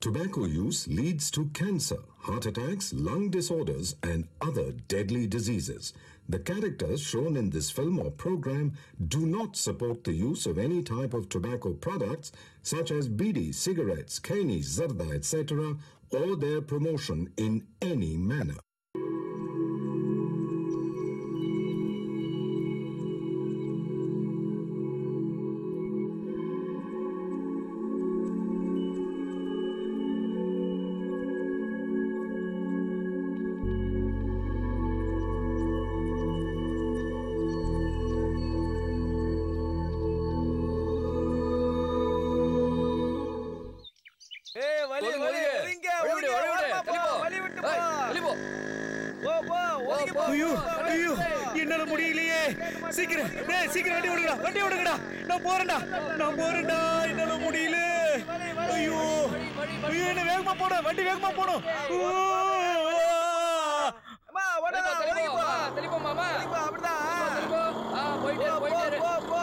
Tobacco use leads to cancer, heart attacks, lung disorders, and other deadly diseases. The characters shown in this film or program do not support the use of any type of tobacco products such as bidi, cigarettes, kani, zarda, etc., or their promotion in any manner. ஏய் வலி ஒழுங்கு, வலி ஒழுங்கு. ஒலிங்க வழி விடு, வழி விடு. தள்ளி போ. வலி விட்டு ஏய், போ தள்ளி போ. போ போ ஒதுங்கி போ ஐயோ ஐயோ என்னால முடியலையே சீக்கிரம் டேய் சீக்கிரம் வண்டி விடுங்கடா வண்டி விடுங்கடா நான் போறேன்டா நான் போறேன்டா என்னால முடியல ஐயோ ஐயோ என்ன வேகமா போடும் வண்டி வேகமா போடும் ஓ! அம்மா ஓடா தள்ளி போ, ஒதுங்கி தள்ளி போ போ. ஆ, தள்ளி போ, மாமா. ஒதுங்கி போ அப்படிதான் தள்ளி போ. ஆ, போயிட்டே இரு, போ போயிட்டே இரு. போ போ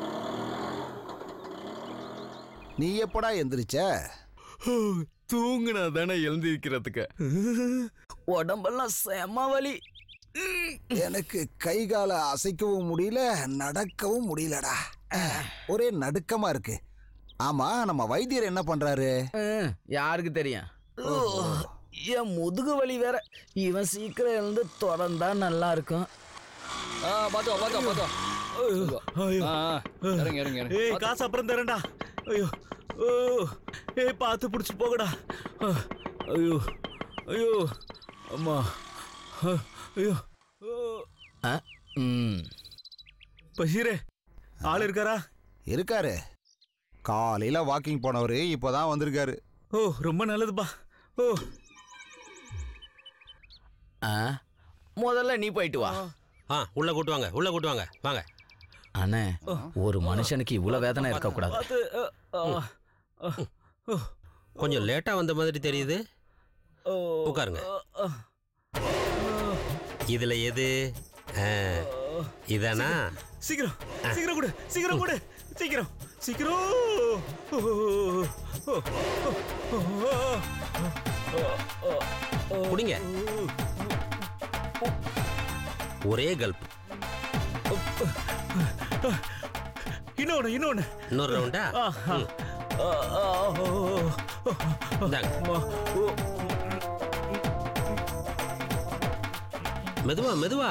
நீ எப்படா எந்திரிச்ச தூங்குனா தானே எழுந்திருக்கிறதுக்கு உடம்பெல்லாம் செம வலி எனக்கு கை காலை அசைக்கவும் முடியல நடக்கவும் முடியலடா ஒரே நடுக்கமா இருக்கு ஆமா நம்ம வைத்தியர் என்ன பண்றாரு ம், யாருக்கு தெரியும் ஓ, என் முதுகு வலி வேற இவன் சீக்கிரம் எழுந்து திறந்தா நல்லா இருக்கும் ஆ பாத்தோ பாத்தோ பாத்தோ ஐயோ ஆ இறங்க இறங்க இறங்க ஏய் காசு அப்புறம் தரேன்டா ஐயோ ஓ ஏய் பார்த்து பிடிச்சி போகடா ஆ, ஐயோ ஐயோ அம்மா ஆ, ஐயோ ஓ ஆ, ம். பஷீரே ஆள் இருக்காரா இருக்காரு காலையில வாக்கிங் போனவரு இப்போதான் வந்திருக்காரு ஓ ரொம்ப நல்லதுப்பா ஓ ஆ, முதல்ல நீ போயிட்டு வா ஆ உள்ள கூட்டு வாங்க உள்ள கூட்டு வாங்க வாங்க அண்ணே ஒரு மனுஷனுக்கு இவ்வளவு வேதனை இருக்க கூடாது பார்த்து அ, ஆ, ஆ, ஓ, கொஞ்சம் லேட்டா வந்த மாதிரி தெரியுது ஓ, உட்காருங்க ஆ, இதுல எது ஆ, இதானா சீக்கிரம் சீக்கிரம் கொடு சீக்கிரம் கொடு சீக்கிரம் சீக்கிரம் ஓ, ஓ, ஓ, ஓ, குடிங்க ஒரே கல்ப் இன்னொன்னு இன்னொன்னு இன்னொரு ரவுண்டா ஆ, ஆ, ம், ஆ, ஆ, ஓ, ஓ, ஓ, இந்தாங்க ஓ, ஓ. மெதுவா மெதுவா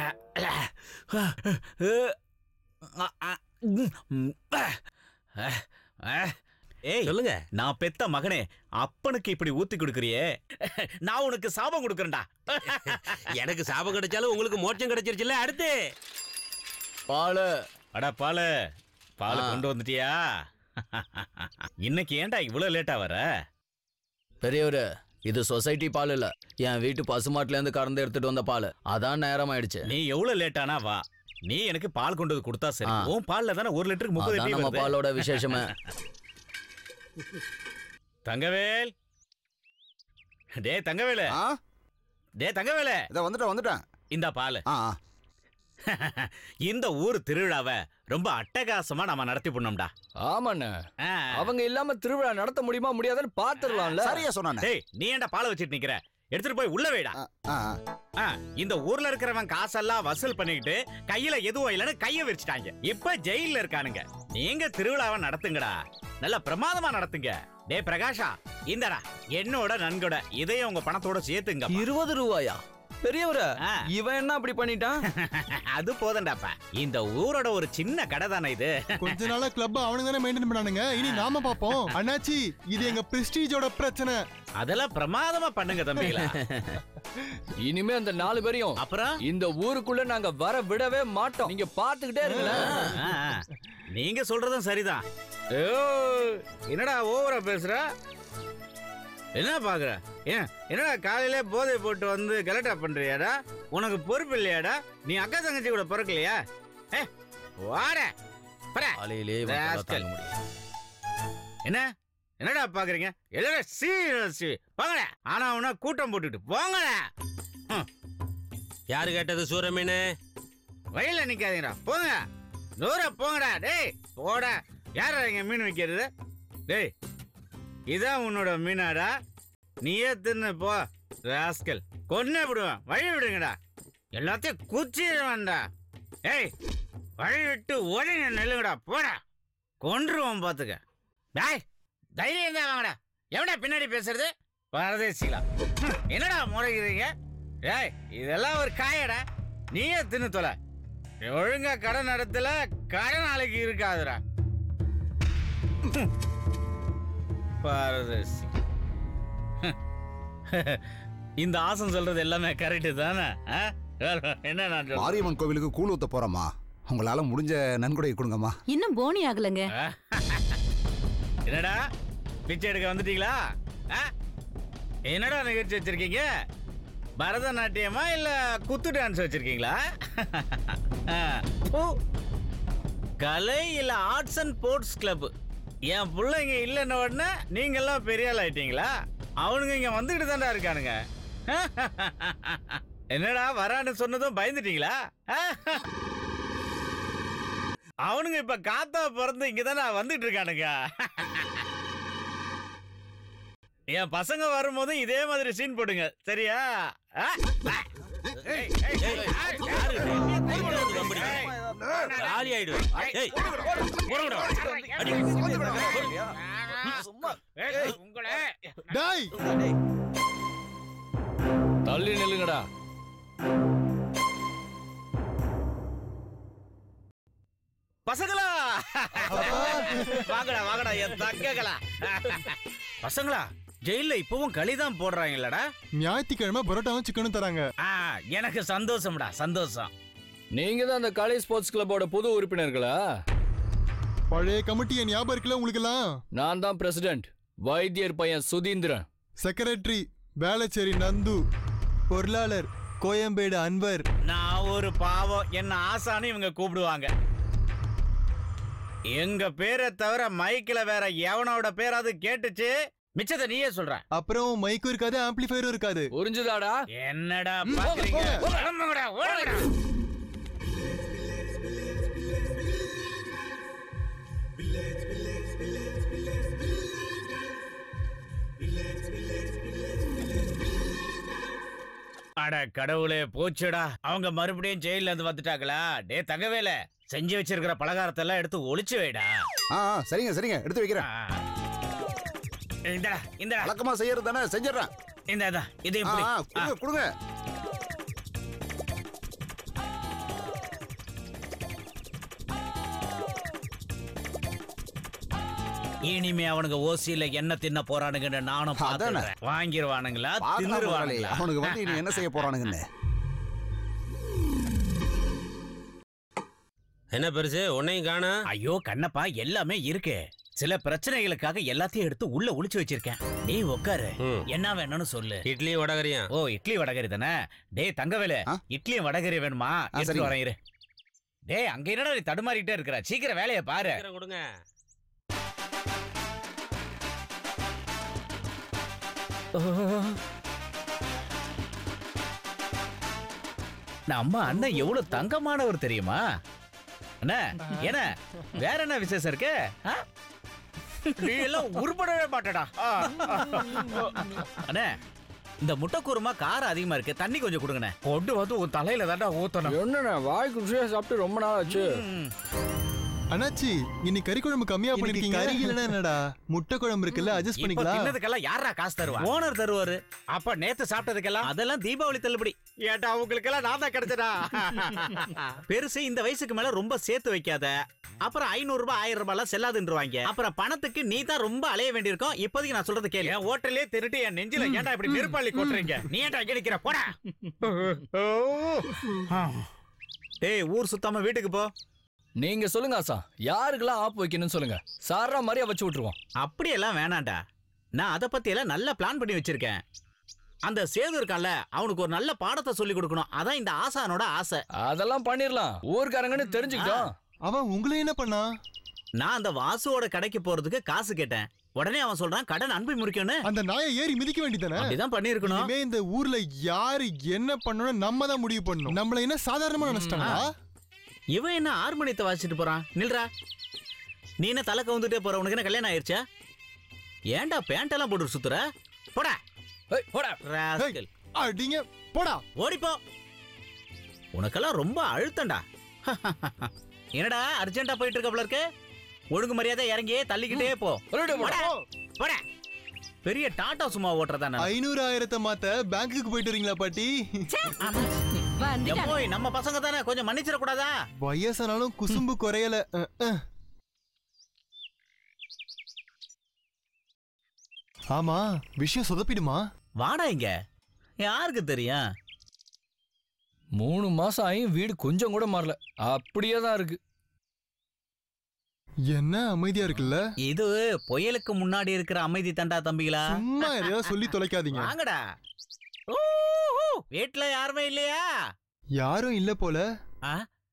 ஏய் சொல்லுங்க நான் பெத்த மகனே அப்பனுக்கு இப்படி ஊத்தி கொடுக்கறியே நான் உனக்கு சாபம் கொடுக்கறேன்டா எனக்கு சாபம் கிடைச்சாலும் உங்களுக்கு மோட்சம் கிடைச்சிருச்சுல்ல அடுத்து பாலு அடா பாலு பால் ஆ. கொண்டு வந்துட்டியா இன்னைக்கு ஏன்டா இவ்வளவு லேட்டா வர பெரியவரு இது சொசைட்டி பால் இல்ல என் வீட்டு பசுமாட்டுல இருந்து கறந்து எடுத்துட்டு வந்த பால் அதான் நேரம் ஆயிடுச்சு நீ எவ்வளவு லேட்டானா வா நீ எனக்கு பால் கொண்டு வந்து கொடுத்தா சரி ஆ. உன் பால்ல தானே ஒரு லிட்டருக்கு முப்பது அதான் டீ நம்ம வருது பாலோட விசேஷமே தங்கவேல் டே தங்கவேலு ஆ டே தங்கவேலு இதை வந்துட்டேன் வந்துட்டேன் இந்த பால் ஆ ஆ. இந்த ஊர் திருவிழாவை ரொம்ப அட்டகாசமா நம்ம நடத்தி பண்ணோம்டா ஆமாண்ணே ஆ. அவங்க இல்லாம திருவிழா நடத்த முடியுமா முடியாதுன்னு பாத்துடலாம்ல சரியா சொன்னானே டேய் நீ ஏன்டா பாலை வச்சிட்டு நிக்கிற எடுத்துட்டு போய் உள்ள வைடா ஆ, ஆ, ஆ. ஆ, இந்த ஊர்ல இருக்கிறவன் காசெல்லாம் வசூல் பண்ணிக்கிட்டு கையில எதுவும் இல்லைன்னு கைய விரிச்சிட்டாங்க இப்ப ஜெயில்ல இருக்கானுங்க நீங்க திருவிழாவை நடத்துங்கடா நல்ல பிரமாதமா நடத்துங்க டேய் பிரகாஷா இந்தடா என்னோட நன்கொட இதையும் உங்க பணத்தோட சேர்த்துங்க இருபது ரூபாயா பெரியவர ஆ. இவன் என்ன அப்படி பண்ணிட்டான் அது போதண்டாப்பா இந்த ஊரோட ஒரு சின்ன கடை தானே இது கொஞ்ச நாளா கிளப் அவனுங்க தானே மெயின்டைன் பண்ணானுங்க இனி நாம பாப்போம் அண்ணாச்சி இது எங்க பிரஸ்டீஜோட பிரச்சனை அதெல்லாம் பிரமாதமா பண்ணுங்க தம்பிகளா இனிமே அந்த நாலு பேரையும் அப்புறம் இந்த ஊருக்குள்ள நாங்க வர விடவே மாட்டோம் நீங்க பாத்துக்கிட்டே இருங்களேன் ஆ, ஆ. நீங்க சொல்றதும் சரிதான் ஏய், என்னடா ஓவரா பேசுற என்ன பாக்குற ஏன் என்னடா காலையில போதை போட்டு வந்து கலட்டா பண்றியாடா உனக்கு பொறுப்பு இல்லையாடா நீ அக்கா தங்கச்சி கூட பிறக்கலையா ஏ வாட போடா. காலையிலே இவன் தொல்லை Rascal. தாங்க முடியல. என்ன என்னடா பாக்குறீங்க எல்லாரும் சீ சீ போங்கடா ஆனா அவனா கூட்டம் போட்டுட்டு போங்கடா ம், யாரு கேட்டது சூரமீன் வயல்ல நிக்காதீங்கடா போங்க தூர போங்கடா டேய் போடா யாரா இங்க மீன் வைக்கிறது டேய் இதான் உன்னோட மீனாடா நீயே தின்னு போ ராஸ்கல் கொன்னே விடுவேன் வழி விடுங்கடா எல்லாத்தையும் குச்சிடுவேன்டா ஏய் வழி விட்டு ஒழுங்க நெல்லுங்கடா போடா கொன்றுவோம் பார்த்துக்க டாய் தைரியம் தான் வாங்கடா எவடா பின்னாடி பேசுறது பரதேசிகளா ஹம், என்னடா முறைகிறீங்க ஏய் இதெல்லாம் ஒரு காயடா நீயே தின்னு தொலை ஒழுங்கா கடை நடத்தல கடை நாளைக்கு இருக்காதுடா ஹம். பரதேசி ஹம். இந்த ஆசம் சொல்றது எல்லாமே கரெக்டு தானே ஆ? என்ன நான் சொல்றது? மாரியம்மன் கோவிலுக்கு கூழ் ஊத்த போறோமா உங்களால முடிஞ்ச நன்கொடை கொடுங்கம்மா இன்னும் போனி ஆகலங்க என்னடா பிச்சை எடுக்க வந்துட்டீங்களா ஆ? என்னடா நிகழ்ச்சி வச்சிருக்கீங்க பரதநாட்டியமா இல்ல குத்து டான்ஸ் வச்சிருக்கீங்களா ஆ. ஓ. கலை இல்ல ஆர்ட்ஸ் அண்ட் ஸ்போர்ட்ஸ் கிளப் என் பிள்ளைங்க இல்லைன்ன உடனே நீங்க எல்லாம் பெரிய ஆள் ஆயிட்டீங்களா அவனுங்க இங்க வந்துட்டு தான்டா இருக்கானுங்க என்னடா வரான்னு சொன்னதும் பயந்துட்டீங்களா அவனுங்க இப்ப காத்தா பிறந்து இங்க தானே வந்துட்டு இருக்கானுங்க என் பசங்க வரும்போது இதே மாதிரி சீன் போடுங்க சரியா ஆ? ஏய், ஏய், ஏய், ஏய், யாரு இது? ஏய், எங்க வந்து கம்பெனி? காலி ஆயிடுவேன் ஏய் போடுங்கடா. அடி. ஏய், உங்களை டாய் தள்ளி நில்லுங்கடா பசங்களா வாங்கடா வாங்கடா என் தங்கங்களா பசங்களா ஜெயில இப்பவும் களிதான் போடுறாங்கல்லடா ஞாயிற்றுக்கிழமை பரோட்டாவும் சிக்கனும் தராங்க ஆ எனக்கு சந்தோஷம்டா சந்தோஷம் நீங்க தான் அந்த கலை ஸ்போர்ட்ஸ் கிளப்போட புது உறுப்பினர்களா பழைய கமிட்டியை ஞாபகம் இருக்குல்ல உங்களுக்கெல்லாம் நான் தான் பிரசிடென்ட் வைத்தியர் பையன் சுதீந்திரன் செக்ரட்டரி வேளச்சேரி நந்து பொருளாளர் கோயம்பேடு அன்வர் நான் ஒரு பாவம் என்ன ஆசான்னு இவங்க கூப்பிடுவாங்க எங்க பேரை தவிர மைக்ல வேற எவனோட பேராவது கேட்டுச்சு மிச்சத்தை நீயே சொல்ற அப்புறம் மைக்கும் இருக்காது ஆம்பிளிஃபயரும் இருக்காது புரிஞ்சுதாடா என்னடா பாக்குறீங்க கிளம்புங்கடா, ஓடுங்கடா. அட கடவுளே போச்சுடா அவங்க மறுபடியும் ஜெயில இருந்து வந்துட்டாங்களா டே தங்கவேல செஞ்சு வச்சிருக்கிற பலகாரத்தை எல்லாம் எடுத்து ஒளிச்சு வைடா ஆ ஆ, சரிங்க சரிங்க எடுத்து வைக்கிறேன் ஆ. இந்தடா இந்தடா வழக்கமா செய்யறது தானே செஞ்சிடறேன் இந்த இதா, இதையும் ஆ புடி. ஆ, ஆ. கொடுங்க கொடுங்க இனிமே அவனுங்க ஓசியில என்ன தின்ன போறானுங்கன்னு நானும் அதானே. பாத்துறேன் வாங்கிருவானுங்களா பார்க்கலாம் முதலாளி. தின்னுருவானுங்களா அவனுக்கு வந்து இனி என்ன செய்ய போறானுங்கன்னு என்ன பெருசு உன்னையும் காணா ஐயோ கண்ணப்பா எல்லாமே இருக்கு சில பிரச்சனைகளுக்காக எல்லாத்தையும் எடுத்து உள்ள ஒளிச்சு வச்சிருக்கேன் டேய் உட்காரு ம். என்ன வேணும்னு சொல்லு இட்லி வடகரியும் ஓ இட்லி வடகரி தானே டேய் தங்கவேலு ஆ? இட்லியும் வடகரி வேணுமா எடுத்து சரிங்க. வரேன் இரு டேய் அங்க என்னடா நீ தடுமாறிட்டே இருக்கிற சீக்கிரம் வேலையை பாரு சீக்கிரம் கொடுங்க நம்ம அண்ணன் எவ்வளவு தங்கமானவர் தெரியுமா அண்ணா என்ன வேற என்ன விசேஷம் இருக்கு ஆ? நீ எல்லாம் உருப்படவே மாட்டடா ஆ. அண்ணே இந்த முட்டைக்கூறுமா காரம் அதிகமா இருக்கு தண்ணி கொஞ்சம் கொடுங்கண்ணே கொண்டு வந்து உன் தலையில தாண்டா ஊத்தணும் என்னண்ணா வாய்க்கு ருசியா சாப்பிட்டு ரொம்ப நாள் ஆச்சு ம். அண்ணாச்சி இன்னைக்கு கறி குழம்பு கம்மியா பண்ணிருக்கீங்க கறி இல்லைன்னா என்னடா முட்டை குழம்பு இருக்குல்ல அட்ஜஸ்ட் இப்ப பண்ணிக்கலாம் தின்னதுக்கெல்லாம் யாரா காசு தருவா ஓனர் தருவாரு அப்ப நேத்து சாப்பிட்டதுக்கெல்லாம் அதெல்லாம் தீபாவளி தள்ளுபடி ஏட்டா உங்களுக்கு எல்லாம் நான் தான் கிடைச்சடா பெருசு இந்த வயசுக்கு மேல ரொம்ப சேர்த்து வைக்காத அப்புறம் ஐநூறு ரூபாய் ஆயிரம் ரூபாய் எல்லாம் செல்லாதுன்றவாங்க அப்புறம் பணத்துக்கு நீ தான் ரொம்ப அலைய வேண்டியிருக்கும் இப்போதைக்கு நான் சொல்றது கேளு என் ஹோட்டலே திருட்டு என் நெஞ்சில ஏன்டா இப்படி நெருப்பாளி கொட்டுறீங்க நீ ஏன்டா இங்க நிக்கிற போடா டேய் ஊர் சுத்தாம வீட்டுக்கு போ நீங்க சொல்லுங்க ஆசா யாருக்கெல்லாம் ஆப் வைக்கணும்னு சொல்லுங்க சாரா மாதிரியா வச்சு விட்டுருவோம் அப்படியெல்லாம் வேணாம்டா நான் அதை பத்தி எல்லாம் நல்லா பிளான் பண்ணி வச்சிருக்கேன் அந்த சேது இருக்கான்ல அவனுக்கு ஒரு நல்ல பாடத்தை சொல்லி கொடுக்கணும் அதான் இந்த ஆசானோட ஆசை அதெல்லாம் பண்ணிரலாம் ஊர்க்காரங்கன்னு தெரிஞ்சுக்கிட்டோம் அவன் உங்களை என்ன பண்ணா நான் அந்த வாசுவோட கடைக்கு போறதுக்கு காசு கேட்டேன் உடனே அவன் சொல்றான் கடன் அன்பை முறிக்கும்னு அந்த நாயை ஏறி மிதிக்க வேண்டியதானே அப்படிதான் பண்ணிருக்கணும் இனிமே இந்த ஊர்ல யாரு என்ன பண்ணணும் நம்ம தான் முடிவு பண்ணணும் நம்மள என்ன சாதாரணமா நினைச்சிட்டாங்களா இவன் என்ன ஆர்மணியத்தை வாசிச்சுட்டு போறான் நில்றா நீ என்ன தலை கவுந்துட்டே போற உனக்கு என்ன கல்யாணம் ஆயிருச்சா ஏன்டா பேண்ட் எல்லாம் போட்டு சுத்துற போடா ஏய், போடா ராஸ்கல் அடிங்க போடா ஓடிப்போ உனக்கெல்லாம் ரொம்ப அழுத்தம்டா என்னடா அர்ஜென்ட்டா போயிட்டு இருக்க போல இருக்கு ஒழுங்கு மரியாதை இறங்கி தள்ளிக்கிட்டே போ மறுபடியும் போடா. போடா போடா பெரிய டாடா சும்மா ஓட்டுறதா நான் ஐநூறு ஆயிரத்தை மாத்த பேங்க்குக்கு போயிட்டு வரீங்களா பாட்டி போய் நம்ம பசங்க தானே கொஞ்சம் மன்னிச்சிட கூடாதா வயசானாலும் குசும்பு குறையல அஹ், அஹ். ஆமா விஷயம் சொதப்பிடுமா வாடா இங்க யாருக்கு தெரியும் மூணு மாசம் ஆயும் வீடு கொஞ்சம் கூட மாறல அப்படியே தான் இருக்கு என்ன அமைதியா இருக்குல்ல இது புயலுக்கு முன்னாடி இருக்கிற அமைதி தண்டா தம்பிகளா சும்மா எதையாவது சொல்லி தொலைக்காதீங்க வாங்கடா ஊ, ஊ, வீட்ல யாருமே இல்லையா யாரும் இல்ல போல ஆ?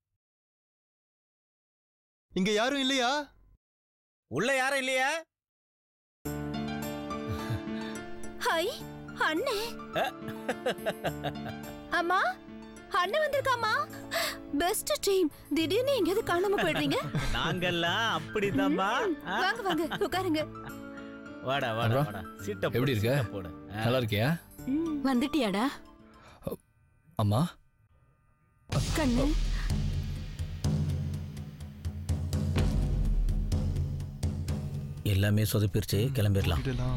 இங்க யாரும் இல்லையா உள்ள யாரும் இல்லையா ஹாய் அண்ணே அம்மா அண்ணன் வந்திருக்காமா பெஸ்ட் டீம் திடீர்னு எங்கேயாவது காணாம போயிடுறீங்க நாங்கெல்லாம் அப்படிதான்பா ஆ? வாங்க வாங்க உட்காருங்க வாடா வாடா அப்புறம்? வாடா சீட்டை எப்படி போடு, இருக்க? சீட்டை போடு ஆ. நல்லா இருக்கியா வந்துட்டியாடா அம்மா கண்ணு எல்லாமே சொதப்பிருச்சு கிளம்பிடலாம் இதெல்லாம்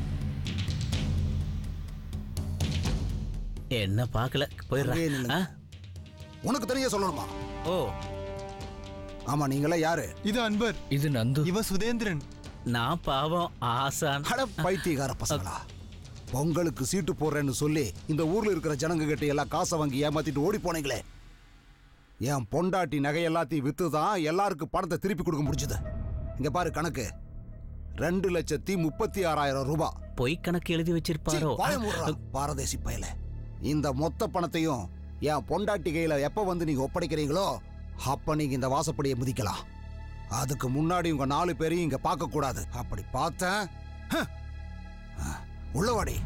என்ன பார்க்கல அங்கேயே போயிடுறேன் நில்லுங்க. ஆ? உனக்கு தனியா சொல்லணுமா ஓ ஆமா நீங்களா யாரு இது அன்பர் இது நந்து இவன் சுதேந்திரன் நான் பாவம் ஆசான் அட பைத்தியக்கார பசங்களா பொங்கலுக்கு சீட்டு போடுறேன்னு சொல்லி இந்த ஊர்ல இருக்கிற ஜனங்க கிட்ட எல்லாம் காசை வாங்கி ஏமாத்திட்டு ஓடி போனீங்களே என் பொண்டாட்டி நகை எல்லாத்தையும் வித்து தான் எல்லாருக்கும் பணத்தை திருப்பி கொடுக்க முடிஞ்சது இங்க பாரு கணக்கு ரெண்டு லட்சத்தி முப்பத்தி ஆறாயிரம் ரூபாய் பொய் கணக்கு எழுதி சீ, வச்சிருப்பாரோ வாயை மூடுறா, பாரதேசி பயல இந்த மொத்த பணத்தையும் என் பொண்டாட்டி கையில எப்ப வந்து நீங்க ஒப்படைக்கிறீங்களோ அப்ப நீங்க இந்த வாசப்படியை மிதிக்கலாம் அதுக்கு முன்னாடி உங்க நாலு பேரையும் இங்க பார்க்க கூடாது அப்படி பார்த்தேன் ஹ், ஆ, உள்ள வாடி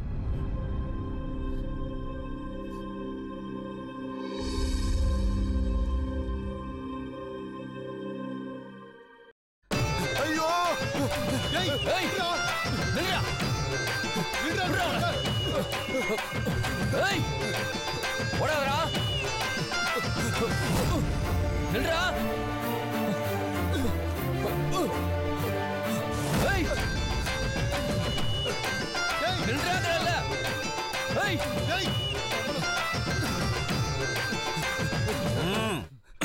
ஐயோ ஏய், ஏய், விட்றா, நில்லுடா. விட்றா, விட்றா. ஏய் ஓடாதடா நில்றா ஏய் ஏய், நில்றாங்கல்ல ஏய் ஏய். ம்,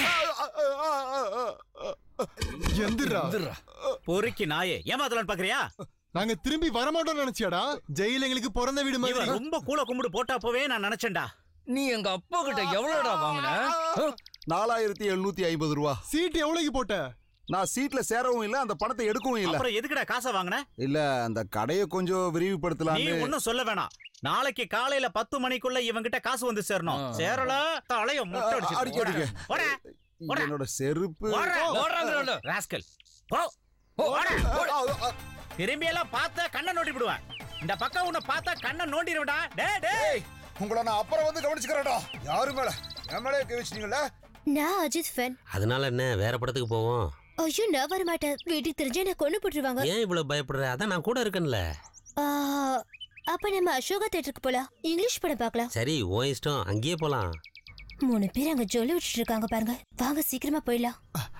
எந்திரா வந்துடுறா பொறுக்கி நாயே ஏமாத்தலான்னு பாக்குறியா நாங்க திரும்பி வரமாட்டோம்னு நினைச்சியாடா ஜெயில் எங்களுக்கு பிறந்த வீடு இவன் மாதிரி ரொம்ப கூல கும்பிடு போட்டா போவே நான் நினைச்சேன்டா நீ எங்க அப்பா கிட்ட எவ்வளவுடா வாங்கின ஆ? நாலாயிரத்தி எழுநூத்தி ஐம்பது ரூபா சீட் எவ்வளவுக்கு போட்ட நான் சீட்ல சேரவும் இல்ல அந்த பணத்தை எடுக்கவும் இல்ல அப்புறம் எதுக்குடா காசை வாங்கின இல்ல அந்த கடையை கொஞ்சம் நீ விரிவுபடுத்தலாம்னு ஒன்னும் சொல்ல வேணாம் நாளைக்கு காலையில பத்து மணிக்குள்ள இவன்கிட்ட காசு வந்து சேரணும் ஆ. சேரல தலைய முட்டை அடிக்க, அடிக்க. அடிச்சு போடா, போடா. என்னோட செருப்பு போடா. ஓடுறாங்கல்ல. ராஸ்கல் போ போடா. திரும்பி எல்லாம் பார்த்தா கண்ணை நோண்டி விடுவேன் இந்த பக்கம் உன்னை பார்த்தா கண்ணை நோண்டிடுவேன்டா டே டே உங்களை நான் அப்புறம் வந்து கவனிச்சுக்கிறேன்டா யாரு மேல என் மேலே கவனிச்சிட்டீங்களா நான் அஜித் ஃபேன் அதனால என்ன வேற படத்துக்கு போவோம் ஐயோ நான் வர மாட்டேன் வீட்டுக்கு தெரிஞ்சு என்ன கொண்டு போட்டுருவாங்க ஏன் இவ்வளவு பயப்படுற அதான் நான் கூட இருக்கேன்ல ஆ, அப்ப நம்ம அசோகா தேட்டருக்கு போலாம் இங்கிலீஷ் படம் பார்க்கலாம் சரி ஓ இஷ்டம் அங்கேயே போலாம் மூணு பேர் அங்க ஜொல்லி விட்டுட்டு இருக்காங்க பாருங்க வாங்க சீக்கிரமா போயிடலாம்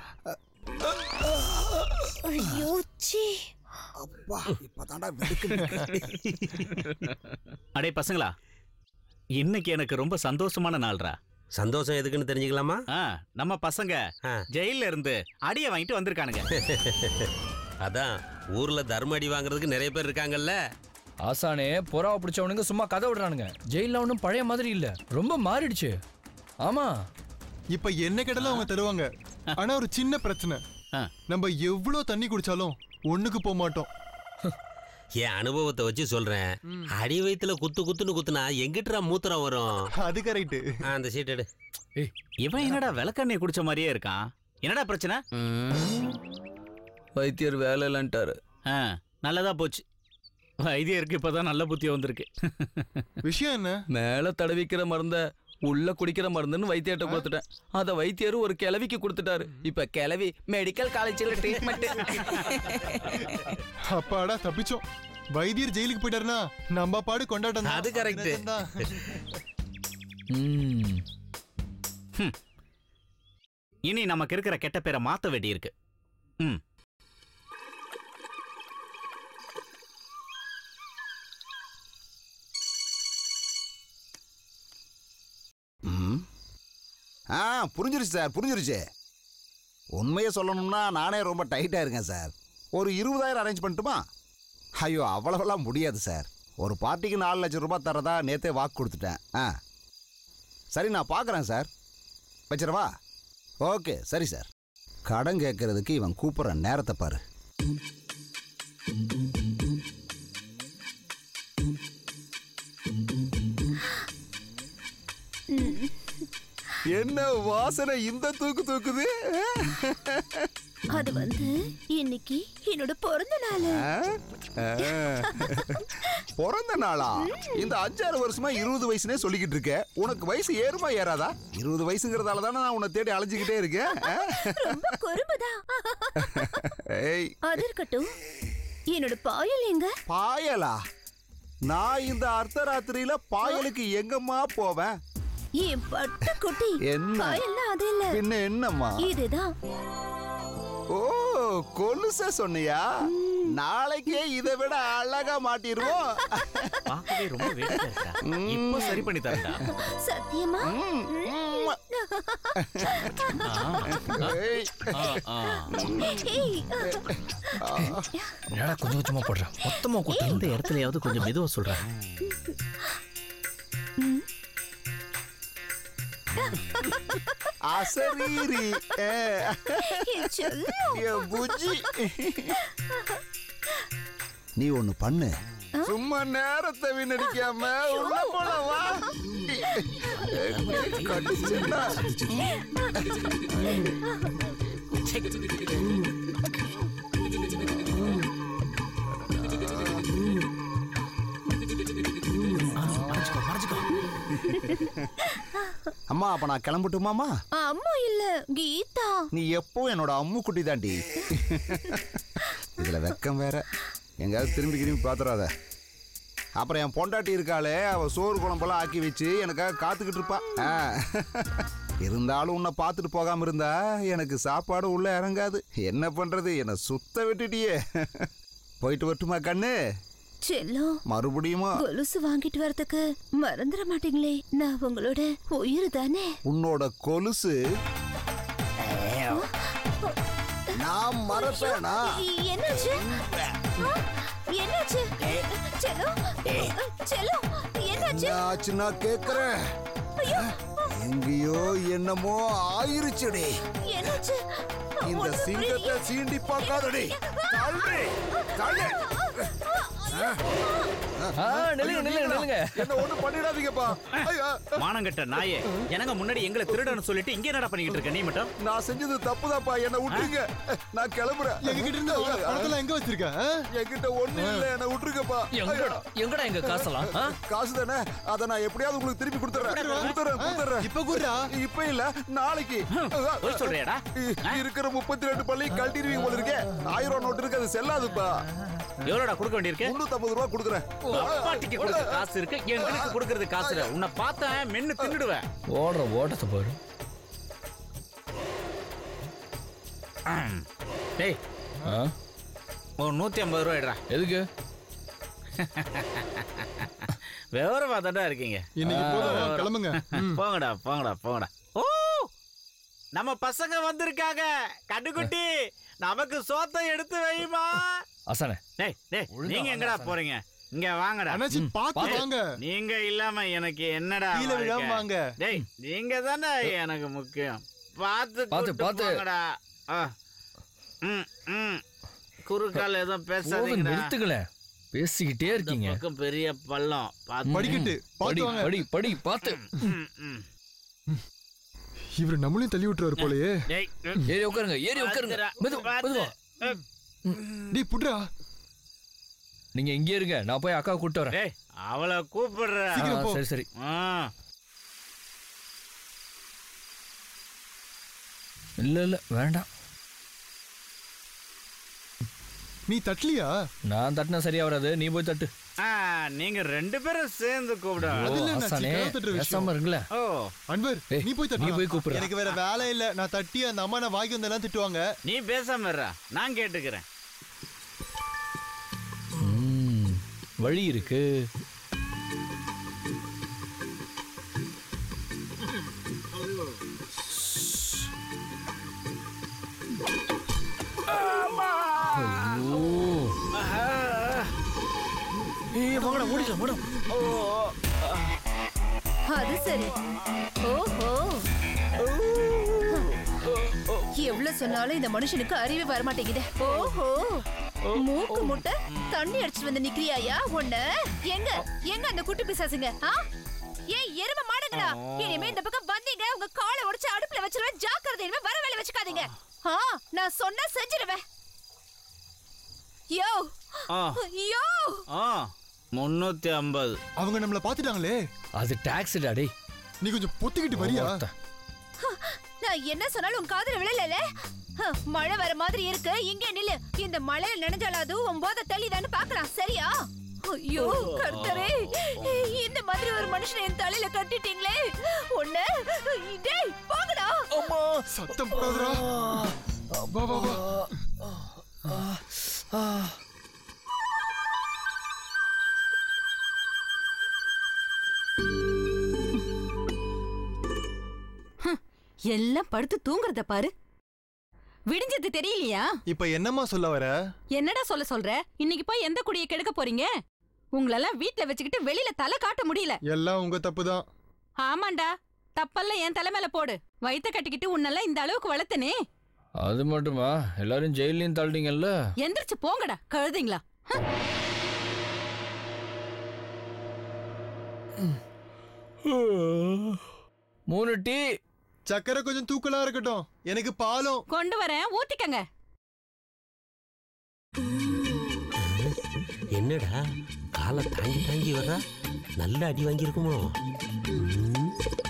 ஐயோ சீ அப்பா இப்பதான்டா வெடுக்கு அடே பசங்களா இன்னைக்கு எனக்கு ரொம்ப சந்தோஷமான நாள்ரா சந்தோஷம் எதுக்குன்னு தெரிஞ்சுக்கலாமா ஆ, நம்ம பசங்க ஆ. ஜெயில இருந்து அடிய வாங்கிட்டு வந்திருக்கானுங்க அதான் ஊர்ல தர்ம அடி வாங்குறதுக்கு நிறைய பேர் இருக்காங்கல்ல ஆசானே புறாவை பிடிச்சவனுங்க சும்மா கதை விடுறானுங்க ஜெயில ஒன்றும் பழைய மாதிரி இல்ல ரொம்ப மாறிடுச்சு ஆமா இப்ப என்ன கேட்டாலும் அவங்க தருவாங்க ஆனா ஒரு சின்ன பிரச்சனை ஆ. நம்ம எவ்வளவு தண்ணி குடிச்சாலும் ஒண்ணுக்கு போக மாட்டோம் என் அனுபவத்தை வச்சு சொல்றேன் அடி வயித்துல குத்து குத்துன்னு குத்துனா எங்கிட்டா மூத்திரம் வரும் அது கரெக்ட் ஆ, அந்த சீட் எடு இவன் என்னடா விளக்கண்ணை குடிச்ச மாதிரியே இருக்கான் என்னடா பிரச்சனை வைத்தியர் வேலை இல்லைன்ட்டாரு ஆ, நல்லதா போச்சு வைத்தியருக்கு இப்பதான் நல்ல புத்தி வந்திருக்கு விஷயம் என்ன மேலே தடவிக்கிற மருந்த உள்ள குடிக்கிற மருந்துன்னு வைத்தியர்கிட்ட கொடுத்துட்டேன் அத வைத்தியர் ஒரு கிழவிக்கு கொடுத்துட்டாரு இப்ப கிழவி மெடிக்கல் காலேஜ்ல ட்ரீட்மெண்ட் அப்பாடா தப்பிச்சோம் வைத்தியர் ஜெயிலுக்கு போயிட்டாருன்னா நம்ம பாடு கொண்டாட்டம் தான். அது correct. நிஜம்தான். ம் இனி நமக்கு இருக்கிற கெட்ட பேரை மாத்த வேண்டி இருக்கு ம் ம் ஆ புரிஞ்சிருச்சு சார் புரிஞ்சிருச்சு உண்மையை சொல்லணும்னா நானே ரொம்ப டைட்டாக இருக்கேன் சார் ஒரு இருபதாயிரம் அரேஞ்ச் பண்ணட்டுமா ஐயோ அவ்வளவெல்லாம் முடியாது சார் ஒரு பார்ட்டிக்கு நாலு லட்சம் ரூபாய் தரதா நேத்தே வாக்கு கொடுத்துட்டேன் ஆ சரி நான் பார்க்குறேன் சார் வச்சிடவா ஓகே சரி சார் கடன் கேட்கறதுக்கு இவன் கூப்பிட்ற நேரத்தை பாரு என்ன வாசனை இந்த தூக்கு தூக்குது அது வந்து இன்னைக்கு என்னோட பிறந்த நாள் ஆ? ஆ. பிறந்த நாளா இந்த அஞ்சாறு வருஷமா இருபது வயசுனே சொல்லிக்கிட்டு இருக்க உனக்கு வயசு ஏறுமா ஏறாதா இருபது வயசுங்கிறதால தானே நான் உன்னை தேடி அலைஞ்சுக்கிட்டே இருக்கேன் ஆ? ரொம்ப குறும்புதான் ஏய் அது இருக்கட்டும் என்னோட பாயல் எங்க பாயலா நான் இந்த அர்த்தராத்திரியில பாயலுக்கு எங்கம்மா போவேன் என் பட்டு குட்டி என்ன? பாயல்லாம் அது இல்ல பின்ன என்னம்மா இதுதான் ஓ கொலுச சொன்னியா நாளைக்கே இதை விட அழகா மாட்டிடுவோம் பார்க்கவே ரொம்ப வேடிக்கை இருக்கா இப்போ சரி பண்ணி தரேன்டா சத்தியமா ஏய், ஆ, ஆ. ஏய், என்னடா கொஞ்சம் கொஞ்சமா போடுறேன் மொத்தமா கூட்டு இந்த இடத்துலயாவது கொஞ்சம் மெதுவா சொல்றேன் அசரீரி ஏ, என் செல்லம். என் புஜ்ஜி நீ ஒண்ணு பண்ணு சும்மா நேரத்தை வீணடிக்காம உள்ள போலாம் வா கடிச்சுடா. அம்மா அப்ப நான் கிளம்பட்டுமாமா அம்மா இல்ல கீதா நீ எப்போ என்னோட அம்மு குட்டி தாண்டி இதுல வெக்கம் வேற எங்கேயாவது திரும்பி திரும்பி பாத்துறாத அப்புறம் என் பொண்டாட்டி இருக்காளே அவ சோறு குழம்பெல்லாம் ஆக்கி வச்சு எனக்காக காத்துக்கிட்டு இருப்பா ஆ. இருந்தாலும் உன்னை பார்த்துட்டு போகாம இருந்தா எனக்கு சாப்பாடு உள்ள இறங்காது என்ன பண்றது என்னை சுத்த விட்டுட்டியே போயிட்டு வரட்டுமா கண்ணு செல்லம் மறுபடியுமா கொலுசு வாங்கிட்டு வரதுக்கு மறந்துட மாட்டீங்களே நான் உங்களோட உயிர் தானே உன்னோட கொலுசு நான் மறப்பேனா எ- என்னாச்சு ஆ? என்னாச்சு செல்லம் செல்லம் என்னாச்சு ஆச்சுன்னா கேக்குறேன் ஐயோ எங்கேயோ என்னமோ ஆயிருச்சுடி என்னாச்சு இந்த ஒண்ணும் சிங்கத்தை புரியலையே. சீண்டி பார்க்காதடி தள்ளு, தள்ளு. ஆ நில்லுங்க நில்லுங்க நில்லுங்க என்ன ஒண்ணும் பண்ணிடாதீங்கப்பா ஐயா, மானங்கட்ட நாயே எனக்கு முன்னாடி எங்களை திருடன்னு சொல்லிட்டு இங்க என்னடா பண்ணிக்கிட்டு இருக்க நீ மட்டும் நான் செஞ்சது தப்புதாப்பா என்ன விட்டுருங்க நான் கிளம்புறேன் எங்க கிட்ட இருந்து வாங்கின பணத்தெல்லாம் எங்க வச்சிருக்க ஆ? என்கிட்ட ஒண்ணு இல்ல என்ன விட்டுருங்கப்பா எங்கடா எங்கடா எங்க காசெல்லாம் ஆ? காசு தானே அத நான் எப்படியாவது உங்களுக்கு திருப்பி கொடுத்துறேன் கொடுத்துறேன் கொடுத்துறேன் இப்ப கூடுறா இப்ப இல்ல நாளைக்கு போய் சொல்றியாடா இ- இருக்கிற முப்பத்தி ரெண்டு பள்ளி கழட்டிடுவீங்க போல இருக்கே ஆயிரம் ரூபா நோட்டு இருக்கு அது செல்லாதுப்பா எவ்வளோடா கொடுக்க வேண்டியிருக்கு முன்னூத்தி ரூபா கொடுக்குறேன் அப்பாட்டிக்கு கொடுக்க காசு இருக்கு எங்களுக்கு கொடுக்கறது காசு இல்ல உன்னை பார்த்தேன் மென்னு தின்னுடுவேன் ஓடுற ஓட்டத்தை பாரு டேய் ஆ? ஒரு நூத்தி ஐம்பது ரூபா எடுறா எதுக்கு விவரமா தாண்டா இருக்கீங்க இன்னைக்கு போதும் கிளம்புங்க போங்கடா போங்கடா போங்கடா ஓ நம்ம பசங்க வந்திருக்காங்க கண்ணுக்குட்டி நமக்கு சோத்தை எடுத்து வைமா அசானே டேய் டேய் ஒழுங்கா நீங்க வாங்க, எங்கடா சாமி. போறீங்க இங்க வாங்கடா அண்ணாச்சி பாத்து பாத்து. வாங்க நீங்க இல்லாம எனக்கு என்னடா கீழே விழாம வாழ்க்கை? வாங்க டேய் நீங்க தானே எனக்கு முக்கியம் பார்த்து பாத்து, கூட்டு பாத்து. போங்கடா ஆ. ம் ம் குறுக்கால எதுவும் போதும் பேசாதீங்கடா நிறுத்துங்களேன் பேசிக்கிட்டே இந்த இருக்கீங்க பக்கம் பெரிய பள்ளம் பார்த்து படிக்கட்டு படி பாத்து வாங்க படி படி பார்த்து ம், ம். இவரு நம்மளையும் தள்ளி விட்டுருவாரு போலயே டேய் ஏறி உட்காருங்க ஏறி உட்காருங்க பார்த்துடா, மெது பார்த்து. மெதுவா டேய் புட்ரா நீங்க இங்கே இருங்க நான் போய் அக்கா கூட்டு வரேன் டேய் அவளை கூப்பிடுற சீக்கிரம் ஆ, போ. சரி சரி ஆ. இல்ல இல்ல வேண்டாம் நீ தட்டலியா நான் தட்டினா சரியா வராது நீ போய் தட்டு ஆ, நீங்க ரெண்டு பேரும் சேர்ந்து கூப்பிட அது இல்ல, நான் ஆசானே, சிக்கனா தட்டுற விஷயம். பேசாம இருங்கள ஓ அன்வர் ஏய், நீ போய் தட்டு நீ போய் கூப்பிடுறா. எனக்கு வேற வேலை இல்ல நான் தட்டி அந்த அம்மா நான் வாங்கி வந்தெல்லாம் திட்டுவாங்க நீ பேசாம இருடா நான் கேட்டுக்கிறேன் ம், வழி இருக்கு ஐயோ. ஏய், வாங்கடா, ஓடிக்கலாம், ஓடு. அது சரி ஓஹோ எவ்வளவு சொன்னாலும் இந்த மனுஷனுக்கு அறிவே வர மாட்டேங்குது ஓஹோ மூக்கு முட்டை தண்ணி அடிச்சு வந்து நிக்கிறியாயா உன்ன எங்க எங்க அந்த குட்டி பிசாசுங்க ஆ ஏன் எரும மாடுங்களா இனிமே இந்த பக்கம் வந்தீங்க உங்க காலை உடைச்சு அடுப்புல வச்சிருவேன் ஜாக்கிரதை இனிமே வர வேலை வச்சுக்காதீங்க ஆ நான் சொன்னா செஞ்சிருவேன் யோ ஆ யோ ஆ முன்னூத்தி ஐம்பது அவங்க நம்மள பாத்துட்டாங்களே அது டாக்ஸ் டாடி நீ கொஞ்சம் பொத்திக்கிட்டு வரியா நான் என்ன சொன்னாலும் உன் காதுல விழல மழை வர மாதிரி இருக்கு இங்கே நில்லு இந்த மழையில நினைஞ்சாலாது உன் போத தள்ளிதான்னு பாக்கலாம் சரியா ஐயோ கர்த்தரே இந்த மாதிரி ஒரு மனுஷனை என் தலையில கட்டிட்டீங்களே ஒண்ணு டேய் போங்கடா சத்தம் போடாதடா வா வா வா எல்லாம் படுத்து தூங்குறத பாரு விடிஞ்சது தெரியலையா இப்ப என்னம்மா சொல்ல வர என்னடா சொல்ல சொல்ற இன்னைக்கு போய் எந்த குடியை கெடுக்க போறீங்க உங்களெல்லாம் வீட்ல வச்சுக்கிட்டு வெளியில தலை காட்ட முடியல எல்லாம் உங்க தப்பு தான் ஆமாண்டா தப்பெல்லாம் என் தலை மேல போடு வயித்த கட்டிக்கிட்டு உன்னெல்லாம் இந்த அளவுக்கு வளர்த்தனே அது மட்டுமா எல்லாரும் ஜெயிலையும் தள்ளிட்டீங்கல்ல எந்திரிச்சு போங்கடா கழுதிங்களா மூணு டீ சக்கரை கொஞ்சம் தூக்கலா இருக்கட்டும் எனக்கு பாலும் கொண்டு வரேன் ஊத்திக்கங்க என்னடா காலை தாங்கி தாங்கி வர்றா நல்ல அடி வாங்கியிருக்குமோ ம்.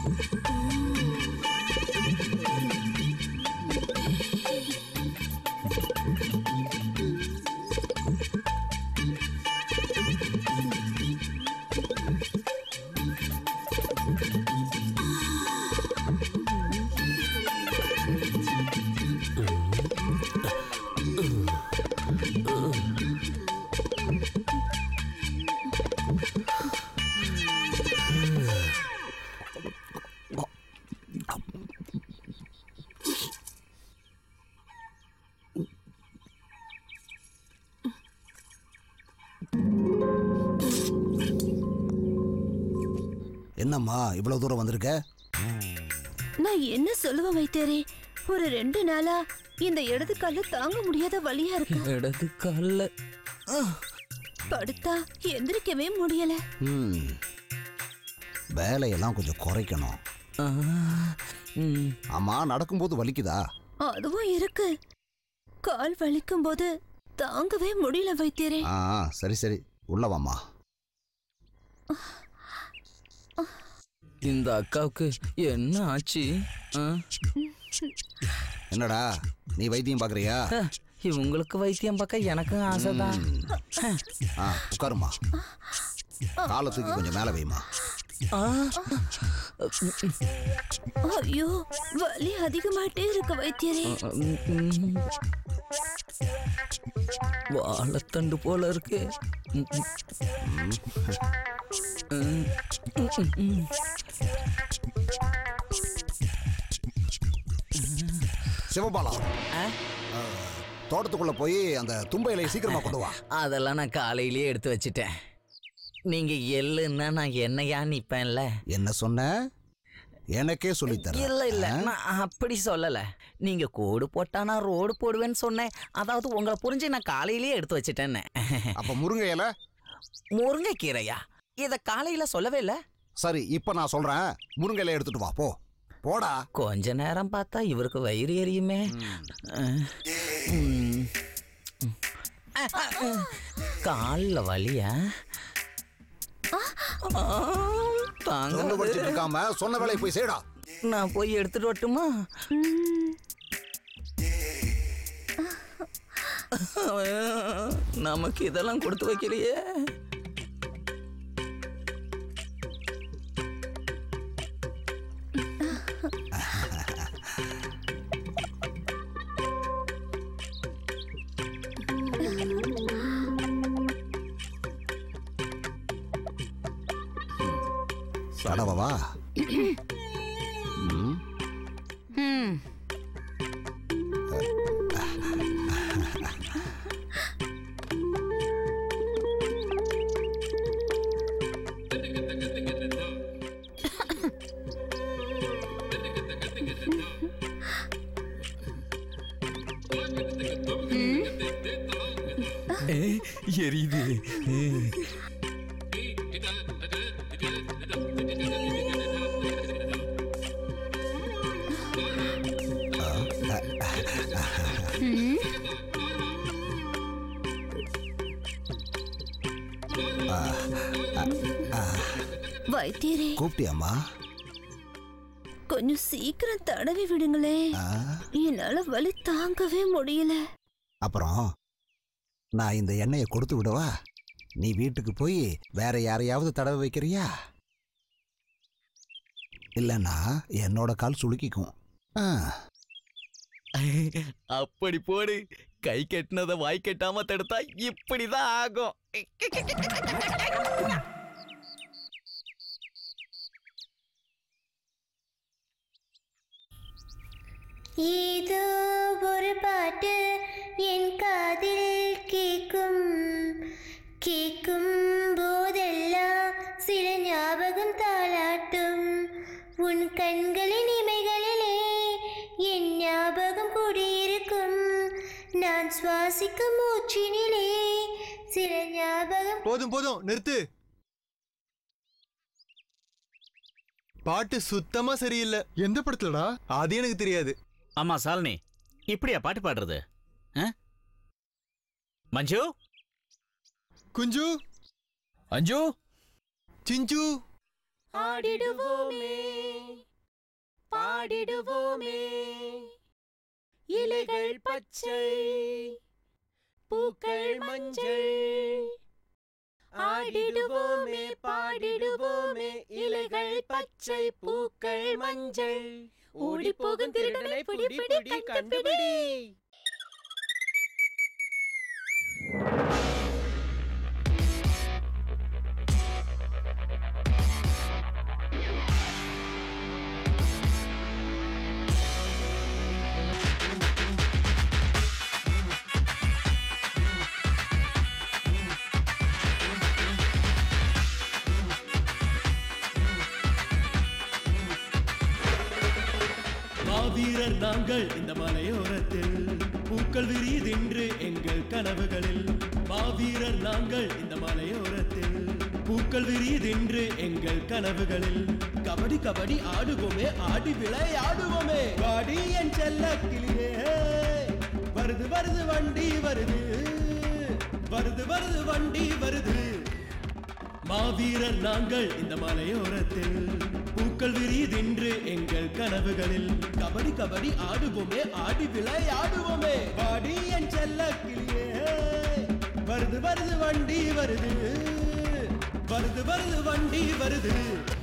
என்னம்மா இவ்வளவு தூரம் வந்திருக்க நான் என்ன சொல்லுவேன் வைத்தியரே ஒரு ரெண்டு நாளா இந்த இடது கால தாங்க முடியாத வலியா இருக்கு இடது காலில் படுத்தா எந்திரிக்கவே முடியல ம் வேலையெல்லாம் கொஞ்சம் குறைக்கணும் ஆமா நடக்கும்போது வலிக்குதா அதுவும் இருக்கு கால் வலிக்கும் போது தாங்கவே முடியல வைத்தியரே ஆ ஆ, சரி சரி உள்ள வாம்மா இந்த அக்காவுக்கு என்ன ஆச்சு ஆ? என்னடா நீ வைத்தியம் பார்க்கறியா ஆ, இவங்களுக்கு வைத்தியம் பார்க்க எனக்கும் ஆசைதான் ஆ உட்காருமா காலை தூக்கி கொஞ்சம் மேலே வைமா ஆ, ஐயோ வலி அதிகமாயிட்டே இருக்கு வைத்தியரே ம், வாழைத்தண்டு போல இருக்கு ம், ம். ம், ம், ம். சிவபாலா ஆ? ஆ, தோட்டத்துக்குள்ள போய் அந்த தும்ப இலையை சீக்கிரமா கொண்டு வா அதெல்லாம் நான் காலையிலேயே எடுத்து வச்சிட்டேன் நீங்க எள்ளுன்னா நான் என்னையா நிப்பேன்ல என்ன சொன்ன எனக்கே சொல்லித்தர இல்ல இல்ல நான் அப்படி சொல்லல நீங்க கோடு போட்டா நான் ரோடு போடுவேன்னு சொன்னேன் அதாவது உங்களை புரிஞ்சு நான் காலையிலேயே எடுத்து வச்சிட்டேன்னு அப்ப முருங்கை இலை முருங்கைக்கீரையா இத காலையில சொல்லவே இல்ல சரி இப்ப நான் சொல்றேன் முருங்கை இலையை எடுத்துட்டு வா போ போடா கொஞ்ச நேரம் பார்த்தா இவருக்கு வயிறு எரியுமே அஹ், ம். கால்ல வலியா தாங்க தொண்டு படிச்சுட்டு இருக்காம சொன்ன வேலையை போய் செய்டா நான் போய் எடுத்துட்டு வரட்டுமா ம், நமக்கு இதெல்லாம் கொடுத்து வைக்கலையே கடவா ம் ம் எரியுது ம். வைத்தியரே கூப்பிட்டியாம்மா கொஞ்சம் சீக்கிரம் தடவி விடுங்களே ஆ, என்னால வலி தாங்கவே முடியல அப்புறம் நான் இந்த எண்ணெயை கொடுத்து விடவா நீ வீட்டுக்கு போய் வேற யாரையாவது தடவை வைக்கிறியா இல்லைன்னா என்னோட கால் சுளுக்கிக்கும் ஆ, அப்படி போடு கை கட்டினதை வாய் கட்டாம தடுத்தா இப்படிதான் ஆகும் ஏதோ ஒரு பாட்டு என் காதில் கேட்கும் கேட்கும் போதெல்லாம் சில ஞாபகம் தாளாட்டும் உன் கண்களின் இமைகளிலே என் ஞாபகம் குடியிருக்கும் நான் சுவாசிக்கும் மூச்சினிலே சில ஞாபகம் போதும் போதும் நிறுத்து பாட்டு சுத்தமா சரியில்லை எந்த படத்துலடா அது எனக்கு தெரியாது ஆமா சாலினி இப்படியா பாட்டு பாடுறது ஆ? மஞ்சு குஞ்சு அஞ்சு சிஞ்சு ஆடிடுவோமே பாடிடுவோமே இலைகள் பச்சை பூக்கள் மஞ்சள் ஆடிடுவோமே பாடிடுவோமே இலைகள் பச்சை பூக்கள் மஞ்சள் ஓடி போகும் திருடனை பிடி பிடி கண்டுபிடி மாவீரர் நாங்கள் இந்த மலையோரத்தில் பூக்கள் விரியுதென்று எங்கள் கனவுகளில் மாவீரர் நாங்கள் இந்த மலையோரத்தில் பூக்கள் விரியுதென்று எங்கள் கனவுகளில் கபடி கபடி ஆடுவோமே ஆடி விளையாடுவோமே வாடி என் செல்ல கிளியே வருது வருது வண்டி வருது வருது வருது வண்டி வருது மாவீரர் நாங்கள் இந்த மலையோரத்தில் பூக்கள் விரியுதென்று எங்கள் கனவுகளில் கபடி கபடி ஆடுவோமே ஆடி விளையாடுவோமே வாடி என் செல்ல கிளியே வருது வருது வண்டி வருது வருது வருது வண்டி வருது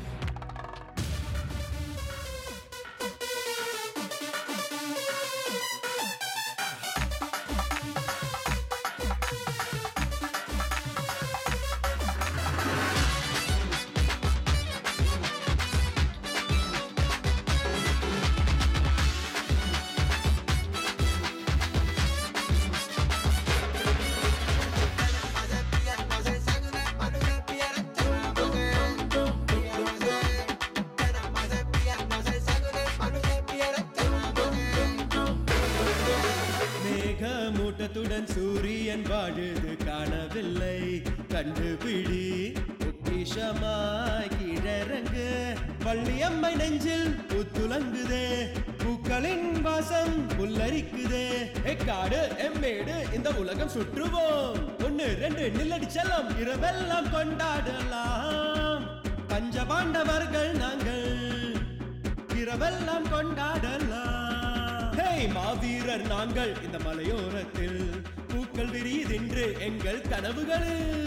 மேகமூட்டத்துடன் சூரியன் வாழுது காணவில்லை கண்டுபிடி பொக்கிஷமாய் கீழறங்கு வள்ளியம்மை நெஞ்சில் புத்துலங்குதே பூக்களின் வாசம் புல்லரிக்குதே எக்காடு எம்மேடு இந்த உலகம் சுற்றுவோம் ஒன்னு ரெண்டு நில்லடி செல்லம் இரவெல்லாம் கொண்டாடலாம் பஞ்சபாண்டவர்கள் நாங்கள் இரவெல்லாம் கொண்டாடலாம் ஹே மாவீரர் நாங்கள் இந்த மலையோரத்தில் பூக்கள் விரியுதென்று எங்கள் கனவுகளில்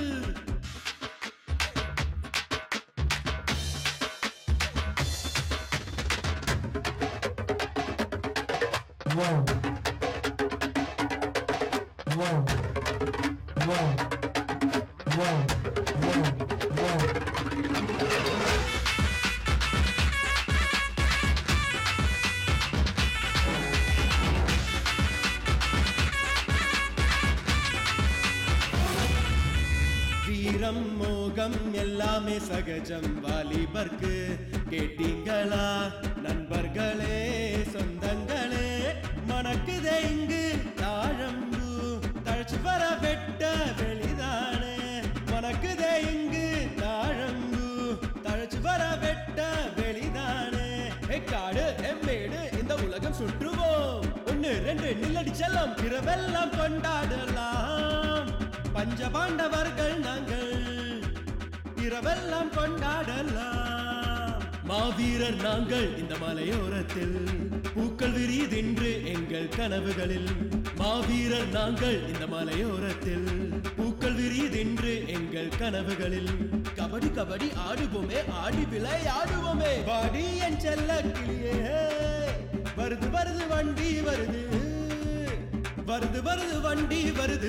வீரம் மோகம் எல்லாமே சகஜம் வாலிபர்க்கு கேட்டீங்களா நண்பர்களே சொந்தங்களே மணக்குதே இங்கு தாழம்பு தழைச்சு வர வெட்ட வெளிதானே மணக்குதே இங்கு தாழம்பு தழைச்சு வர வெட்ட வெளிதானே ஏ காடு எம்மேடு இந்த உலகம் சுற்றுவோம் ஒன்னு ரெண்டு நில்லடி செல்லம் இரவெல்லாம் கொண்டாடலாம் பஞ்சபாண்டவர்கள் நாங்கள் இரவெல்லாம் கொண்டாடலாம் மாவீரர் நாங்கள் இந்த மலையோரத்தில் பூக்கள் விரியுதென்று எங்கள் கனவுகளில் மாவீரர் நாங்கள் இந்த மலையோரத்தில் பூக்கள் விரியுதென்று எங்கள் கனவுகளில் கபடி கபடி ஆடுவோமே ஆடி விளையாடுவோமே வாடி என் செல்ல கிளியே வருது வருது வண்டி வருது வருது வருது வண்டி வருது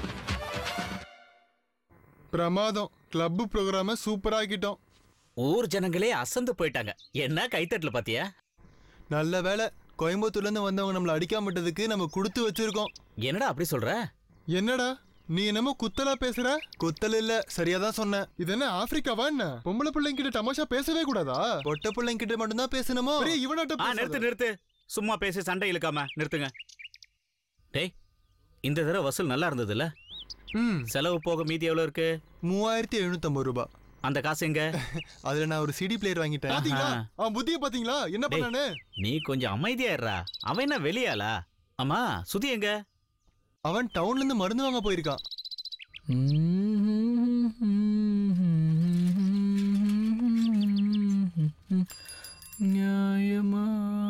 பிரமாதம் கிளப் ப்ரோக்ராம சூப்பரா ஆக்கிட்டோம் ஊர் ஜனங்களே அசந்து போயிட்டாங்க என்ன கைத்தட்டல பாத்தியா நல்ல வேலை கோயம்புத்தூர்ல இருந்து வந்தவங்க நம்மள அடிக்காம விட்டதுக்கு நம்ம கொடுத்து வச்சிருக்கோம் என்னடா அப்படி சொல்ற என்னடா நீ என்னமோ குத்தலா பேசுற குத்தல் இல்ல சரியா தான் சொன்ன இது என்ன ஆப்பிரிக்காவா என்ன பொம்பளை பிள்ளைங்க கிட்ட தமாஷா பேசவே கூடாதா பொட்ட பிள்ளைங்க கிட்ட மட்டும் தான் பேசணுமோ இவனாட்ட ஆ நிறுத்து நிறுத்து சும்மா பேசி சண்டை இழுக்காம நிறுத்துங்க டேய் இந்த தடவை வசூல் நல்லா இருந்ததுல்ல செலவு போக மீதி எவ்வளவு இருக்கு மூவாயிரத்தி எழுநூத்தம்பது ரூபாய் அந்த காசு எங்க அதுல நான் ஒரு சிடி பிளேயர் வாங்கிட்டேன் பாத்தீங்களா அவன் புத்திய பாத்தீங்களா என்ன டேய், பண்ணானே நீ கொஞ்சம் அமைதியா இருடா அவன் என்ன வெளியாளா அம்மா சுதி எங்க அவன் டவுன்ல இருந்து மருந்து வாங்க போயிருக்கான் நியாயமா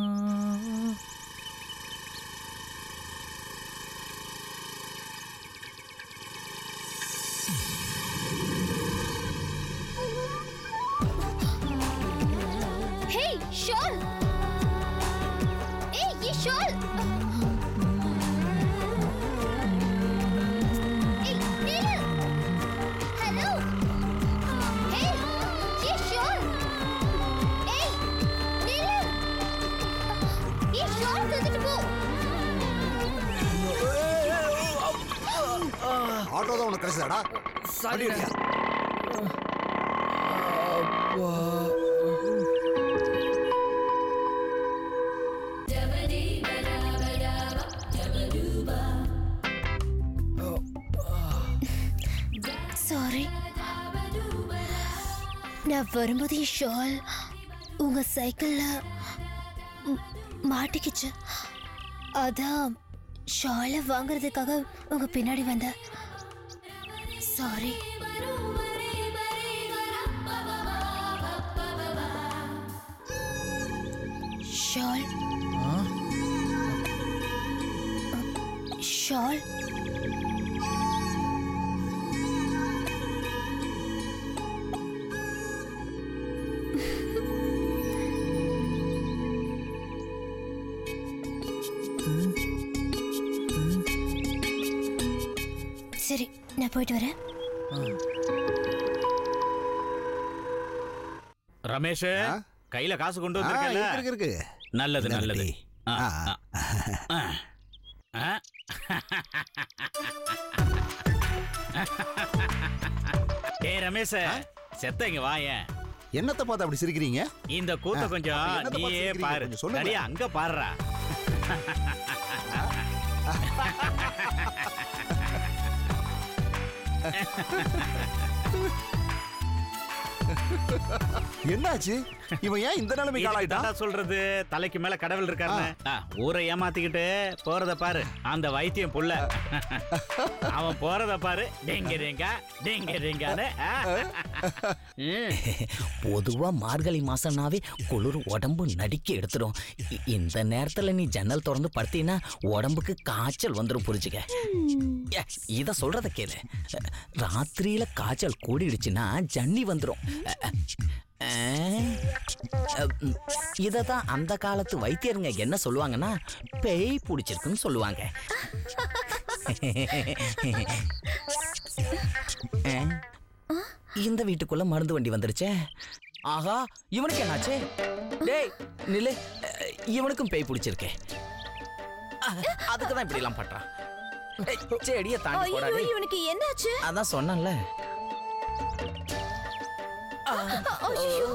ஹே ஷால் ஏய் ये ஷால் ஏய் நில்லு ஹலோ ஹே ये ஷால் ஏய் நில்லு ये ஷால் தூக்கிட்டு போ ஆட்டோ தான் உனக்கு கிடைச்சதாடா சாரிடா. சாரி நான் வரும்போது என் ஷால் உங்க சைக்கிள்ல ம், மாட்டிக்கிச்சு அதான் ஷாலை வாங்குறதுக்காக உங்க பின்னாடி வந்த சாரி ஷால் ஷால் சரி நான் போயிட்டு வரேன் ரமேஷ் கையில காசு கொண்டு ஆ, வந்திருக்கல இருக்கு, இருக்கு. நல்லது இந்தாங்க நல்லது டீ. ஆ, ஆ, ஆ. ஆ. ஏய் ரமேஷ் செத்த இங்க வாயேன் என்னத்தை பார்த்து அப்படி சிரிக்கிறீங்க இந்த கூத்த ஆ, கொஞ்சம் அப்ப என்னத்தை பார்த்து நீயே சிரிக்கிறீங்க? பாரு கொஞ்சம் சொல்லுங்க. சரியா அங்க பாருடா என்னாச்சு இவன் ஏன் இந்த நிலைமைக்கு ஆளாயிட்டான் இதுதான்டா சொல்றது தலைக்கு மேல கடவுள் இருக்காருன்னு ஆ, ஊரை ஏமாத்திக்கிட்டு போறத பாரு அந்த வைத்தியம் புள்ள அவன் போறத பாரு டெங்க டெங்கா டெங்க டெங்கான்னு ஆ. ம். பொதுவா மார்கழி மாசம்னாவே குளிர் உடம்பு நடுக்கி எடுத்துடும் இ- இந்த நேரத்துல நீ ஜன்னல் திறந்து படுத்தீங்கன்னா உடம்புக்கு காய்ச்சல் வந்துடும் புரிஞ்சுக்க ஏ, இத சொல்றத கேளு ராத்திரியில காய்ச்சல் கூடிடுச்சுன்னா ஜன்னி வந்துடும் இதை தான் அந்த காலத்து வைத்தியருங்க என்ன சொல்லுவாங்கன்னா பேய் பிடிச்சிருக்குன்னு சொல்லுவாங்க அஹ், இந்த வீட்டுக்குள்ள மருந்து வண்டி வந்துருச்சே ஆஹா இவனுக்கு என்னாச்சு டேய் நில்லு அஹ், இவனுக்கும் பேய் பிடிச்சிருக்கே அஹ், அதுக்கு தான் இப்படி எல்லாம் பண்றான் ஏய், செடியை தாண்டி ஐயோ போடா டேய். இவனுக்கு என்னாச்சு அதான் சொன்னேன்ல ஐயோ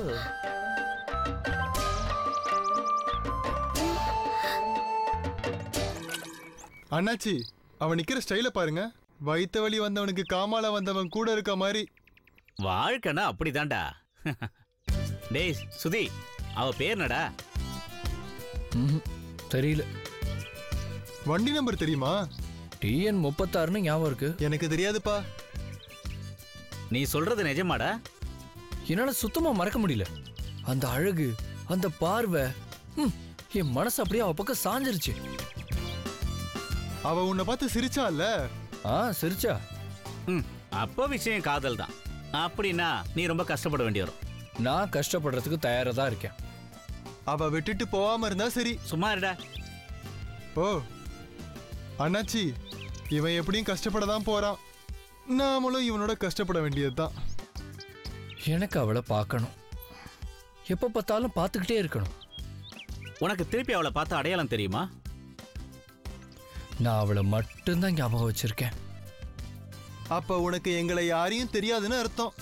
அண்ணாச்சி அவன் நிக்கிற ஸ்டைல பாருங்க வயித்த வலி வந்தவனுக்கு காமால வந்தவன் கூட இருக்க மாதிரி வாழ்க்கைனா அப்படிதான்டா டேய் சுதி அவ பேர் என்னடா தெரியல வண்டி நம்பர் தெரியுமா டிஎன் முப்பத்தாறுன்னு ஞாபகம் இருக்கு எனக்கு தெரியாதுப்பா நீ சொல்றது நிஜமாடா என்னால சுத்தமா மறக்க முடியல அந்த அழகு அந்த பார்வை ம், என் மனசு அப்படியே அவ பக்கம் சாஞ்சிருச்சு அவ உன்னை பார்த்து சிரிச்சால ஆ சிரிச்சா ம் அப்போ விஷயம் காதல் தான் அப்படின்னா நீ ரொம்ப கஷ்டப்பட வேண்டி வரும் நான் கஷ்டப்படுறதுக்கு தயாரா தான் இருக்கேன் அவ விட்டுட்டு போகாம இருந்தா சரி சும்மா இருடா ஓ அண்ணாச்சி இவன் எப்படியும் கஷ்டப்பட தான் போறான் நாமளும் இவனோட கஷ்டப்பட வேண்டியதுதான் எனக்கு அவளை பார்க்கணும் எப்போ பார்த்தாலும் பார்த்துக்கிட்டே இருக்கணும் உனக்கு திருப்பி அவளை பார்த்து அடையாளம் தெரியுமா நான் அவளை மட்டும்தான் ஞாபகம் வச்சிருக்கேன் அப்ப உனக்கு எங்களை யாரையும் தெரியாதுன்னு அர்த்தம்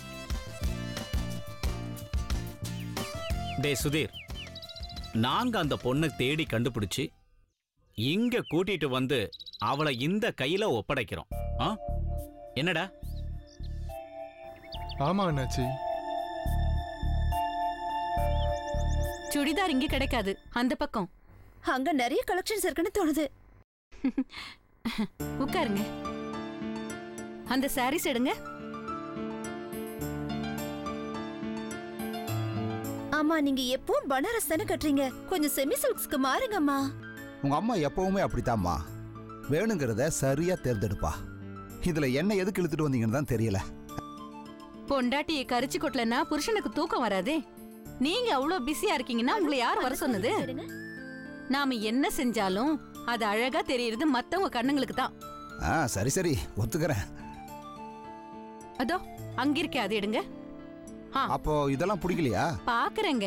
டேய் சுதீர் நாங்க அந்த பொண்ணை தேடி கண்டுபிடிச்சு இங்க கூட்டிட்டு வந்து அவளை இந்த கையில ஒப்படைக்கிறோம் ஆ? என்னடா ஆமா அண்ணாச்சி சுடிதார் இங்க கிடைக்காது அந்த பக்கம் அங்க நிறைய கலெக்ஷன்ஸ் இருக்குன்னு தோணுது உட்காருங்க அந்த சாரீஸ் எடுங்க ஆமா நீங்க எப்பவும் பனாரஸ் தானே கட்டுறீங்க கொஞ்சம் செமி சில்க்ஸ்க்கு மாறுங்கம்மா உங்க அம்மா எப்பவுமே அப்படித்தாம்மா வேணுங்கிறத சரியா தேர்ந்தெடுப்பா இதுல என்ன எதுக்கு இழுத்துட்டு வந்தீங்கன்னு தான் தெரியல பொண்டாட்டியை கரிச்சு கொட்டலன்னா புருஷனுக்கு தூக்கம் வராதே நீங்க அவ்வளவு பிஸியா இருக்கீங்கன்னா உங்களை யார் வர சொன்னது நாம என்ன செஞ்சாலும் அது அழகா தெரியறது மத்தவங்க கண்ணுங்களுக்கு தான் ஆ சரி சரி ஒத்துக்கிறேன் அதோ அங்க இருக்கே அது எடுங்க ஆ அப்போ இதெல்லாம் பிடிக்கலையா பாக்குறேங்க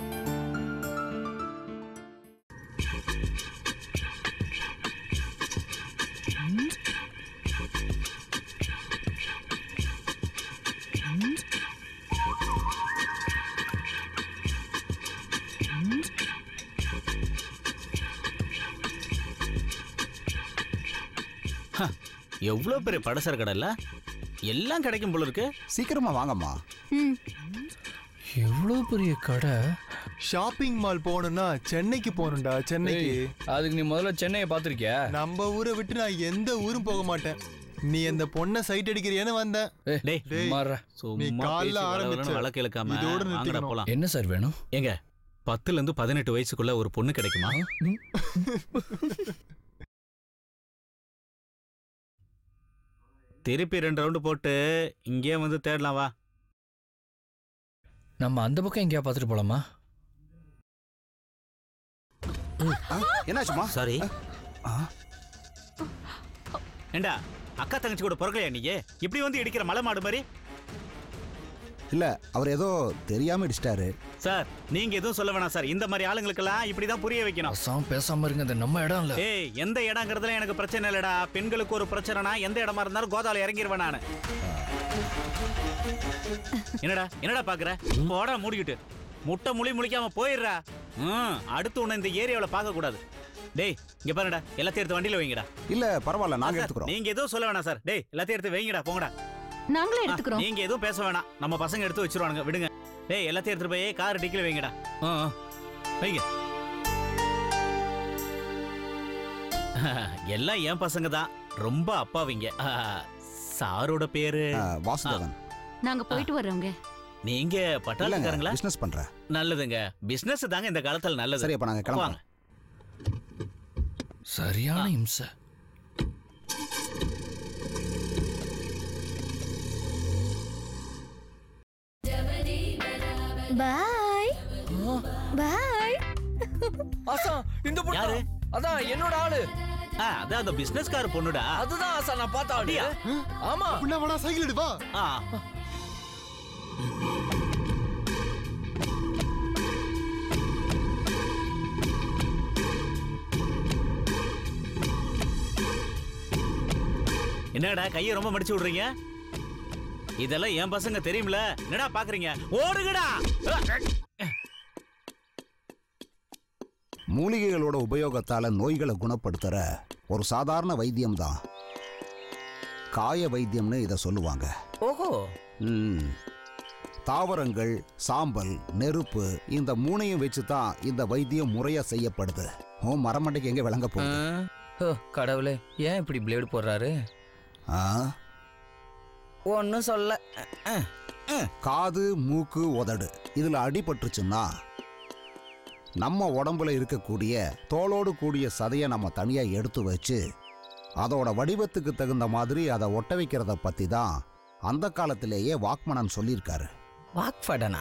எவ்வளோ பெரிய படசர கடையில் எல்லாம் கிடைக்கும் போல இருக்கு சீக்கிரமா வாங்கம்மா எவ்வளோ பெரிய கடை ஷாப்பிங் மால் போகணும்னா சென்னைக்கு போகணும்டா சென்னைக்கு ஏய், அதுக்கு நீ முதல்ல சென்னையை பார்த்துருக்கியா நம்ம ஊரை விட்டு நான் எந்த ஊரும் போக மாட்டேன் நீ அந்த பொண்ணை சைட் அடிக்கிறியேன்னு வந்தேன் டேய் டேய், மாறுறா. நீ சும்மா காலைல பேசி ஆரம்பிச்ச வளவளன்னு வழக்கு இழுக்காம இதோட வாங்கடா நிறுத்திக்கணும் போலாம் என்ன சார் வேணும் ஏங்க பத்துல இருந்து பதினெட்டு வயசுக்குள்ள ஒரு பொண்ணு கிடைக்குமா திருப்பி ரெண்டு ரவுண்டு போட்டு இங்கேயே வந்து தேடலாம் வா நம்ம அந்த பக்கம் எங்கேயா பார்த்துட்டு போலாமா என்னாச்சுமா சாரி ஏண்டா அக்கா தங்கச்சி கூட பிறக்கலையா நீங்க இப்படி வந்து இடிக்கிற மலை மாடு மாதிரி இல்ல அவர் ஏதோ தெரியாம இடிச்சிட்டாரு சார் நீங்க எதுவும் சொல்ல வேணாம் சார் இந்த மாதிரி ஆளுங்களுக்கெல்லாம் இப்படிதான் புரிய வைக்கணும் பேசாம பேசாம இருங்க இது நம்ம இடம் இல்ல ஏய் எந்த இடங்கிறதுல எனக்கு பிரச்சனை இல்லடா பெண்களுக்கு ஒரு பிரச்சனைனா எந்த இடமா இருந்தாலும் கோதால இறங்கிடுவேன் நானு என்னடா என்னடா பாக்குற போடா மூடிக்கிட்டு முட்டை முழி முழிக்காம போயிடுறா ம் அடுத்து உன்னை இந்த ஏரியாவில் பார்க்க கூடாது டேய் இங்க பாருடா எல்லாத்தையும் எடுத்து வண்டியில வைங்கடா இல்ல பரவாயில்ல நாங்க சார், எடுத்துக்கிறோம் நீங்க எதுவும் சொல்ல வேணாம் சார் டேய் எல்லாத்தையும் எடுத்து வைங்கடா போங்கடா நாங்களே எடுத்துக்கிறோம் நீங்க எதுவும் பேச வேணாம் நம்ம பசங்க எடுத்து வச்சிருவானுங்க விடுங்க டேய் எல்லாத்தையும் எடுத்துட்டு போய் கார் டிக்கில வைங்கடா ஆ, ஆ. வைங்க எல்லாம் என் பசங்க தான் ரொம்ப அப்பாவிங்க ஆ, சாரோட பேரு வாசுதேவன் நாங்க போயிட்டு வர்றோங்க நீங்க பட்டாளக்காரங்களா பிசினஸ் பண்றேன் நல்லதுங்க பிசினஸ் தாங்க இந்த காலத்துல நல்லது சரி அப்ப நாங்க கிளம்புறோம் வாங்க. சரியான இம்சை பாய் பாய் ஆசா இந்த பொண்ணு யாரு? அதான் என்னோட ஆளு ஆ, அதான் அந்த பிசினஸ்கார பொண்ணுடா அதுதான் ஆசா நான் பார்த்த ஆளு ஆமா அப்படின்னா வேணா சைக்கிள் எடு வா ஆ என்னடா கையை ரொம்ப மடிச்சு விடுறீங்க இதெல்லாம் என் பசங்க தெரியும்ல என்னடா பாக்குறீங்க ஓடுங்கடா மூலிகைகளோட உபயோகத்தால நோய்களை குணப்படுத்துற ஒரு சாதாரண வைத்தியம் தான் காய வைத்தியம்னு இதை சொல்லுவாங்க ஓஹோ ம். தாவரங்கள் சாம்பல் நெருப்பு இந்த மூணையும் வச்சு தான் இந்த வைத்தியம் முறையா செய்யப்படுது ஓ மரமண்டைக்கு எங்க விளங்க போகுது ஓ கடவுளே ஏன் இப்படி பிளேடு போடுறாரு ஆ? ஒன்னும் சொல்ல காது மூக்கு உதடு இதுல அடிபட்டுருச்சுன்னா நம்ம உடம்புல இருக்கக்கூடிய தோலோடு கூடிய சதையை நம்ம தனியா எடுத்து வச்சு அதோட வடிவத்துக்கு தகுந்த மாதிரி அதை ஒட்ட வைக்கிறத பத்தி தான் அந்த காலத்திலேயே வாக்மனன் சொல்லியிருக்காரு வாக்ஃபடனா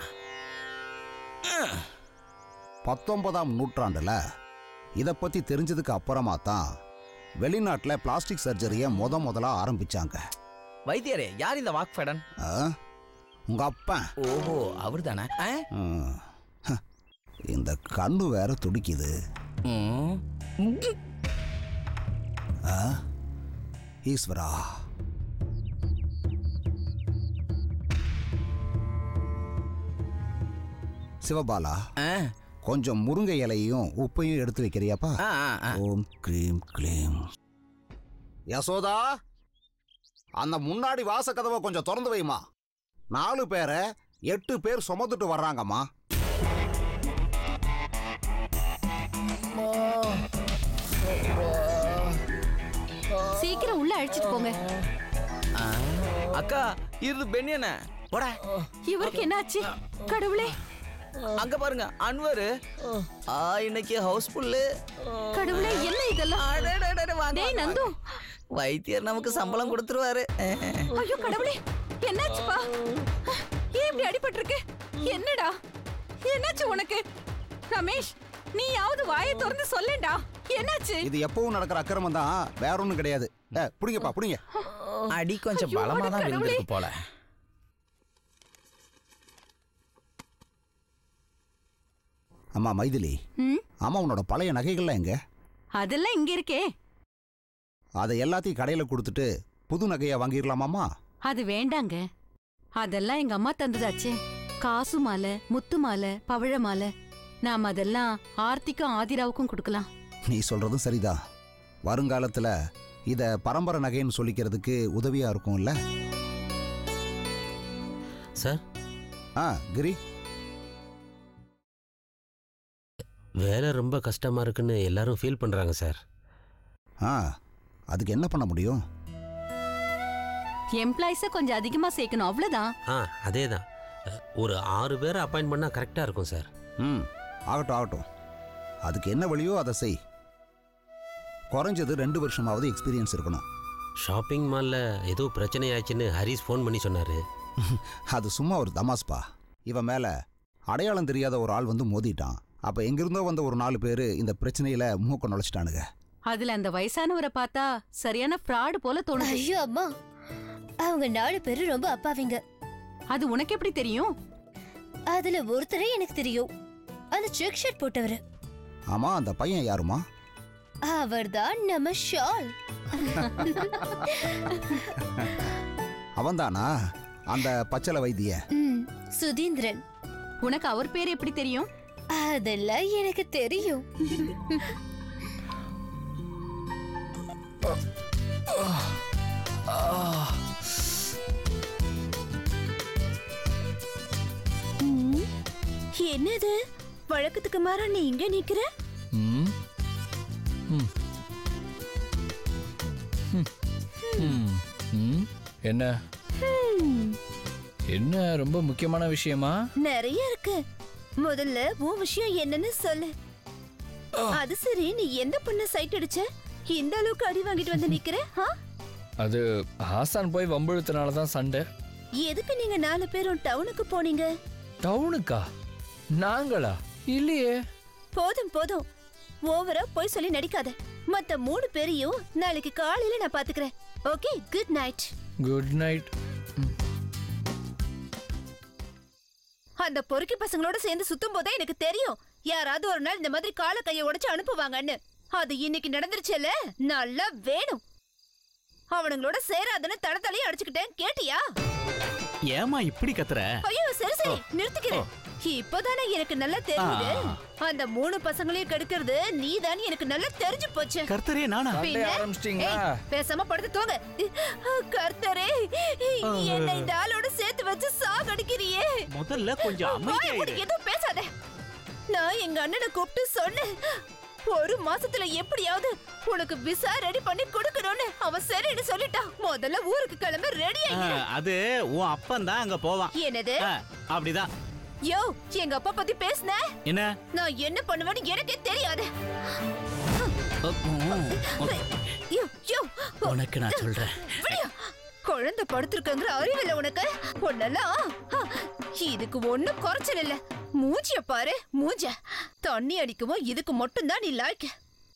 பத்தொன்பதாம் நூற்றாண்டுல இதை பத்தி தெரிஞ்சதுக்கு அப்புறமா தான் வெளிநாட்டில் பிளாஸ்டிக் சர்ஜரியை முத முதலா ஆரம்பிச்சாங்க வைத்தியரே யார் இந்த வாக்ஃபடன் ஆ? உங்க அப்பன் ஓஹோ அவர் தானே ம். ஹ. இந்த கண்ணு வேற துடிக்குது ஆ? ஈஸ்வரா சிவபாலா கொஞ்சம் முருங்கை இலையும் உப்பையும் எடுத்து வைக்கிறியாப்பா ஓம் க்ரீம் க்ளீம் யசோதா அந்த முன்னாடி வாச கதவை கொஞ்சம் திறந்து வைமா நாலு பேரை எட்டு பேர் சுமந்துட்டு வர்றாங்கம்மா சீக்கிரம் உள்ள அழைச்சிட்டு போங்க அக்கா இது பென்யன போடா இவருக்கு என்னாச்சு கடவுளே அங்க பாருங்க அன்வர் ஆ இன்னைக்கு ஹவுஸ்ஃபுல்லு கடவுளே என்ன இதெல்லாம் டேய் நந்து வைத்தியர் நமக்கு சம்பளம் கொடுத்துருவாரு ஐயோ கடவுளே என்னாச்சுப்பா ஏன் இப்படி அடிபட்டிருக்கு என்னடா என்னாச்சு உனக்கு ரமேஷ் நீயாவது வாயை திறந்து சொல்லேன்டா என்னாச்சு இது எப்பவும் நடக்கிற அக்கிரமம் தான் வேற ஒன்றும் கிடையாது ஏ, புடிங்கப்பா புடிங்க அடி கொஞ்சம் ஐயோ, பலமா தான் கடவுளே. விழுந்திருக்கு போல அம்மா மைதிலி ம்? அம்மா உன்னோட பழைய நகைகள்லாம் எங்க அதெல்லாம் இங்க இருக்கே அதை எல்லாத்தையும் கடையில கொடுத்துட்டு புது நகையை வாங்கிடலாமாம்மா அது வேண்டாங்க அதெல்லாம் எங்க அம்மா தந்ததாச்சே காசு மாலை முத்து மாலை பவழ மாலை நாம அதெல்லாம் ஆர்த்திக்கும் ஆதிராவுக்கும் கொடுக்கலாம் நீ சொல்றதும் சரிதான் வருங்காலத்துல இத பரம்பரை நகைன்னு சொல்லிக்கிறதுக்கு உதவியா இருக்கும்ல சார் ஆ கிரி வேலை ரொம்ப கஷ்டமா இருக்குன்னு எல்லாரும் ஃபீல் பண்றாங்க சார் ஆ அதுக்கு என்ன பண்ண முடியும் எம்ப்ளாயிஸ கொஞ்சம் அதிகமா சேர்க்கணும் அவ்வளவுதான் ஆ அதே தான் ஒரு ஆறு பேரை அப்பாயிண்ட் பண்ணால் கரெக்டாக இருக்கும் சார் ம் ஆகட்டும் ஆகட்டும் அதுக்கு என்ன வழியோ அதை செய் குறைஞ்சது ரெண்டு வருஷமாவது எக்ஸ்பீரியன்ஸ் இருக்கணும் ஷாப்பிங் மாலில் ஏதோ பிரச்சனை ஆச்சுன்னு ஹரிஸ் ஃபோன் பண்ணி சொன்னார் அது சும்மா ஒரு தமாஸ்பா இவன் மேல அடையாளம் தெரியாத ஒரு ஆள் வந்து மோதிட்டான் அப்ப எங்கிருந்தோ வந்த ஒரு நாலு பேர் இந்த பிரச்சனையில மூக்க நுழைச்சிட்டானுங்க அதுல அந்த வயசானவரை பார்த்தா சரியான ஃப்ராடு போல தோணுது ஐயோ அம்மா அவங்க நாலு பேரும் ரொம்ப அப்பாவிங்க அது உனக்கு எப்படி தெரியும் அதுல ஒருத்தரே எனக்கு தெரியும் அந்த செக் ஷர்ட் போட்டவரு ஆமா அந்த பையன் யாருமா அவர்தான் நம்ம ஷால் அவன்தானா அந்த பச்சளை வைத்திய ம், சுதீந்திரன் உனக்கு அவர் பேர் எப்படி தெரியும் அதெல்லாம் எனக்கு தெரியும் என்னது வழக்கத்துக்கு மாறா நீ இங்க நிக்கிற ம் ம் ம். ம். ம். என்ன ஹம், என்ன ரொம்ப முக்கியமான விஷயமா நிறைய இருக்கு முதல்ல உன் விஷயம் என்னன்னு சொல்லு அது சரி நீ எந்த பொண்ண சைட் அடிச்ச இந்த அளவுக்கு அடி வாங்கிட்டு வந்து நிக்கிற ஆ? அது ஆசான் போய் வம்பிழுத்தனால தான் சண்டை எதுக்கு நீங்க நாலு பேரும் டவுனுக்கு போனீங்க டவுனுக்கா நாங்களா இல்லையே போதும் போதும் ஓவரா போய் சொல்லி நடிக்காத மத்த மூணு பேரையும் நாளைக்கு காலையில நான் பாத்துக்கிறேன் okay good night good night அந்த பொறுக்கி பசங்களோட சேர்ந்து சுத்தும் போதே எனக்கு தெரியும் யாராவது ஒரு நாள் இந்த மாதிரி கால கைய உடைச்சு அனுப்புவாங்கன்னு அது இன்னைக்கு நடந்துருச்சுல நல்லா வேணும் அவனுங்களோட சேராதன்னு தடத்தலையும் அடிச்சுக்கிட்டேன் கேட்டியா ஏமா இப்படி கத்துற ஐயோ சரி சரி நிறுத்திக்கிறேன் இப்போதானே எனக்கு நல்லா தெரியுது அந்த மூணு பசங்களையும் கெடுக்கிறது நீதான் எனக்கு நல்லா தெரிஞ்சு போச்சு கர்த்தரே நானா பின்ன? ஆரம்பிச்சிட்டீங்களா? ஏய், பேசாம படுத்து தூங்க கர்த்தரே என்ன இந்த ஆளோட சேர்த்து வச்சு சாகடிக்கிறியே முதல்ல கொஞ்சம் வாயை அமைதியா மூடி இரு. எதுவும் பேசாத நான் எங்க அண்ணனை கூப்பிட்டு சொன்னேன் ஒரு மாசத்துல எப்படியாவது உனக்கு விசா ரெடி பண்ணி கொடுக்கணும்னு அவன் சரின்னு சொல்லிட்டான் முதல்ல ஊருக்கு கிளம்ப ரெடி ஆ, ஆகி அது உன் அப்பன் தான் அங்க போவான் என்னது ஆ, அப்படிதான் யோ எங்க அப்பா பத்தி பேசுன என்ன நான் என்ன பண்ணுவேன்னு எனக்கே தெரியாது யோ யோ உனக்கு நான் சொல்றேன் விடியா குழந்தை படுத்திருக்கங்கிற அறிவில்ல உனக்கு ஒன்னெல்லாம் ஆ, இதுக்கு ஒண்ணும் குறைச்சல் இல்ல மூஞ்சிய பாரு மூஞ்ச தண்ணி அடிக்கவும் இதுக்கு மட்டும்தான் நீ லாய்க்க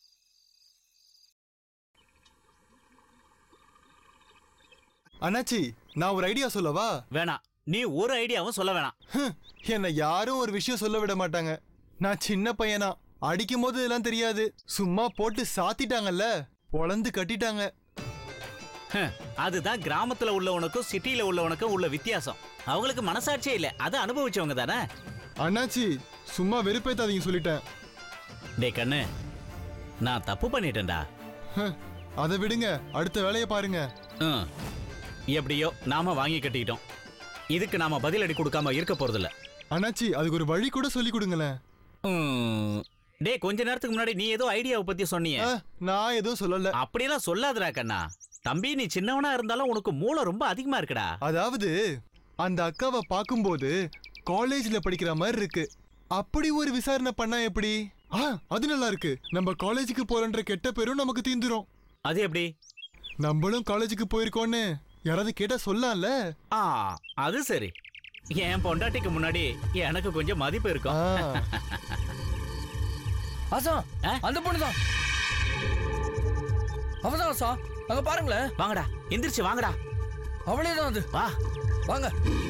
அண்ணாச்சி நான் ஒரு ஐடியா சொல்லவா வேணாம் நீ ஒரு ஐடியாவும் சொல்ல வேணாம் ஹம், என்னை யாரும் ஒரு விஷயம் சொல்ல விட மாட்டாங்க நான் சின்ன பையனா அடிக்கும் போது இதெல்லாம் தெரியாது சும்மா போட்டு சாத்திட்டாங்கல்ல பொளந்து கட்டிட்டாங்க ஹம், அதுதான் கிராமத்துல உள்ளவனுக்கும் சிட்டில உள்ளவனுக்கும் உள்ள வித்தியாசம் அவங்களுக்கு மனசாட்சியே இல்ல அதை அனுபவிச்சவங்க தானே அண்ணாச்சி சும்மா வெறுப்பேத்தாதீங்க சொல்லிட்டேன் டே கண்ணு நான் தப்பு பண்ணிட்டேன்டா ஹம், அதை விடுங்க அடுத்த வேலையை பாருங்க ம். எப்படியோ நாம வாங்கி கட்டிக்கிட்டோம் இதுக்கு நாம பதிலடி கொடுக்காம இருக்க போறதில்ல அண்ணாச்சி அதுக்கு ஒரு வழி கூட சொல்லி கொடுங்களேன் ம். டேய் கொஞ்ச நேரத்துக்கு முன்னாடி நீ ஏதோ ஐடியாவை பத்தி சொன்னியே ஆ, நான் எதுவும் சொல்லல அப்படியெல்லாம் சொல்லாதடா கண்ணா தம்பி நீ சின்னவனா இருந்தாலும் உனக்கு மூளை ரொம்ப அதிகமா இருக்குடா அதாவது அந்த அக்காவை பார்க்கும்போது காலேஜ்ல படிக்கிற மாதிரி இருக்கு அப்படி ஒரு விசாரணை பண்ணா எப்படி ஆ அது நல்லா இருக்கு நம்ம காலேஜுக்கு போறன்ற கெட்ட பேரும் நமக்கு தீந்துரும் அது எப்படி நம்மளும் காலேஜுக்கு போயிருக்கோன்னு யாராவது கேட்டா சொல்லலாம்ல ஆ அது சரி என் பொண்டாட்டிக்கு முன்னாடி எனக்கு கொஞ்சம் மதிப்பு இருக்கும் ஆசா அந்த பொண்ணுதான் அவதான் ஆசா அங்க பாருங்களேன் வாங்கடா எந்திரிச்சு வாங்கடா அவளே தான் அது வா வாங்க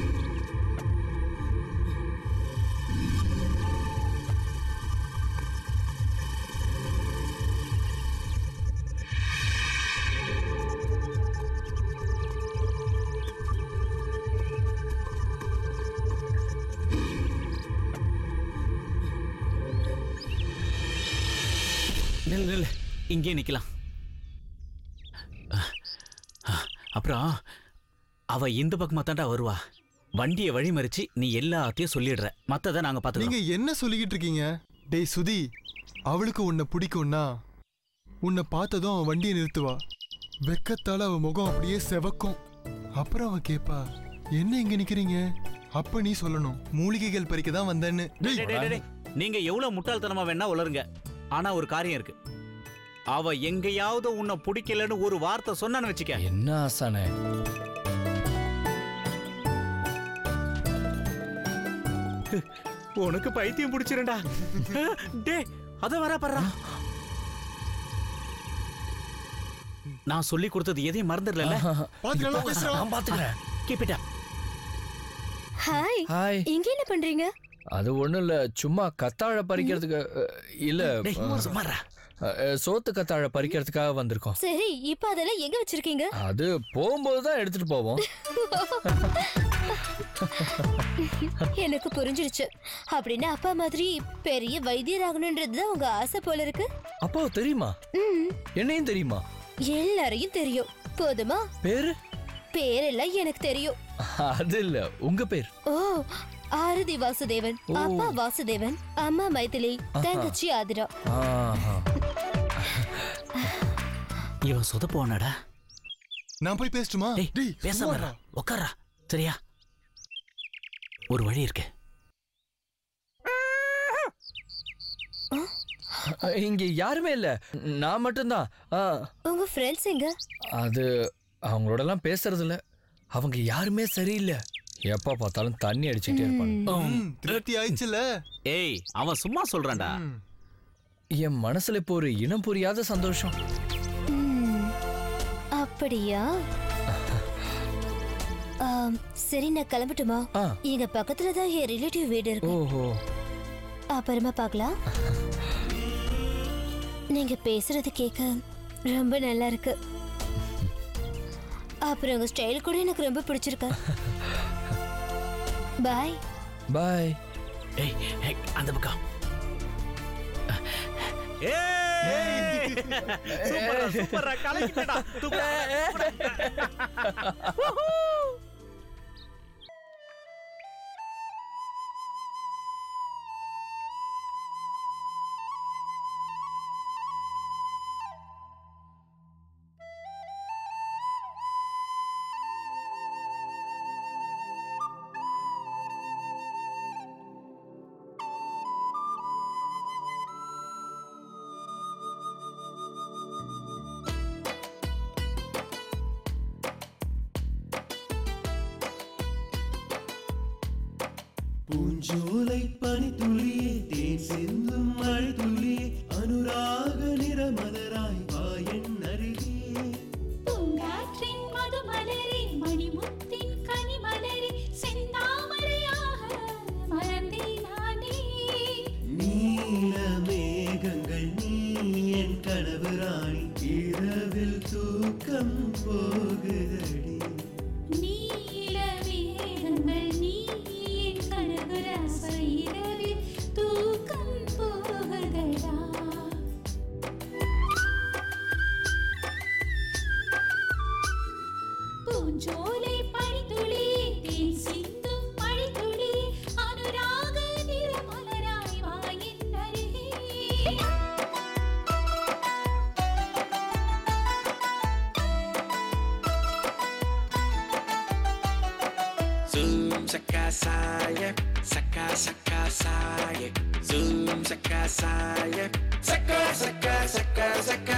நில் நில் இங்கே நிக்கலாம் அப்புறம் அவ இந்த பக்கமா தாண்டா வருவா வண்டியை வழிமறிச்சு நீ எல்லாத்தையும் சொல்லிடுற மத்ததை நாங்க நீங்க பாத்துக்கிறோம் என்ன சொல்லிக்கிட்டு இருக்கீங்க டேய் சுதி அவளுக்கு உன்னை பிடிக்கும்னா உன்னை பார்த்ததும் அவன் வண்டியை நிறுத்துவா வெக்கத்தால அவ முகம் அப்படியே செவக்கும் அப்புறம் அவ கேப்பா என்ன இங்க நிக்கிறீங்க அப்ப நீ சொல்லணும் மூலிகைகள் பறிக்க தான் வந்தேன்னு டேய், டேய், டேய், டேய். நீங்க எவ்வளவு முட்டாள்தனமா வேணா உளருங்க ஆனா ஒரு காரியம் இருக்கு அவ எங்கேயாவது உன்னை பிடிக்கலன்னு ஒரு வார்த்தை சொன்னான்னு வச்சுக்க என்ன ஆசானே உனக்கு பைத்தியம் பிடிச்சிருண்டா டே அத வர படுறா நான் சொல்லி கொடுத்தது எதையும் மறந்துடல பாத்து நல்லா பேசுறா. நான் பாத்துக்கிறேன் கீப் இட் ஹாய் ஹாய் இங்க என்ன பண்றீங்க அது ஒண்ணும் இல்ல சும்மா கத்தாழை பறிக்கிறதுக்கு அஹ், இல்ல டேய், அஹ், சும்மாடா. அஹ், சோத்து கத்தாழை பறிக்கிறதுக்காக வந்திருக்கோம் சரி இப்ப அதெல்லாம் எங்க வச்சிருக்கீங்க அது போகும்போது தான் எடுத்துட்டு போவோம் எனக்கு புரிஞ்சிருச்சு அப்படின்னா அப்பா மாதிரி பெரிய வைத்தியர் ஆகணும்ன்றது தான் உங்க ஆசை போல இருக்கு அப்பா தெரியுமா ம், என்னையும் தெரியுமா எல்லாரையும் தெரியும் போதுமா பேரு பேரெல்லாம் எனக்கு தெரியும் அது இல்ல உங்க பேர் ஓ ஆரதி வாசுதேவன் ஓ. அப்பா வாசுதேவன் அம்மா மைதிலி ஆஹா. தங்கச்சி ஆதிரா ஆஹா. இவன் சொதப்போனடா நான் போய் பேசட்டுமா டேய் பேசாம உட்காரா சரியா ஒரு வழி இருக்கு இங்க யாருமே இல்ல நான் மட்டும்தான் ஆ, உங்க ஃப்ரெண்ட்ஸ் எங்க அது அவங்களோடலாம் பேசுறது இல்ல அவங்க யாருமே சரியில்லை எப்ப பார்த்தாலும் தண்ணி அடிச்சுட்டே இருப்பாங்க திருப்தி ஆயிடுச்சுல ஏய் அவன் சும்மா சொல்றான்டா என் மனசுல இப்போ ஒரு இனம் புரியாத சந்தோஷம் ம், அப்படியா ஆம், சரி நான் கிளம்பட்டுமா ஆ. எங்க பக்கத்துல தான் என் ரிலேட்டிவ் வீடு இருக்கு ஓஹோ அப்புறமா பார்க்கலாம் நீங்க பேசுறது கேட்க ரொம்ப நல்லா இருக்கு அப்புறம் உங்க ஸ்டைல் கூட எனக்கு ரொம்ப பிடிச்சிருக்கு பாய் பாய் ஏய் ஏய், அந்த பக்கம் சூப்பரா சூப்பரா கலக்கிட்டடா பூஞ்சோலை பனித்துளியே தேன் சிந்தும் மழை துளியே அனுராக நிறமலராய் வாயன் அருகே பூங்காற்றின் மதுமலரே மணிமுத்தின் கனிமலரே செந்தாமரையாக மறந்தேன் நானே நீல மேகங்கள் நீ என் கனவு ராணி இரவில் தூக்கம் போகுதடி நீல மேகங்கள் நீ என் கனவு ரச இரவில் தூக்கம் போகுதடா பூஞ்சோலை பனித்துளியே தேன் சிந்தும் மழைத்துளியே அனுராக நிறமலராய் வாயின் அருகே Zoom saka saya, saka saka saya. Zoom saka saya, saka saka saka saka.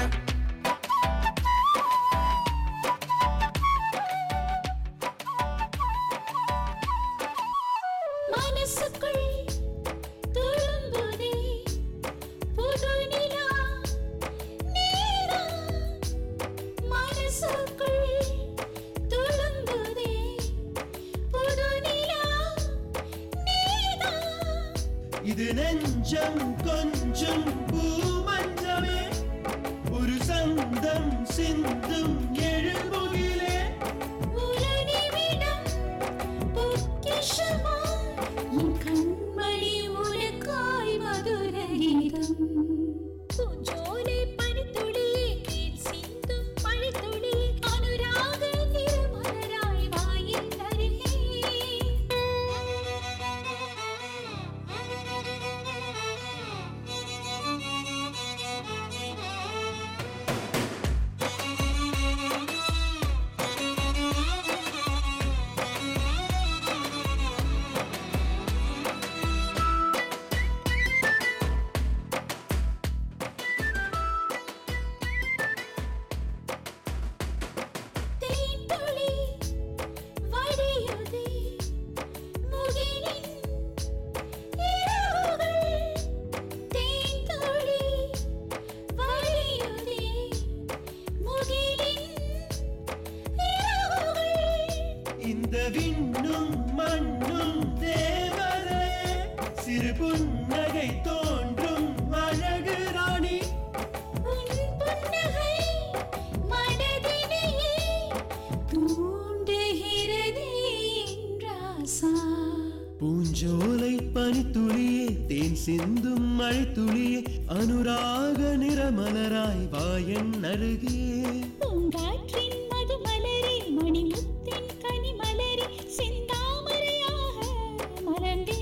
மனசுக்குள் துளும்புதே புது நிலா நீதான் மனசுக்குள் துளும்புதே புது நிலா நீதான் இது நெஞ்சம் கொஞ்சம் பூமஞ்சமே ஒரு சந்தம் சிந்தும் எழுமுகிலே ஒரு நிமிடம் பொக்கிஷமா என் கண்மணி உனக்காய் மதுர கீதம் பூஞ்சோலை பனித்துளியே தேன் சிந்தும் மழைத்துளியே அனுராக நிறமலராய் வாயின் அருகே தேன்துளி வடியுதே முகிலின் இரவுகள் தேன்துளி வடியுதே முகிலின் இரவுகள் இந்த விண்ணும் மண்ணும் தேவரே சிறு புன்னகை தோன்றும் அழகு ராணி உன் புன்னகை மனதினையே தூண்டுகிறதே என் ராசா பூஞ்சோலை பனித்துளியே தேன் சிந்தும் மழை துளியே அனுராக நிறமலராய் வாயன் அருகே பூங்காற்றின் மதுமலரே மணிமுத்தின் கனிமலரே செந்தாமரையாக மலர்ந்தே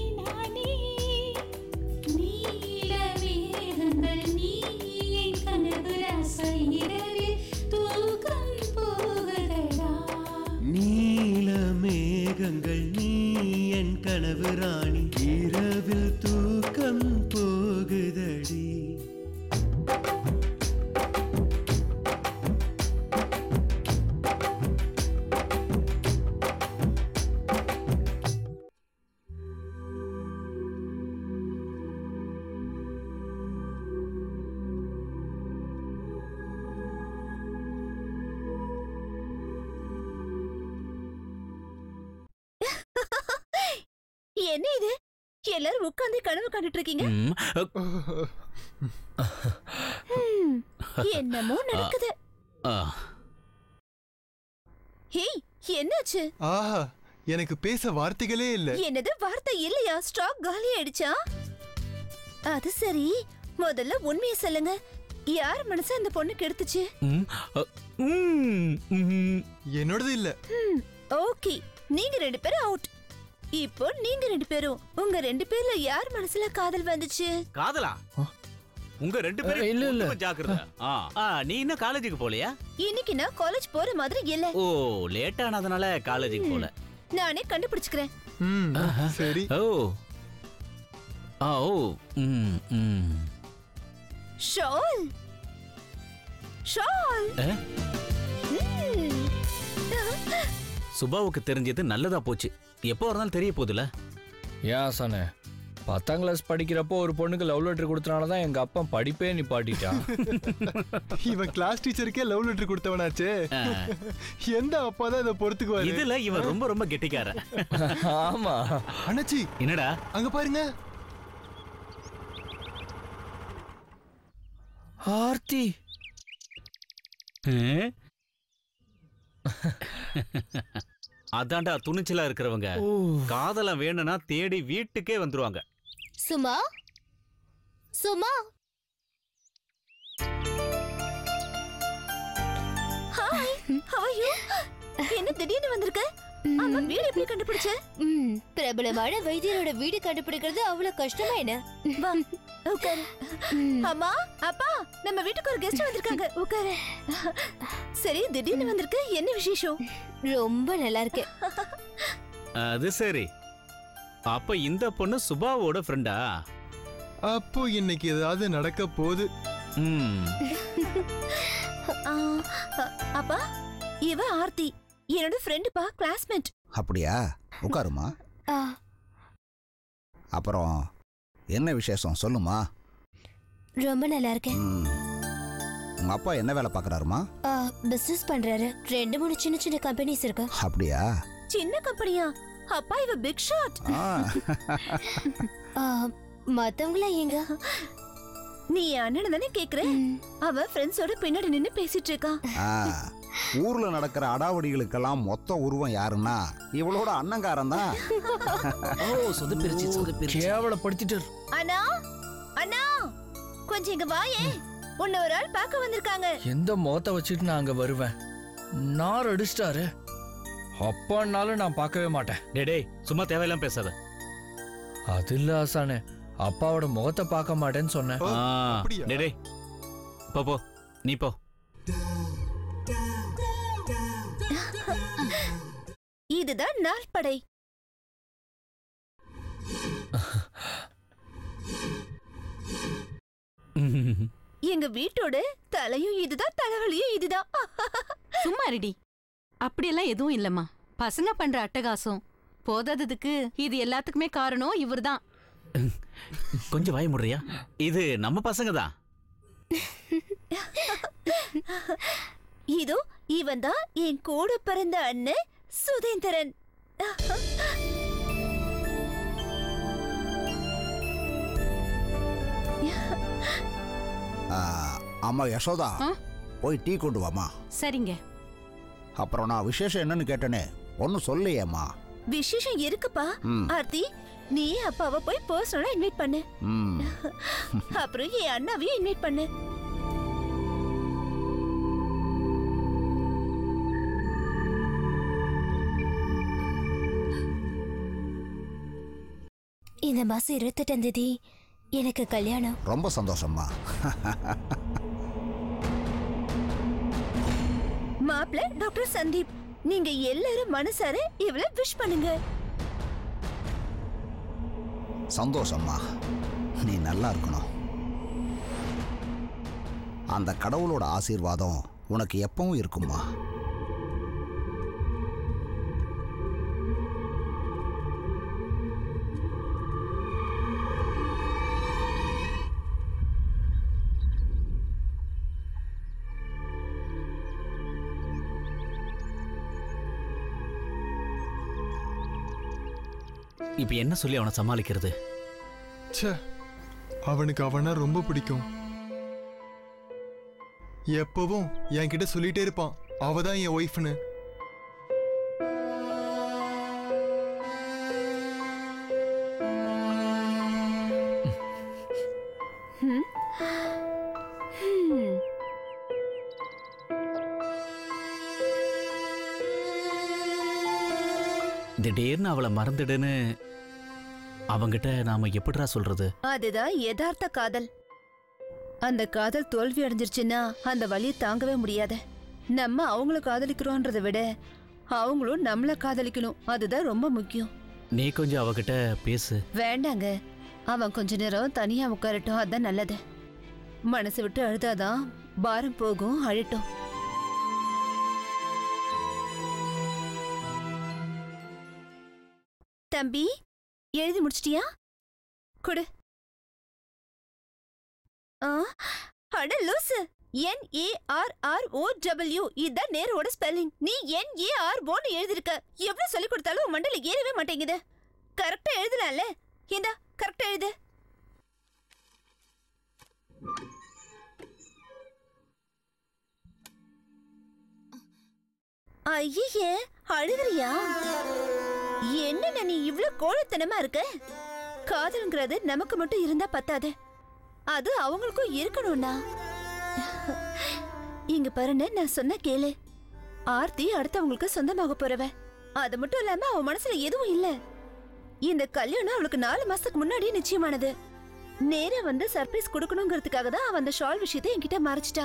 நிலவு ராணி இரவில் தூக்கம் போகுதடி என்ன இது எல்லாரும் உட்கார்ந்து கனவு கண்டுட்டு இருக்கீங்க ம், ஹம், என்னமோ நடக்குது ஆ, ஹேய் என்னாச்சு ஆஹா எனக்கு பேச வார்த்தைகளே இல்ல என்னது வார்த்தை இல்லையா ஸ்டாக் காலி ஆயிடுச்சா அது சரி முதல்ல உண்மையை சொல்லுங்க யார் மனசு அந்த பொண்ணுக்கு எடுத்துச்சு ம், அ, ம், ம். என்னோடது இல்ல ஓகே நீங்க ரெண்டு பேரும் அவுட் இப்போ நீங்க ரெண்டு பேரும் உங்க ரெண்டு பேர்ல யார் மனசுல காதல் வந்துச்சு காதலா உங்க ரெண்டு பேரும் இல்ல, இல்ல. ஒத்துமை ஜாக்கிரதை ஆ, ஆ, நீ இன்னும் காலேஜுக்கு போலையா இன்னைக்கு நான் காலேஜ் போற மாதிரி இல்ல ஓ லேட் ஆனதுனால காலேஜுக்கு போல நானே கண்டுபிடிச்சுக்கிறேன் ம் சரி ஓ ஆ ஓ ம் ம் ஷால் ஷால் ஆ? ம். சுபாவுக்கு தெரிஞ்சது நல்லதா போச்சு எப்போ இருந்தாலும் தெரிய போகுதுல ஏன் ஆசானே பத்தாம் கிளாஸ் படிக்கிறப்போ ஒரு பொண்ணுக்கு லவ் லெட்டர் கொடுத்தனால தான் எங்க அப்பா படிப்பே நிப்பாட்டிட்டான் இவன் கிளாஸ் டீச்சருக்கே லவ் லெட்டர் கொடுத்தவனாச்சே எந்த அப்பா தான் இதை பொறுத்துக்குவாரு இதுல இவன் ரொம்ப ரொம்ப கெட்டிக்கார ஆமா அண்ணாச்சி என்னடா அங்க பாருங்க ஆர்த்தி அதான்டா துணிச்சலா இருக்கிறவங்க காதலம் வேணும்னா தேடி வீட்டுக்கே வந்துருவாங்க Suma Suma hi how are you என்ன திடீர்னு வந்திருக்க ஆமா வீடு எப்படி கண்டுபிடிச்ச ம், பிரபலமான வைத்தியரோட வீடு கண்டுபிடிக்கிறது அவ்வளவு கஷ்டமா என்ன வா உட்காரு அம்மா அப்பா நம்ம வீட்டுக்கு ஒரு கெஸ்ட் வந்திருக்காங்க உட்காரு சரி திடீர்னு வந்திருக்கு என்ன விசேஷம் ரொம்ப நல்லா இருக்கு அது சரி அப்ப இந்த பொண்ணு சுபாவோட ஃப்ரெண்டா அப்போ இன்னைக்கு ஏதாவது நடக்க போகுது ம் ஆ, அ- அப்பா இவ ஆர்த்தி என்னோட ஃப்ரெண்டுப்பா கிளாஸ்மேட் அப்படியா உட்காருமா ஆ, அப்புறம் என்ன விசேஷம் சொல்லுமா ரொம்ப நல்லா இருக்கேன் ம். உங்க அப்பா என்ன வேலை பார்க்கறாருமா பிசினஸ் பண்றாரு ரெண்டு மூணு சின்ன சின்ன கம்பெனிஸ் இருக்கு அப்படியா சின்ன கம்பெனியா அப்பா இவ பிக் ஷாட் ஆ. ஆ, மத்தவங்கள எங்க நீ என் அண்ணனை தானே கேக்குற அவ ஃப்ரெண்ட்ஸோட பின்னாடி நின்னு பேசிட்டு இருக்கா ஆ. ஊர்ல நடக்கிற அடாவடிகளுக்கெல்லாம் மொத்த உருவம் யாருன்னா இவளோட அண்ணங்காரன் தான் ஓ சொதப்பிருச்சு சொதப்பிருச்சு கேவலப்படுத்திட்டார் அண்ணா அண்ணா கொஞ்சம் இங்க வாயே உன்னை ஒரு ஆள் பார்க்க வந்திருக்காங்க எந்த முகத்தை வச்சுட்டு நான் அங்க வருவேன் நார் அடிச்சிட்டாரு அப்பான்னாலும் நான் பார்க்கவே மாட்டேன் டேய் டேய் சும்மா தேவையில்லாம பேசாத அது இல்ல ஆசானே அப்பாவோட முகத்தை பார்க்க மாட்டேன்னு சொன்னேன் ஆ, அப்படியா? டேய் டேய் போ போ நீ போ இதுதான் நாள் படை எங்க வீட்டோட தலையும் இதுதான் தலைவலியும் இதுதான் சும்மா ரெடி அப்படியெல்லாம் எதுவும் இல்லம்மா பசங்க பண்ற அட்டகாசம் போதாததுக்கு இது எல்லாத்துக்குமே காரணம் இவர்தான் கொஞ்சம் வாய முடுறியா இது நம்ம பசங்க தான் இதோ இவன் தான் என் கூட பிறந்த அண்ணன் சுதேந்திரன் ஆ, அம்மா யசோதா ஆ? போய் டீ கொண்டு வாமா சரிங்க அப்புறம் நான் விசேஷம் என்னன்னு கேட்டேனே ஒன்னும் சொல்லையேம்மா விசேஷம் இருக்குப்பா ம். ஆர்த்தி நீ அப்பாவை போய் பர்சனலா இன்வைட் பண்ணு ம் அப்புறம் என் அண்ணாவையும் இன்வைட் பண்ணு இந்த மாசம் இருபத்தெட்டாம் தேதி எனக்கு கல்யாணம் ரொம்ப சந்தோஷம்மா மாப்பிள்ள டாக்டர் சந்தீப் நீங்க எல்லாரும் மனசார இவள விஷ் பண்ணுங்க சந்தோஷம்மா நீ நல்லா இருக்கணும் அந்த கடவுளோட ஆசீர்வாதம் உனக்கு எப்பவும் இருக்குமா இப்போ என்ன சொல்லி அவனை சமாளிக்கிறது ச்சே அவனுக்கு அவனா ரொம்ப பிடிக்கும் எப்பவும் என்கிட்ட சொல்லிட்டே இருப்பான் அவ தான் என் ஒய்ஃப்னு ம். ம். திடீர்னு அவளை மறந்துடுன்னு அவங்கிட்ட நாம எப்படிடா சொல்றது அதுதான் யதார்த்த காதல் அந்த காதல் தோல்வி அடைஞ்சிருச்சுன்னா அந்த வலியை தாங்கவே முடியாது நம்ம அவங்கள காதலிக்கிறோன்றத விட அவங்களும் நம்மள காதலிக்கணும் அதுதான் ரொம்ப முக்கியம் நீ கொஞ்சம் அவகிட்ட பேசு வேண்டாங்க அவன் கொஞ்ச நேரம் தனியா உட்காரட்டும் அதான் நல்லது மனசு விட்டு அழுதாதான் பாரம் போகும் அழட்டும் தம்பி எழுதி முடிச்சிட்டியா கொடு ஆ, அட லூசு என் A R R O W இதான் நேரோட ஸ்பெல்லிங் நீ என் ஏ ஆர் ஓன்னு எழுதிருக்க எவ்வளவு சொல்லி கொடுத்தாலும் உன் மண்டல ஏறவே மாட்டேங்குது கரெக்டா எழுதலாம்ல இந்தா கரெக்டா எழுது ஐயே அழுதுறியா என்ன நீ இவ்ளோ கோழத்தனமா இருக்க காதல்ங்கிறது நமக்கு மட்டும் இருந்தா பத்தாது அது அவங்களுக்கும் இருக்கணும்னா இங்க பாருன்னு நான் சொன்ன கேளு ஆர்த்தி அடுத்தவங்களுக்கு சொந்தமாக போறவ அது மட்டும் இல்லாம அவன் மனசுல எதுவும் இல்ல இந்த கல்யாணம் அவளுக்கு நாலு மாசத்துக்கு முன்னாடியே நிச்சயமானது நேரா வந்து சர்ப்ரைஸ் கொடுக்கணுங்கிறதுக்காக தான் அவன் அந்த ஷால் விஷயத்தை என்கிட்ட மறைச்சிட்டா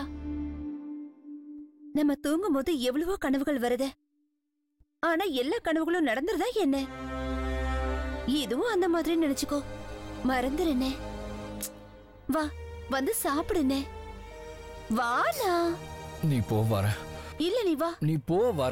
நம்ம தூங்கும் போது எவ்வளவோ கனவுகள் வருது ஆனா எல்லா கனவுகளும் நடந்துருதா என்ன இதுவும் அந்த மாதிரி நினைச்சுக்கோ மறந்துருனே வா வந்து சாப்பிடுனே வாண்ணா நீ போ வர இல்ல நீ வா நீ போ வர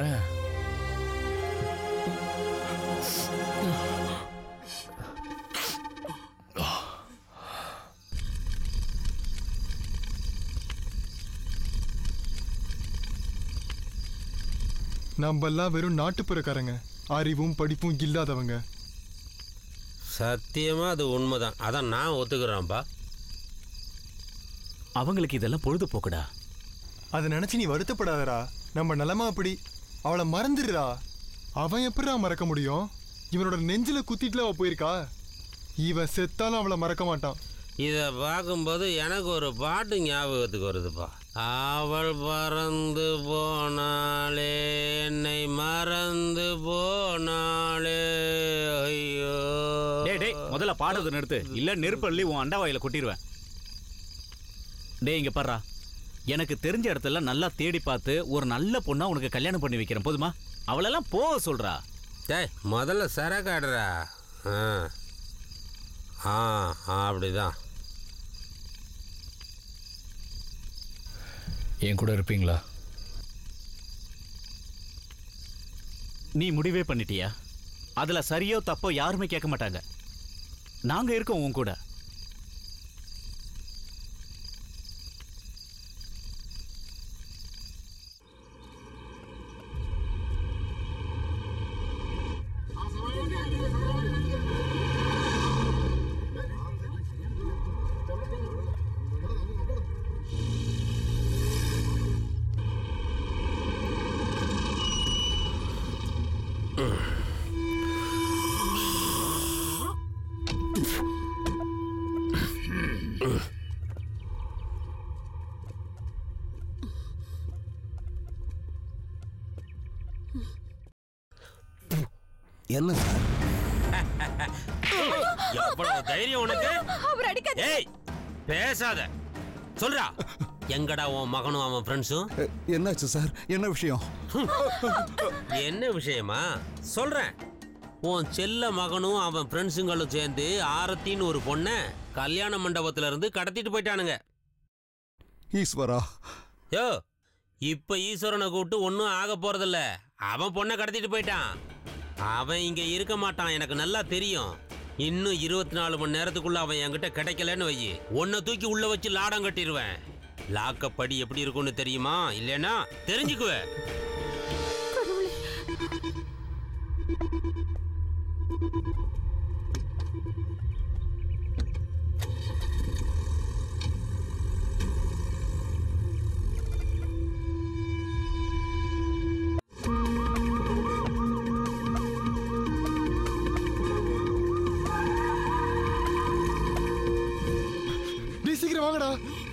நம்மெல்லாம் வெறும் நாட்டுப்புறக்காரங்க அறிவும் படிப்பும் இல்லாதவங்க சத்தியமா அது உண்மைதான் அதான் நான் ஒத்துக்கிறேன்ப்பா அவங்களுக்கு இதெல்லாம் பொழுதுபோக்குடா அதை நினைச்சு நீ வருத்தப்படாதடா நம்ம நிலமா அப்படி அவளை மறந்துடுறா அவன் எப்படிடா மறக்க முடியும் இவனோட நெஞ்சில குத்திட்டுல அவ போயிருக்கா இவன் செத்தாலும் அவளை மறக்க மாட்டான் இதை பார்க்கும்போது எனக்கு ஒரு பாட்டு ஞாபகத்துக்கு வருதுப்பா அவள் பறந்து போனாளே என்னை மறந்து போனாளே ஐயோ டேய் டேய் முதல்ல பாடுறதை நிறுத்து இல்ல நெருப்பள்ளி உன் அண்டவாயில கொட்டிடுவேன் டேய் இங்க பாருடா எனக்கு தெரிஞ்ச இடத்துல நல்லா தேடி பார்த்து ஒரு நல்ல பொண்ணா உனக்கு கல்யாணம் பண்ணி வைக்கிறேன் போதுமா அவளெல்லாம் போக சொல்றா டேய் முதல்ல சரக்காடுறா ஆ ஆ ஆ, அப்படிதான் என் கூட இருப்பீங்களா நீ முடிவே பண்ணிட்டியா அதுல சரியோ தப்போ யாருமே கேட்க மாட்டாங்க நாங்க இருக்கோம் உன் கூட என்ன சார் எவ்வளவு தைரியம் உனக்கு அவர் அடிக்காத ஏய் பேசாத சொல்றா எங்கடா உன் மகனும் அவன் ஃப்ரெண்ட்ஸும் என்னாச்சு சார் என்ன விஷயம் என்ன விஷயமா சொல்றேன் உன் செல்ல மகனும் அவன் ஃப்ரெண்ட்ஸுங்களும் சேர்ந்து ஆரத்தின்னு ஒரு பொண்ணை கல்யாண மண்டபத்துல இருந்து கடத்திட்டு போயிட்டானுங்க ஈஸ்வரா யோ இப்ப ஈஸ்வரனை கூப்பிட்டு ஒன்றும் ஆக போறதில்ல அவன் பொண்ணை கடத்திட்டு போயிட்டான் அவன் இங்க இருக்க மாட்டான் எனக்கு நல்லா தெரியும் இன்னும் இருபத்தி நாலு மணி நேரத்துக்குள்ள அவன் என்கிட்ட கிடைக்கலன்னு வை உன்னை தூக்கி உள்ள வச்சு லாடம் கட்டிடுவேன் லாக்கப்படி எப்படி இருக்கும்னு தெரியுமா இல்லைன்னா தெரிஞ்சுக்குவேன் டேய் சீக்கிரம் வாங்கடா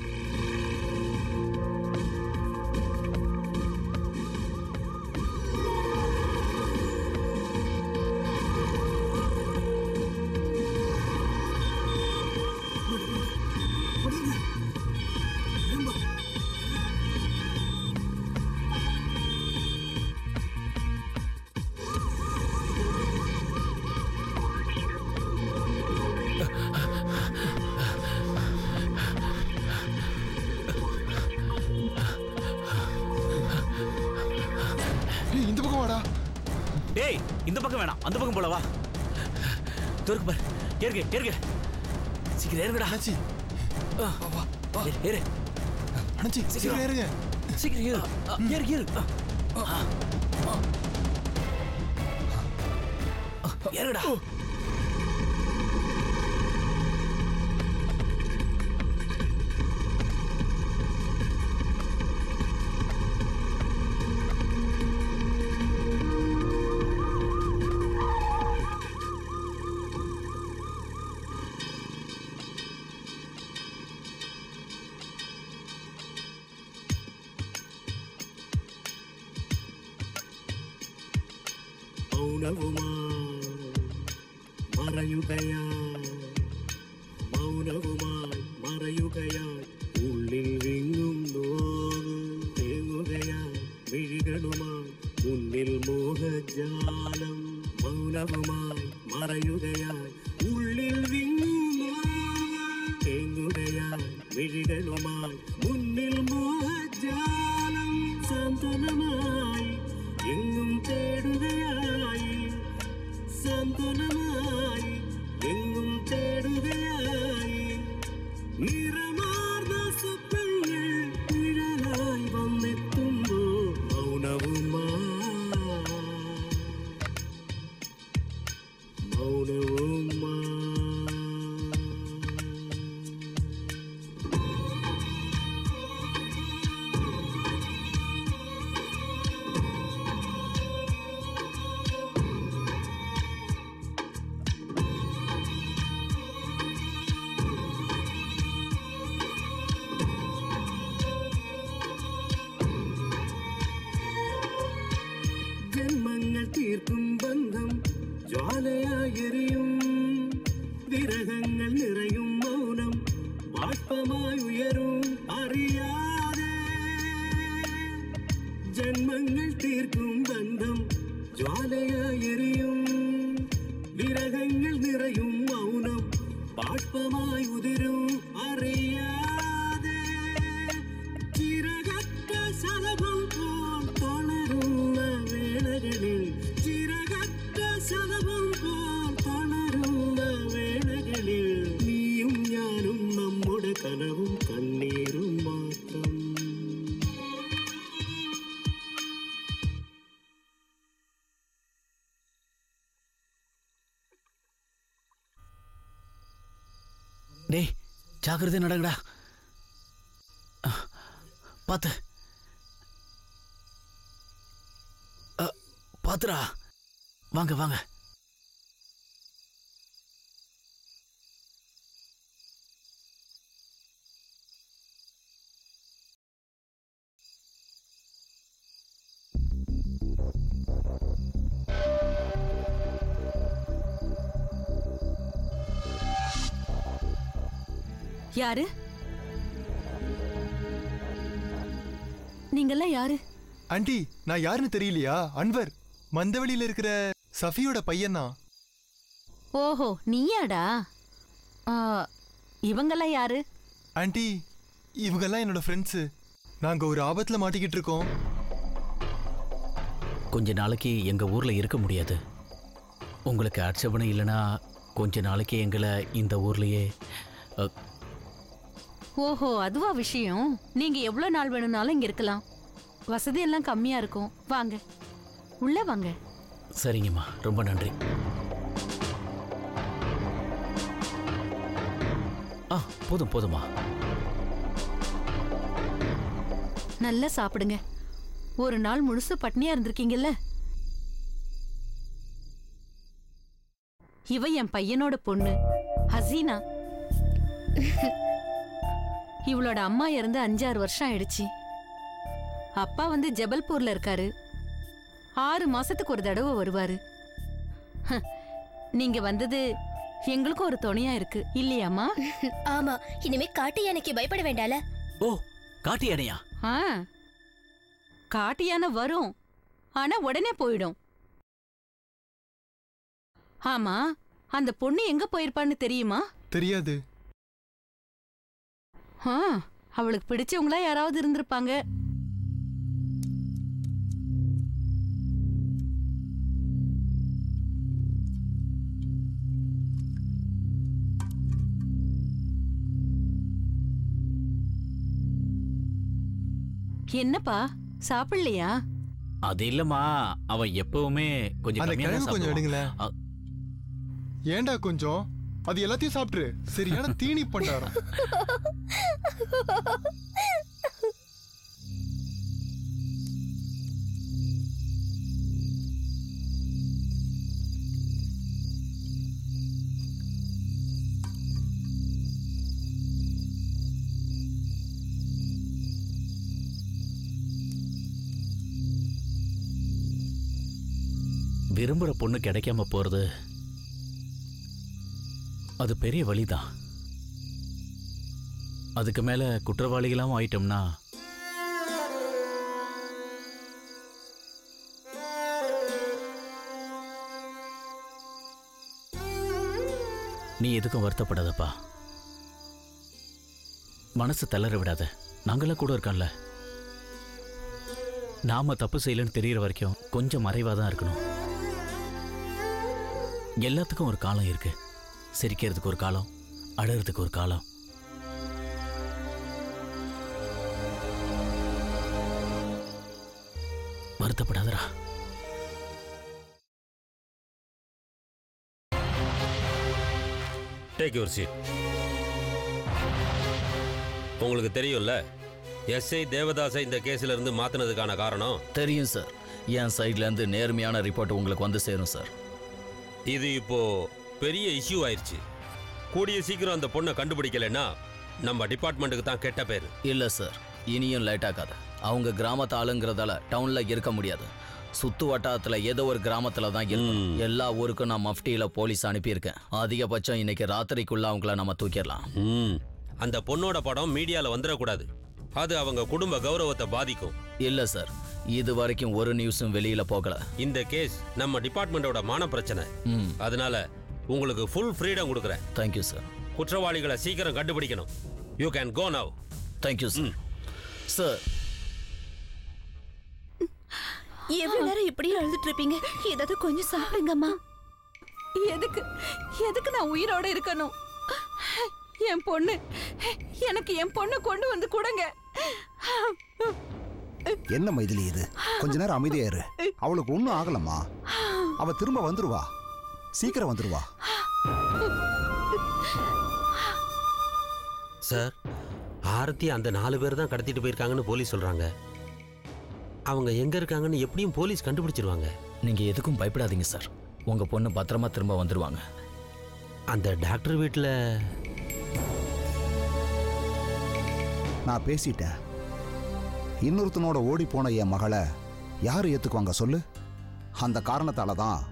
டேய் இந்த பக்கம் வாடா டேய் இந்த பக்கம் வேணாம் அந்த பக்கம் போல வா துருக்கு பாரு ஏறுங்க ஏறுங்க சீக்கிரம் ஏறுங்கடா அண்ணாச்சி ஏறு, ஏறு அண்ணாச்சி சீக்கிரம் ஏறுங்க சீக்கிரம் ஏறு ஏறு ஏறு ஏறுடா മൗനവുമാ മറയുകയാ മൗനവുമായി മറയുകയായി ഉള്ളിൽ വിങ്ങും നോവ് തേങ്ങുകയായി മിഴികളുമായി മുന്നിൽ മോഹജാലം മൗനവുമായി മറയുകയായി ഉള്ളിൽ വിങ്ങും നോവ് തേങ്ങുകയായി മിഴികളുമായി മുന്നിൽ മോഹജാലം സാന്ത്വനമായി എങ്ങും തേടുകയായി സാന്ത്വനമായി എങ്ങും തേടുകയായി നിറമാർന്ന സ്വപ്നങ്ങൾ നിഴലായി വന്നെത്തുമ്പോ മൗനവുമാ മൗനവുമാ ജന്മങ്ങൾ തീർക്കും ബന്ധം ജ്വാലയായെറിയും വിരഹങ്ങൾ നിറയും മൗനം ബാഷ്പമായി ഉയരും അറിയാതെ ജന്മങ്ങൾ തീർക്കും ബന്ധം ജ്വാലയായെറിയും വിരഹങ്ങൾ നിറയും മൗനം ബാഷ്പമായി ഉതിരും അറിയാതെ ചിറകറ്റ ശലഭം പോൽ തളരുന്ന വേളകളിൽ ചിറകറ്റ ശലഭം പോൽ തളരുന്ന വേളകളിൽ നീയും ഞാനും നമ്മുടെ കനവും കണ്ണീരും മാത്രം டேய் ஜாக்கிரதை நடங்கடா பார்த்து அ, பாத்துடா வாங்க வாங்க யாரு நீங்கெல்லாம் யாரு ஆண்டி நான் யாருன்னு தெரியலையா அன்வர் மந்தவெளியில இருக்கிற சஃபியோட பையன்தான் ஓஹோ நீயாடா ஆ, இவங்கெல்லாம் யாரு ஆண்டி இவங்கெல்லாம் என்னோட ஃப்ரெண்ட்ஸு நாங்கள் ஒரு ஆபத்தில் மாட்டிக்கிட்டு இருக்கோம் கொஞ்ச நாளைக்கு எங்க ஊர்ல இருக்க முடியாது உங்களுக்கு ஆட்சேபனை இல்லைன்னா கொஞ்ச நாளைக்கு எங்களை இந்த ஊர்லயே அ, ஓஹோ அதுவா விஷயம் நீங்க எவ்வளவு நாள் வேணும்னாலும் இங்க இருக்கலாம் வசதி எல்லாம் கம்மியா இருக்கும் வாங்க உள்ள வாங்க சரிங்கம்மா ரொம்ப நன்றி ஆ போதும் போதுமா நல்லா சாப்பிடுங்க ஒரு நாள் முழுசு பட்னியா இருந்திருக்கீங்கல்ல இவ என் பையனோட பொண்ணு ஹசீனா இவளோட அம்மா இறந்து அஞ்சாறு வருஷம் ஆயிடுச்சு அப்பா வந்து ஜபல்பூர்ல இருக்காரு ஆறு மாசத்துக்கு ஒரு தடவை வருவாரு ஹ, நீங்க வந்தது எங்களுக்கும் ஒரு துணையா இருக்கு இல்லையாம்மா ஆமா இனிமே காட்டு யானைக்கு பயப்பட வேண்டால ஓ காட்டு யானையா ஆ காட்டு யானை வரும் ஆனா உடனே போயிடும் ஆமா அந்த பொண்ணு எங்க போயிருப்பான்னு தெரியுமா தெரியாது ஆ அவளுக்கு பிடிச்சவங்களா யாராவது இருந்திருப்பாங்க என்னப்பா சாப்பிடலையா அது இல்லம்மா அவ எப்பவுமே கொஞ்சம் அந்த கம்மியா தான் கிழங்கு கொஞ்சம் சாப்பிடுவான். எடுங்களேன் அ- ஏன்டா கொஞ்சம் அது எல்லாத்தையும் சாப்பிட்ரு சரியான தீனி பண்டாரம் விரும்புற பொண்ணு கிடைக்காம போறது அது பெரிய வழிதான் அதுக்கு மேல குற்றவாளிகளாவும் ஆயிட்டோம்னா நீ எதுக்கும் வருத்தப்படாதப்பா மனசு தளர விடாத நாங்களாம் கூட இருக்கோம்ல நாம தப்பு செய்யலன்னு தெரியற வரைக்கும் கொஞ்சம் மறைவா தான் இருக்கணும் எல்லாத்துக்கும் ஒரு காலம் இருக்கு சிரிக்கிறதுக்கு ஒரு காலம் அழறதுக்கு ஒரு காலம் வருத்தப்படாதடா டேக் யுவர் சீட் உங்களுக்கு தெரியும்ல எஸ்ஐ தேவதாஸை இந்த கேஸ்ல இருந்து மாத்தினதுக்கான காரணம் தெரியும் சார் என் சைட்ல இருந்து நேர்மையான ரிப்போர்ட் உங்களுக்கு வந்து சேரும் சார் இது இப்போ பெரிய இஷ்யூ ஆயிருச்சு கூடிய சீக்கிரம் அந்த பொண்ணை கண்டுபிடிக்கலைன்னா நம்ம டிபார்ட்மெண்ட்டுக்கு தான் கெட்ட பேர் இல்ல சார் இனியும் லேட் ஆகாது அவங்க கிராமத்து ஆளுங்கிறதால டவுன்ல இருக்க முடியாது சுத்து வட்டாரத்துல ஏதோ ஒரு கிராமத்துல தான் இருக்கும் எல்லா ஊருக்கும் நான் மஃப்டியில போலீஸ் அனுப்பியிருக்கேன் அதிகபட்சம் இன்னைக்கு ராத்திரிக்குள்ள அவங்கள நம்ம தூக்கிடலாம் ம் அந்த பொண்ணோட படம் மீடியால வந்துடக்கூடாது அது அவங்க குடும்ப கௌரவத்தை பாதிக்கும் இல்ல சார் இது வரைக்கும் ஒரு நியூஸும் வெளியில போகல இந்த கேஸ் நம்ம டிபார்ட்மெண்டோட மான பிரச்சனை ம் அதனால உங்களுக்கு ஃபுல் ஃப்ரீடம் கொடுக்குறேன் தேங்க்யூ சார் குற்றவாளிகளை சீக்கிரம் கண்டுபிடிக்கணும் you can go now thank you sir sir எவ்வளவு நேரம் இப்படியே அழுதுட்டு இருப்பீங்க ஏதாவது கொஞ்சம் சாப்பிடுங்கம்மா எதுக்கு எதுக்கு நான் உயிரோட இருக்கணும் என் பொண்ணு எனக்கு என் பொண்ணு கொண்டு வந்து கொடுங்க என்ன மைதிலி இது கொஞ்ச நேரம் அமைதியா இரு அவளுக்கு ஒன்றும் ஆகலம்மா அவ திரும்ப வந்துருவா சீக்கிரம் வந்துருவா சார் ஆரத்தி அந்த நாலு பேர் தான் கடத்திட்டு போயிருக்காங்கன்னு போலீஸ் சொல்றாங்க அவங்க எங்க இருக்காங்கன்னு எப்படியும் போலீஸ் கண்டுபிடிச்சிருவாங்க நீங்க எதுக்கும் பயப்படாதீங்க சார் உங்க பொண்ணு பத்திரமா திரும்ப வந்துருவாங்க அந்த டாக்டர் வீட்டில் நான் பேசிட்டேன் இன்னொருத்தனோட ஓடி போன என் மகளை யார் ஏத்துக்குவாங்க சொல்லு அந்த காரணத்தால தான்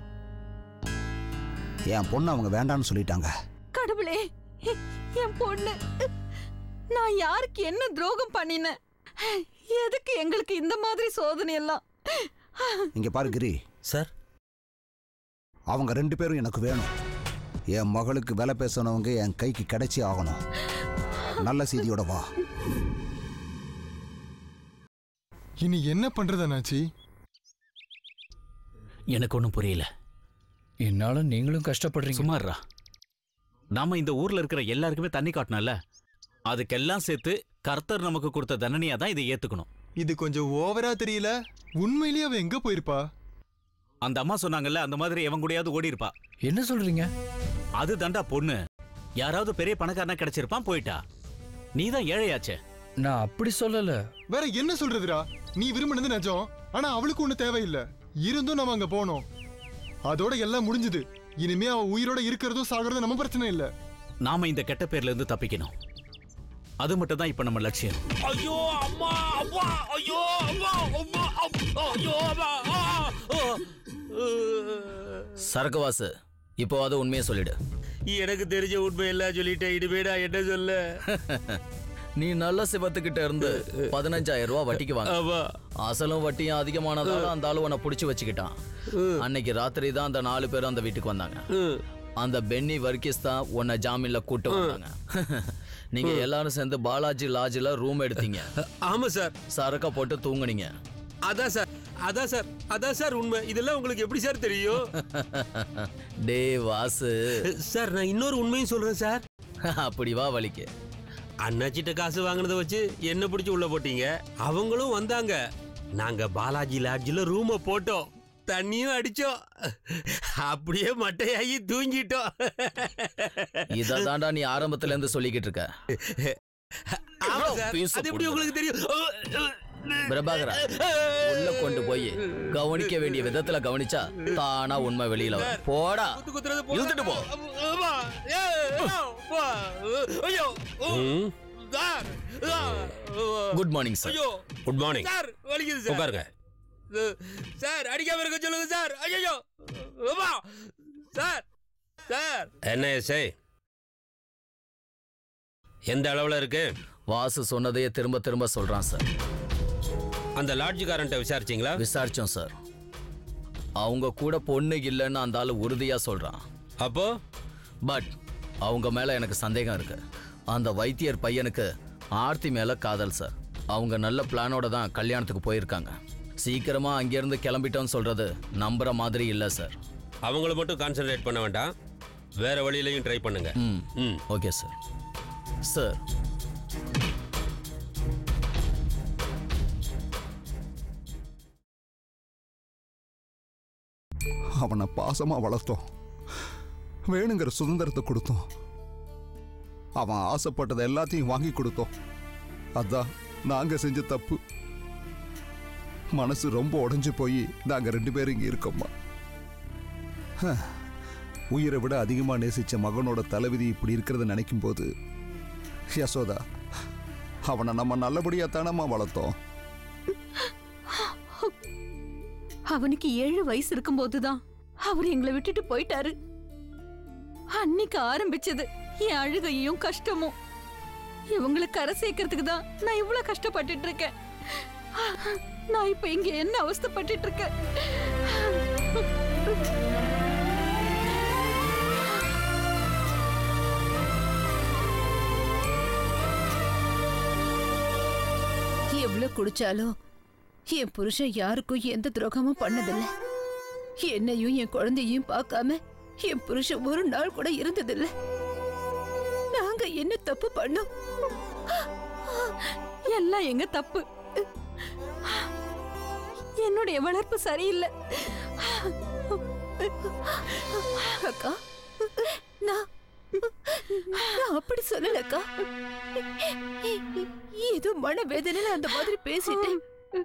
என் பொண்ணு அவங்க வேண்டான்னு சொல்லிட்டாங்க கடவுளே என் பொண்ணு நான் யாருக்கு என்ன துரோகம் பண்ணினேன் எதுக்கு எங்களுக்கு இந்த மாதிரி சோதனை எல்லாம் இங்க பாரு கிரி சார் அவங்க ரெண்டு பேரும் எனக்கு வேணும் என் மகளுக்கு விலை பேசினவங்க என் கைக்கு கிடைச்சி ஆகணும் நல்ல செய்தியோட வா இனி என்ன பண்றது அண்ணாச்சி எனக்கு ஒன்றும் புரியல என்னால நீங்களும் கஷ்டப்படுறீங்க சுமார்ரா நாம இந்த ஊர்ல இருக்கிற எல்லாருக்குமே தண்ணி காட்டணும்ல அதுக்கெல்லாம் சேர்த்து கர்த்தர் நமக்கு கொடுத்த தண்டனையா தான் இதை ஏத்துக்கணும் இது கொஞ்சம் ஓவரா தெரியல உண்மையிலேயே அவ எங்க போயிருப்பா அந்த அம்மா சொன்னாங்கல்ல அந்த மாதிரி எவன் கூடயாவது ஓடி இருப்பா என்ன சொல்றீங்க அது தண்டா பொண்ணு யாராவது பெரிய பணக்காரனா கிடைச்சிருப்பான் போயிட்டா நீ தான் ஏழையாச்சே நான் அப்படி சொல்லல வேற என்ன சொல்றதுடா நீ விரும்பினது நிஜம் ஆனா அவளுக்கு ஒண்ணு தேவையில்லை இருந்தும் நம்ம அங்க போனோம் அதோட எல்லாம் முடிஞ்சது இனிமே அவ உயிரோட இருக்கிறதும் சாகிறதும் நம்ம பிரச்சனை இல்ல நாம இந்த கெட்ட பேர்ல இருந்து தப்பிக்கணும் அது மட்டும் தான் இப்ப நம்ம லட்சியம் ஐயோ அம்மா அம்மா ஐயோ அம்மா அம்மா அம்மா, ஐயோ அம்மா ஆ, ஆ. சரக்குவாசு இப்போ அது உண்மையை சொல்லிடு எனக்கு தெரிஞ்ச உண்மை எல்லாம் சொல்லிட்டேன் இனிமே நான் என்ன சொல்ல நீ நல்ல சிவத்துக்கிட்ட இருந்து பதினஞ்சாயிரம் ரூபாய் வட்டிக்கு வாங்க ஆமா. அசலும் வட்டியும் அதிகமானதால அந்த ஆளு உன்னை புடிச்சு வச்சுக்கிட்டான் அன்னைக்கு ராத்திரி தான் அந்த நாலு பேரும் அந்த வீட்டுக்கு வந்தாங்க அந்த பென்னி வர்க்கீஸ் தான் உன்னை ஜாமீன்ல கூட்டு வந்தாங்க நீங்க எல்லாரும் சேர்ந்து பாலாஜி லாட்ஜில் ரூம் எடுத்தீங்க ஆமா சார் சரக்க போட்டு தூங்குனீங்க அதான் சார் அதான் சார் அதான் சார் உண்மை இதெல்லாம் உங்களுக்கு எப்படி சார் தெரியும் டே வாசு சார் நான் இன்னொரு உண்மையும் சொல்றேன் சார் அப்படி வா வலிக்கு அண்ணாச்சிட்ட காசு வாங்கினதை வச்சு என்ன பிடிச்சி உள்ள போட்டீங்க அவங்களும் வந்தாங்க நாங்க பாலாஜி லாட்ஜில் ரூமை போட்டோம் தண்ணியும் அடிச்சோம் அப்படியே மட்டையாகி தூங்கிட்டோம் இதை தாண்டா நீ ஆரம்பத்துல இருந்து சொல்லிக்கிட்டு இருக்க ஆமா சார் பீச அது எப்படி போடுங்க. உங்களுக்கு தெரியும் பிரபாகரா உள்ள கொண்டு போய் கவனிக்க வேண்டிய விதத்துல கவனிச்சா தானா உண்மை வெளியில வரும். போடா இழுத்துட்டு போ ஆமா. ஏ, ஆ, வா. ஐயோ ஓ. சார் ஆ, குட் மார்னிங் சார் ஐயோ குட் மார்னிங் சார் வலிக்குது சார் உட்காருங்க சார் அடிக்காம இருக்க சொல்லுங்க சார் ஐயோ ஆமா சார் சார் என்ன எஸ்ஐ எந்த அளவுல இருக்கு வாசு சொன்னதையே திரும்ப திரும்ப சொல்றான் சார் அந்த லாட்ஜுக்காரன்ட்ட விசாரிச்சீங்களா விசாரிச்சோம் சார் அவங்க கூட பொண்ணு இல்லைன்னு அந்த ஆளு உறுதியா சொல்றான் அப்போ பட் அவங்க மேல எனக்கு சந்தேகம் இருக்கு அந்த வைத்தியர் பையனுக்கு ஆர்த்தி மேல காதல் சார் அவங்க நல்ல பிளானோட தான் கல்யாணத்துக்கு போயிருக்காங்க சீக்கிரமா அங்கிருந்து கிளம்பிட்டோம்னு சொல்றது நம்புற மாதிரி இல்ல சார் அவங்கள மட்டும் கான்சென்ட்ரேட் பண்ண வேண்டாம் வேற வழியிலையும் ட்ரை பண்ணுங்க ம் ம் ஓகே சார் சார் அவனை பாசமா வளர்த்தோம் வேணுங்கிற சுதந்திரத்தை கொடுத்தோம் அவன் ஆசைப்பட்டதை எல்லாத்தையும் வாங்கி கொடுத்தோம் அதான் நாங்க செஞ்ச தப்பு மனசு ரொம்ப உடைஞ்சு போய் நாங்க ரெண்டு பேரும் இங்க இருக்கோம்மா ஹ, உயிரை விட அதிகமா நேசிச்ச மகனோட தலைவிதி இப்படி இருக்கிறத நினைக்கும் போது யசோதா அவனை நம்ம நல்லபடியா தானம்மா வளர்த்தோம் அவனுக்கு ஏழு வயசு இருக்கும்போதுதான் அவர் எங்களை விட்டுட்டு போயிட்டாரு அன்னைக்கு ஆரம்பிச்சது என் அழுகையும் கஷ்டமும் இவங்களை கரை சேர்க்கறதுக்கு தான் நான் இவ்வளவு கஷ்டப்பட்டுட்டு இருக்கேன் நான் இப்ப இங்க என்ன அவஸ்தைப்பட்டுட்டு இருக்கேன் எவ்வளவு குடிச்சாலும் என் புருஷன் யாருக்கும் எந்த துரோகமும் பண்ணதில்ல என்னையும் என் குழந்தையும் பார்க்காம என் புருஷன் ஒரு நாள் கூட இருந்ததில்ல நாங்க என்ன தப்பு பண்ணோம் எல்லாம் எங்க தப்பு என்னுடைய வளர்ப்பு சரியில்லை அக்கா நான் நான் அப்படி சொல்லலக்கா ஏதோ மன வேதனையில அந்த மாதிரி பேசிட்டேன்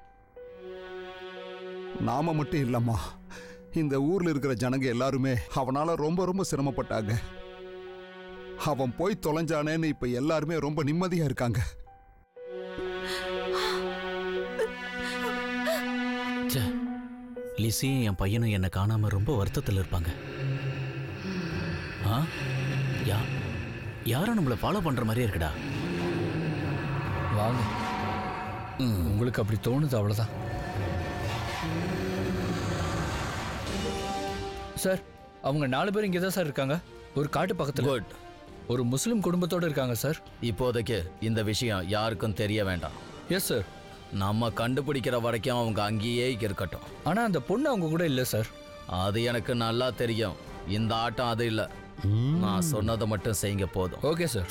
நாம மட்டும் இல்லம்மா இந்த ஊர்ல இருக்கிற ஜனங்க எல்லாருமே அவனால ரொம்ப ரொம்ப சிரமப்பட்டாங்க அவன் போய் தொலைஞ்சானேன்னு இப்ப எல்லாருமே ரொம்ப நிம்மதியா இருக்காங்க ச்சே லிசியும் என் பையனும் என்னை காணாம ரொம்ப வருத்தத்தில் இருப்பாங்க ஆ யா யாரும் நம்மளை ஃபாலோ பண்ற மாதிரியே இருக்குடா வாங்க உங்களுக்கு அப்படி தோணுது அவ்வளோதான் சார் அவங்க நாலு பேர் இங்கே தான் சார் இருக்காங்க ஒரு காட்டு பக்கத்தில் குட் ஒரு முஸ்லிம் குடும்பத்தோட இருக்காங்க சார் இப்போதைக்கு இந்த விஷயம் யாருக்கும் தெரிய வேண்டாம் எஸ் சார் நம்ம கண்டுபிடிக்கிற வரைக்கும் அவங்க அங்கேயே இருக்கட்டும் ஆனால் அந்த பொண்ணு அவங்க கூட இல்லை சார் அது எனக்கு நல்லா தெரியும் இந்த ஆட்டம் அது இல்லை நான் சொன்னதை மட்டும் செய்யுங்க போதும் ஓகே சார்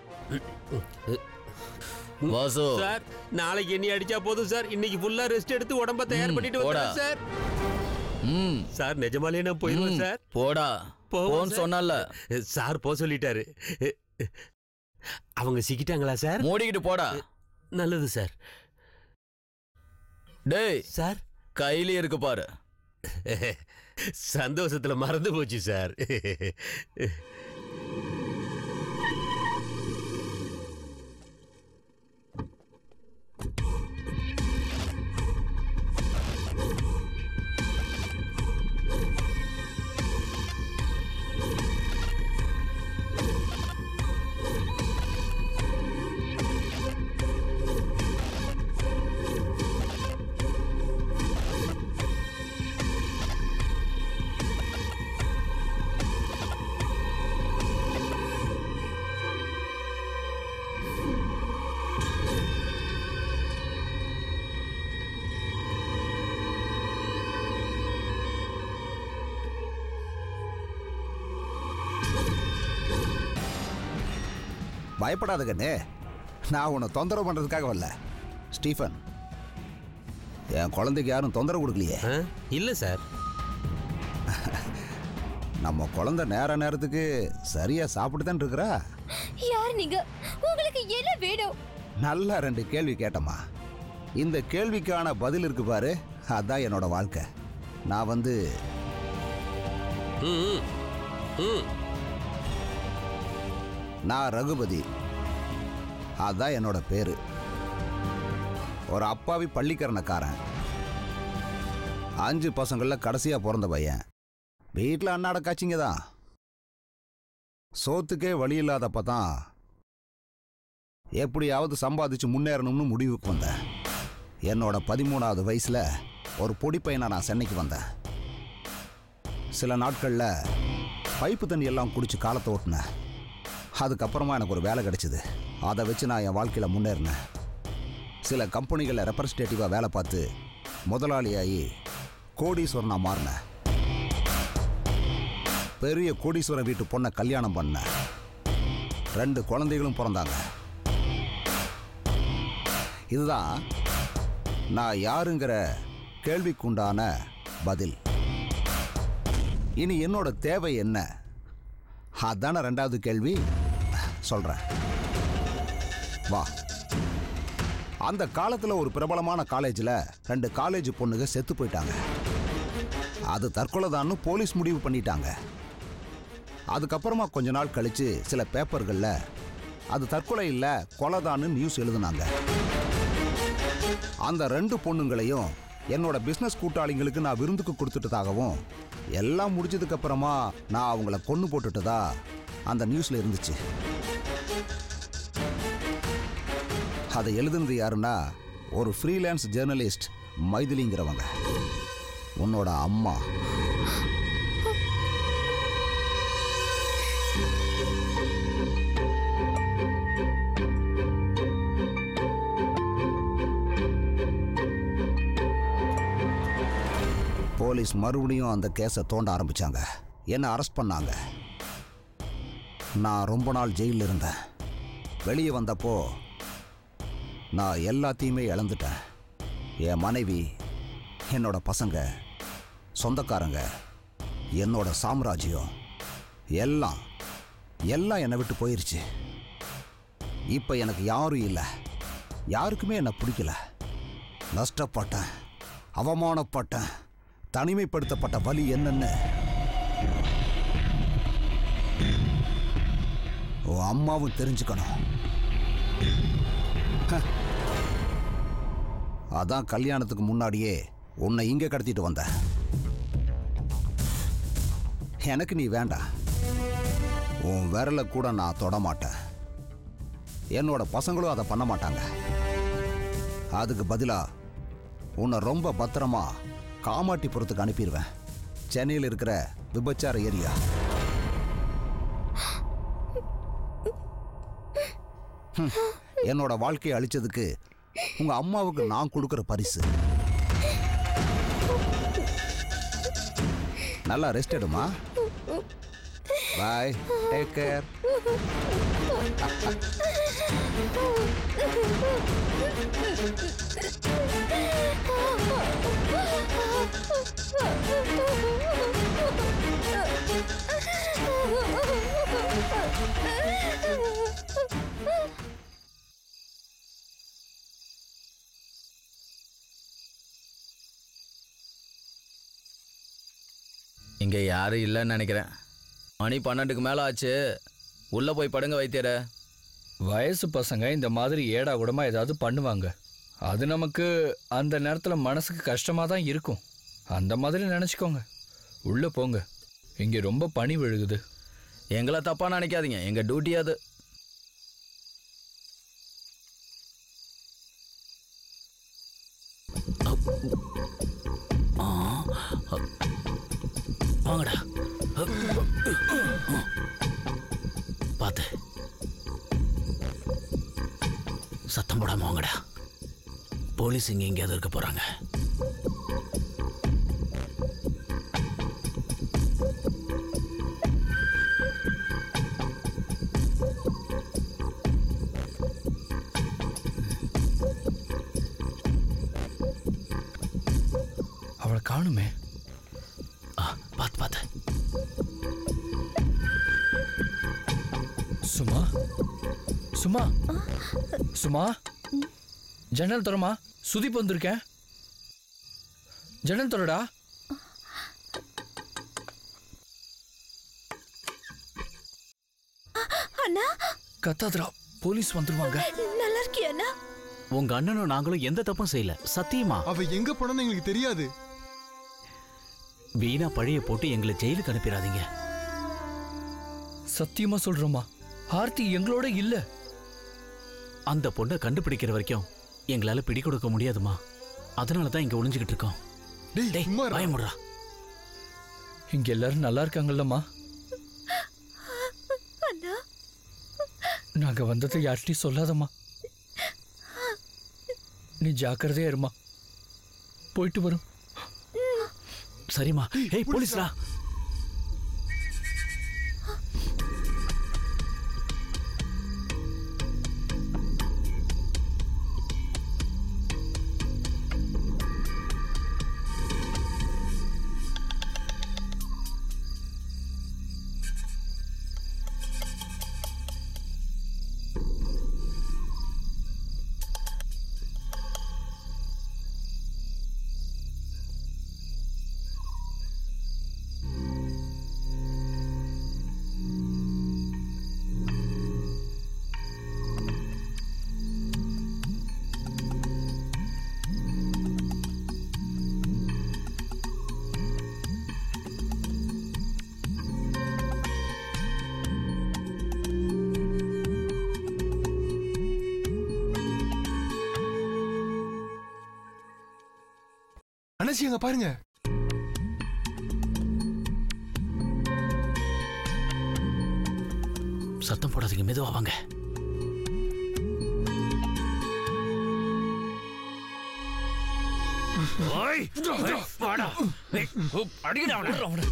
வாசு சார் நாளைக்கு என்னை அடிச்சா போதும் சார் இன்னைக்கு ஃபுல்லா ரெஸ்ட் எடுத்து உடம்ப தயார் ம், பண்ணிட்டு போடா. வந்துடுறேன் சார் ம் சார் நிஜமாலே நான் போயிடுவேன் ம், சார் போடா போவோம் போன்னு சார். சொன்னல சார் போ சொல்லிட்டாரு அவங்க சிக்கிட்டாங்களா சார் மூடிக்கிட்டு போடா நல்லது சார் டேய் சார் கையில இருக்கு பாரு சந்தோஷத்துல மறந்து போச்சு சார் பயப்படாத கண்ணு நான் உன்னை தொந்தரவு பண்ணுறதுக்காக வரல ஸ்டீஃபன் என் குழந்தைக்கு யாரும் தொந்தரவு கொடுக்கலையே இல்ல சார் நம்ம குழந்தை நேர நேரத்துக்கு சரியா சாப்பிட்டு தான் இருக்கிறா யார் நீங்க உங்களுக்கு என்ன வேணும் நல்லா ரெண்டு கேள்வி கேட்டம்மா இந்த கேள்விக்கான பதில் இருக்கு பாரு அதான் என்னோட வாழ்க்கை நான் வந்து ம், ம். நான் ரகுபதி அதான் என்னோட பேரு ஒரு அப்பாவி பள்ளிக்கரணக்காரன் அஞ்சு பசங்கள கடைசியா பிறந்த பையன் வீட்டில் அன்னாட காட்சிங்க தான் சோத்துக்கே வழி இல்லாதப்ப தான் எப்படியாவது சம்பாதிச்சு முன்னேறணும்னு முடிவுக்கு வந்தேன் என்னோட பதிமூணாவது வயசுல ஒரு பொடி பையனா நான் சென்னைக்கு வந்தேன் சில நாட்களில் பைப்பு தண்ணி எல்லாம் குடிச்சு காலத்தை ஓட்டினேன் அதுக்கப்புறமா எனக்கு ஒரு வேலை கிடைச்சிது அதை வச்சு நான் என் வாழ்க்கையில் முன்னேறினேன் சில கம்பெனிகளில் ரெப்ரஸன்டேட்டிவாக வேலை பார்த்து முதலாளியாகி கோடீஸ்வரனா மாறினேன் பெரிய கோடீஸ்வரன் வீட்டு பொண்ணை கல்யாணம் பண்ணேன் ரெண்டு குழந்தைகளும் பிறந்தாங்க இதுதான் நான் யாருங்கிற கேள்விக்குண்டான பதில் இனி என்னோட தேவை என்ன அதான ரெண்டாவது கேள்வி சொல்றேன் வா அந்த காலத்தில் ஒரு பிரபலமான காலேஜில் ரெண்டு காலேஜ் பொண்ணுங்க செத்து போயிட்டாங்க அது தற்கொலை தான்னு போலீஸ் முடிவு பண்ணிட்டாங்க அதுக்கப்புறமா கொஞ்ச நாள் கழிச்சு சில பேப்பர்களில் அது தற்கொலை இல்லை கொலைதான்னு நியூஸ் எழுதுனாங்க அந்த ரெண்டு பொண்ணுங்களையும் என்னோட பிஸ்னஸ் கூட்டாளிங்களுக்கு நான் விருந்துக்கு கொடுத்துட்டதாகவும் எல்லாம் முடிச்சதுக்கு அப்புறமா நான் அவங்கள கொன்று போட்டுட்டதா அந்த நியூஸ்ல இருந்துச்சு அதை எழுதுனது யாருன்னா ஒரு ஃப்ரீலான்ஸ் ஜேர்னலிஸ்ட் மைதிலிங்கிறவங்க உன்னோட அம்மா போலீஸ் மறுபடியும் அந்த கேஸை தோண்ட ஆரம்பிச்சாங்க என்னை அரெஸ்ட் பண்ணாங்க நான் ரொம்ப நாள் ஜெயிலில் இருந்தேன் வெளியே வந்தப்போ நான் எல்லாத்தையுமே இழந்துட்டேன் என் மனைவி என்னோட பசங்க சொந்தக்காரங்க என்னோட சாம்ராஜ்யம் எல்லாம் எல்லாம் என்னை விட்டு போயிருச்சு இப்போ எனக்கு யாரும் இல்லை யாருக்குமே என்னை பிடிக்கல நஷ்டப்பட்டேன் அவமானப்பட்டேன் தனிமைப்படுத்தப்பட்ட வலி என்னன்னு உன் அம்மாவும் தெரிஞ்சுக்கணும் ஹ. அதான் கல்யாணத்துக்கு முன்னாடியே உன்னை இங்கே கடத்திட்டு வந்தேன் எனக்கு நீ வேண்டாம் உன் விரலை கூட நான் தொட மாட்டேன் என்னோட பசங்களும் அதை பண்ண மாட்டாங்க அதுக்கு பதிலா உன்னை ரொம்ப பத்திரமா காமாட்டிபுரத்துக்கு அனுப்பிடுவேன் சென்னையில் இருக்கிற விபச்சார ஏரியா ஹம், என்னோட வாழ்க்கையை அழிச்சதுக்கு உங்க அம்மாவுக்கு நான் கொடுக்கிற பரிசு நல்லா ரெஸ்ட் எடுமா பாய் டேக் கேர் இங்கே யாரும் இல்லைன்னு நினைக்கிறேன் மணி பன்னெண்டுக்கு மேலே ஆச்சு உள்ளே போய் படுங்க வைத்தியர வயசு பசங்க இந்த மாதிரி ஏடா கூடமா ஏதாவது பண்ணுவாங்க அது நமக்கு அந்த நேரத்தில் மனசுக்கு கஷ்டமாக தான் இருக்கும் அந்த மாதிரி நினச்சிக்கோங்க உள்ளே போங்க இங்கே ரொம்ப பனி விழுகுது எங்களை தப்பாக நினைக்காதீங்க எங்கள் டியூட்டி அது வாங்கடா பார்த்து சத்தம் போடாம வாங்கடா போலீஸ் இங்க எங்கேயாவது இருக்க போறாங்க அவளை காணுமே பார்த்து பார்த்து சுமா சுமா சுமா ஜன்னல் திறமா சுதிப் வந்திருக்கேன் ஜன்னல் திறடா அண்ணா கத்தாதரா போலீஸ் வந்துருவாங்க நல்லா இருக்கியா அண்ணா உங்க அண்ணனும் நாங்களும் எந்த தப்பும் செய்யல சத்தியமா அவ எங்க போனான்னு எங்களுக்கு தெரியாது வீணா பழைய போட்டு எங்களை ஜெயிலுக்கு அனுப்பிடாதீங்க சத்தியமா சொல்றோமா ஆர்த்தி எங்களோட இல்ல அந்த பொண்ணை கண்டுபிடிக்கிற வரைக்கும் எங்களால பிடி கொடுக்க முடியாதுமா அதனால தான் இங்க ஒளிஞ்சுக்கிட்டு இருக்கோம் டேய் பயமுடுறா இங்க எல்லாரும் நல்லா இருக்காங்கல்லம்மா அண்ணா நாங்க வந்ததை யார்கிட்டயும் சொல்லாதம்மா நீ ஜாக்கிரதையா இருமா போயிட்டு வரும் சரிம்மா ஏய் போலீஸ்டா அண்ணாச்சி அங்க பாருங்க சத்தம் போடாதீங்க மெதுவா வாங்க ஓய் ஏய், வாடா ஏய், ஓ, அடிக்கடா அவனை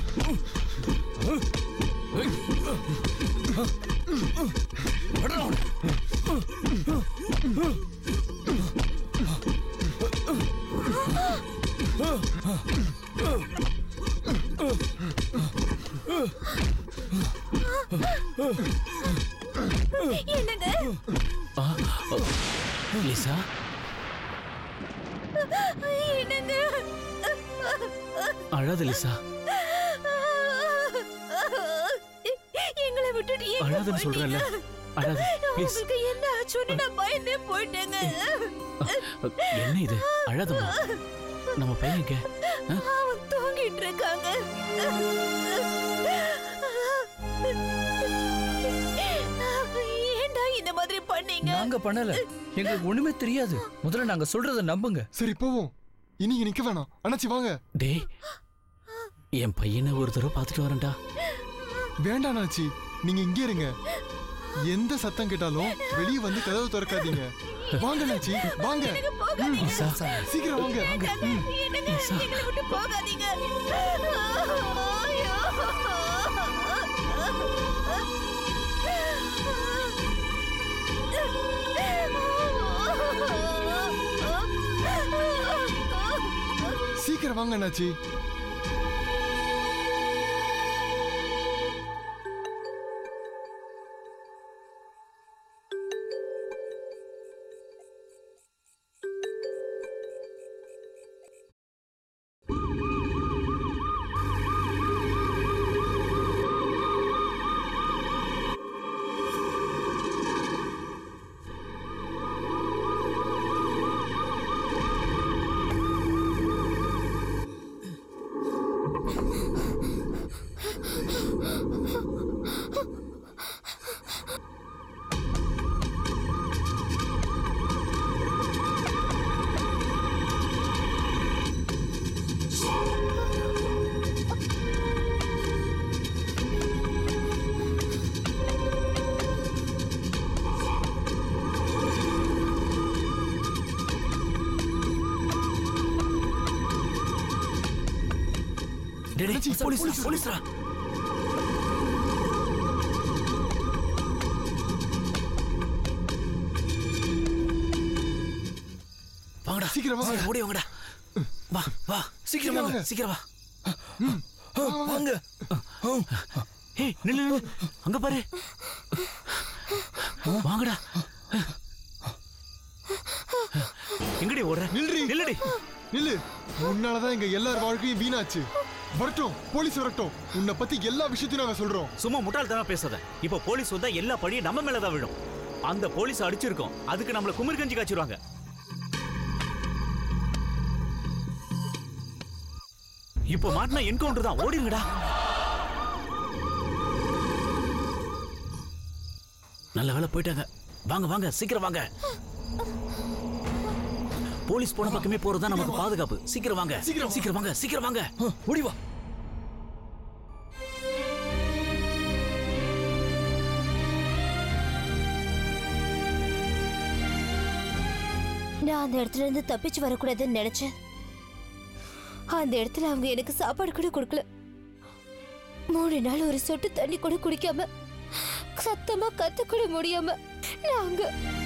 என்னங்க ஆ, ஓ, லிசா என்னங்க அழாத லிசா எங்களை விட்டுட்டு எங்க அழாதன்னு சொல்றேன்ல அழாத ப்ளீஸ் உங்களுக்கு என்ன ஆச்சுன்னு நான் பயந்தே போயிட்டேங்க என்ன இது அழாதம்மா நம்ம பையன் எங்க ஆ? அவன் தூங்கிட்டு இருக்காங்க ஏன்டா இந்த மாதிரி பண்ணீங்க நாங்க பண்ணல எங்களுக்கு ஒண்ணுமே தெரியாது முதல்ல நாங்க சொல்றத நம்புங்க சரி போவோம் இனி நிக்க வேணாம் அண்ணாச்சி வாங்க டேய் என் பையனை ஒரு தடவை பார்த்துட்டு வரேன்டா வேண்டாம் நாச்சி நீங்க இங்கே இருங்க எந்த சத்தம் கேட்டாலும் வெளியே வந்து கதவு திறக்காதீங்க வாங்க நாச்சி வாங்க ம், சீக்கிரம் வாங்க ம். எங்களை விட்டு போகாதீங்க ஐயோ. சீக்கிரம் வாங்க நாச்சி டேய், டேய், போலீஸ்டா போலீஸ்டா வாங்கடா சீக்கிரம் வாங்க. ஓடி வாங்கடா வா வா சீக்கிரம் வாங்க சீக்கிரம் வா வாங்க ஏய் நில்லு நில்லு அங்க பாரு வாங்கடா எங்கடி ஓடுற நில்றி நில்லுடி நில்லு உன்னாலதான் எங்க எல்லார் வாழ்க்கையும் வீணாச்சு வரட்டும் போலீஸ் வரட்டும் உன்னை பத்தி எல்லா விஷயத்தையும் நாங்க சொல்றோம் சும்மா முட்டாள்தனமா பேசாத இப்போ போலீஸ் வந்தா எல்லா பழியும் நம்ம மேல தான் விழும் அந்த போலீஸ் அடிச்சிருக்கோம் அதுக்கு நம்மள குமிர் கஞ்சி காய்ச்சிருவாங்க இப்போ மாட்டினா என்கவுண்டர் தான் ஓடிருங்கடா நல்ல வேலை போயிட்டாங்க வாங்க வாங்க சீக்கிரம் வாங்க போலீஸ் போன பக்கமே போறதா நமக்கு பாதுகாப்பு சீக்கிரம் வாங்க சீக்கிரம். சீக்கிரம் வாங்க சீக்கிரம் வாங்க ஓடி வா நான் அந்த இடத்துல இருந்து தப்பிச்சு வரக்கூடாதுன்னு நினைச்சேன் அந்த இடத்துல அவங்க எனக்கு சாப்பாடு கூட கொடுக்கல மூணு நாள் ஒரு சொட்டு தண்ணி கூட குடிக்காம சத்தமா கத்த கூட முடியாம நாங்க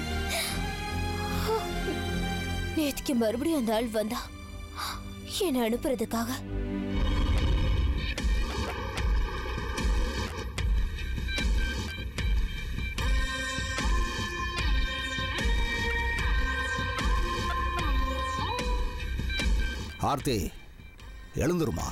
நேத்துக்கு மறுபடியும் அந்த ஆள் வந்தா என்னை அனுப்புறதுக்காக ஆர்த்தி எழுந்துருமா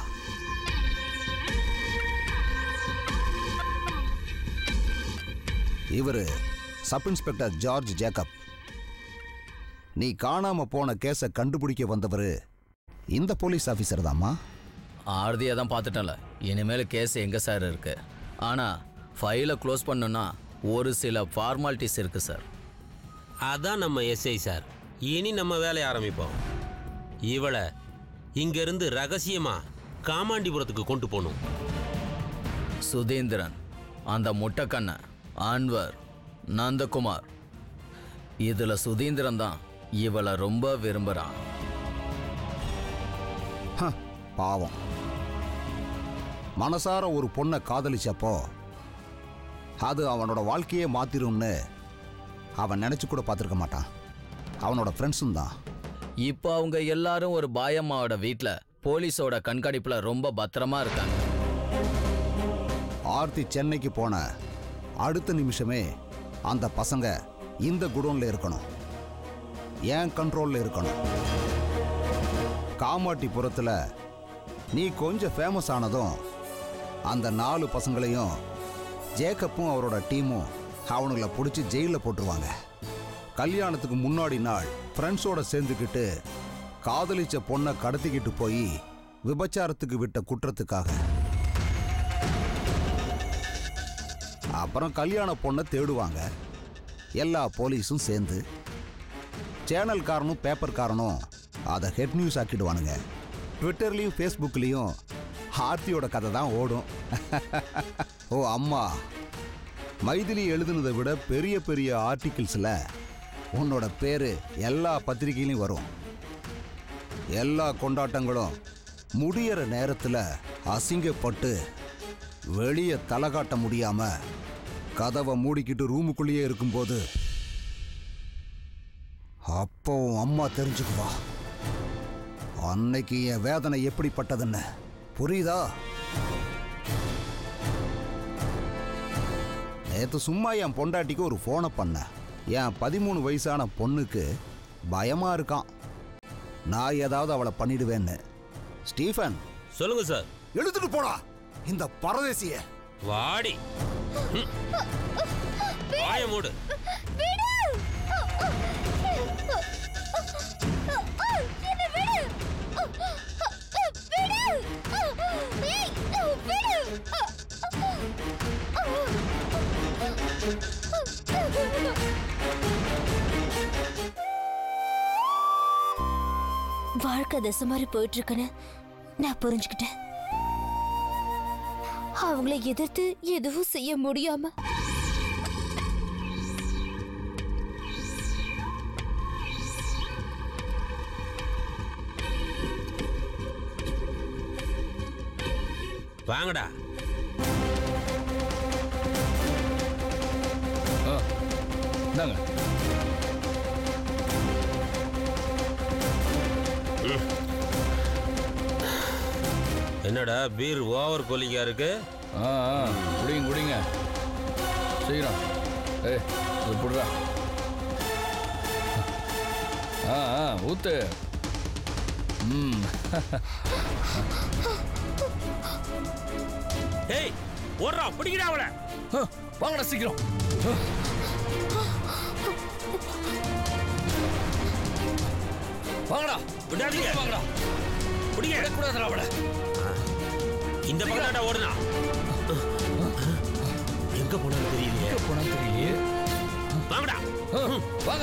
இவரு சப் இன்ஸ்பெக்டர் ஜார்ஜ் ஜேக்கப் நீ காணாம போன கேஸை கண்டுபிடிக்க வந்தவர் இந்த போலீஸ் ஆஃபீஸர் தாம்மா ஆர்தியை தான் பார்த்துட்டேன்ல இனிமேல் கேஸ் எங்கே சார் இருக்கு ஆனால் ஃபைலை க்ளோஸ் பண்ணணும்னா ஒரு சில ஃபார்மாலிட்டிஸ் இருக்குது சார் அதான் நம்ம எஸ்ஐ சார் இனி நம்ம வேலையை ஆரம்பிப்போம் இவளை இங்கிருந்து ரகசியமா காமாண்டிபுரத்துக்கு கொண்டு போகணும் சுதீந்திரன் அந்த முட்டைக்கண்ண அன்வர் நந்தகுமார் இதில் சுதீந்திரன் தான் இவளை ரொம்ப விரும்புகிறான் ஹ, பாவம் மனசார ஒரு பொண்ணை காதலிச்சப்போ அது அவனோட வாழ்க்கையே மாத்திரும்னு அவன் நினைச்சு கூட பார்த்துருக்க மாட்டான் அவனோட ஃப்ரெண்ட்ஸும் தான் இப்போ அவங்க எல்லாரும் ஒரு பாயம்மாவோட வீட்டில் போலீஸோட கண்காணிப்பில் ரொம்ப பத்திரமா இருக்காங்க ஆர்த்தி சென்னைக்கு போன அடுத்த நிமிஷமே அந்த பசங்க இந்த குடோன்ல இருக்கணும் ஏன் கண்ட்ரோல்ல இருக்கணும் காமாட்டிபுரத்தில் நீ கொஞ்சம் ஃபேமஸ் ஆனதும் அந்த நாலு பசங்களையும் ஜேக்கப்பும் அவரோட டீமும் அவனுங்களை பிடிச்சி ஜெயிலில் போட்டுருவாங்க கல்யாணத்துக்கு முன்னாடி நாள் ஃப்ரெண்ட்ஸோட சேர்ந்துக்கிட்டு காதலிச்ச பொண்ணை கடத்திக்கிட்டு போய் விபச்சாரத்துக்கு விட்ட குற்றத்துக்காக அப்புறம் கல்யாண பொண்ணை தேடுவாங்க எல்லா போலீஸும் சேர்ந்து சேனல்காரனும் பேப்பர்காரனும் அதை ஹெட் நியூஸ் ஆக்கிடுவானுங்க ட்விட்டர்லேயும் ஃபேஸ்புக்லேயும் ஆர்த்தியோட கதை தான் ஓடும் ஓ அம்மா மைதிலி எழுதுனதை விட பெரிய பெரிய ஆர்டிகிள்ஸில் உன்னோட பேர் எல்லா பத்திரிகையிலையும் வரும் எல்லா கொண்டாட்டங்களும் முடியற நேரத்தில் அசிங்கப்பட்டு வெளியே தலை காட்ட முடியாம கதவை மூடிக்கிட்டு ரூமுக்குள்ளேயே இருக்கும்போது அப்போ உன் அம்மா தெரிஞ்சுக்குவா அன்னைக்கு என் வேதனை எப்படிப்பட்டதுன்னு புரியுதா நேற்று சும்மா என் பொண்டாட்டிக்கு ஒரு ஃபோனை பண்ணேன் என் பதிமூணு வயசான பொண்ணுக்கு பயமா இருக்கான் நான் ஏதாவது அவளை பண்ணிடுவேன்னு ஸ்டீஃபன் சொல்லுங்க சார் எடுத்துட்டு போடா இந்த பரதேசிய வாடி ம். வாய மூடு வாழ்க்கை திசை மாதிரி போயிட்டு இருக்குன்னு நான் புரிஞ்சுக்கிட்டேன் அவங்கள எதிர்த்து எதுவும் செய்ய முடியாம வாங்கடா ஆ இந்தாங்க ம். என்னடா பீர் ஓவர் கூலிங்கா இருக்கு ஆ ஆ குடிங்க குடிங்க சீக்கிரம் ஏய் இது புடுறா ஆ ஆ ஊத்து ம் ஏய் ஓடுறா பிடிக்கடா அவளை வாங்கடா சீக்கிரம் வாங்கடா விடாதீங்க வாங்கடா பிடிக்க விடக்கூடாதுடா அவளை இந்த பக்கத்தாண்டா ஓடுனா எங்க போனாலும் தெரியலையே எங்க போனாலும் தெரியலையே வாங்கடா வாங்க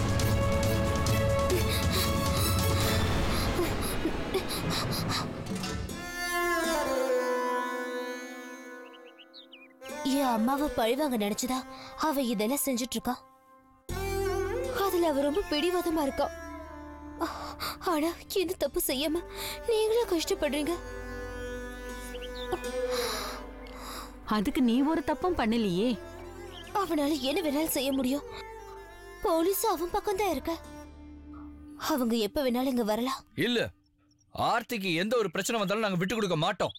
என் அம்மாவை பழிவாங்க நினைச்சுதா அவ இதெல்லாம் செஞ்சுட்டு இருக்கா அதுல அவ ரொம்ப பிடிவாதமா இருக்கா ஆனா எந்த தப்பு செய்யாம நீங்களே கஷ்டப்படுறீங்க அதுக்கு நீ ஒரு தப்பும் பண்ணலையே அவனால என்ன வேணாலும் செய்ய முடியும் போலீஸ் அவன் பக்கம் தான் இருக்க அவங்க எப்ப வேணாலும் இங்க வரலாம் இல்ல ஆர்த்திக்கு எந்த ஒரு பிரச்சனை வந்தாலும் நாங்க விட்டு கொடுக்க மாட்டோம்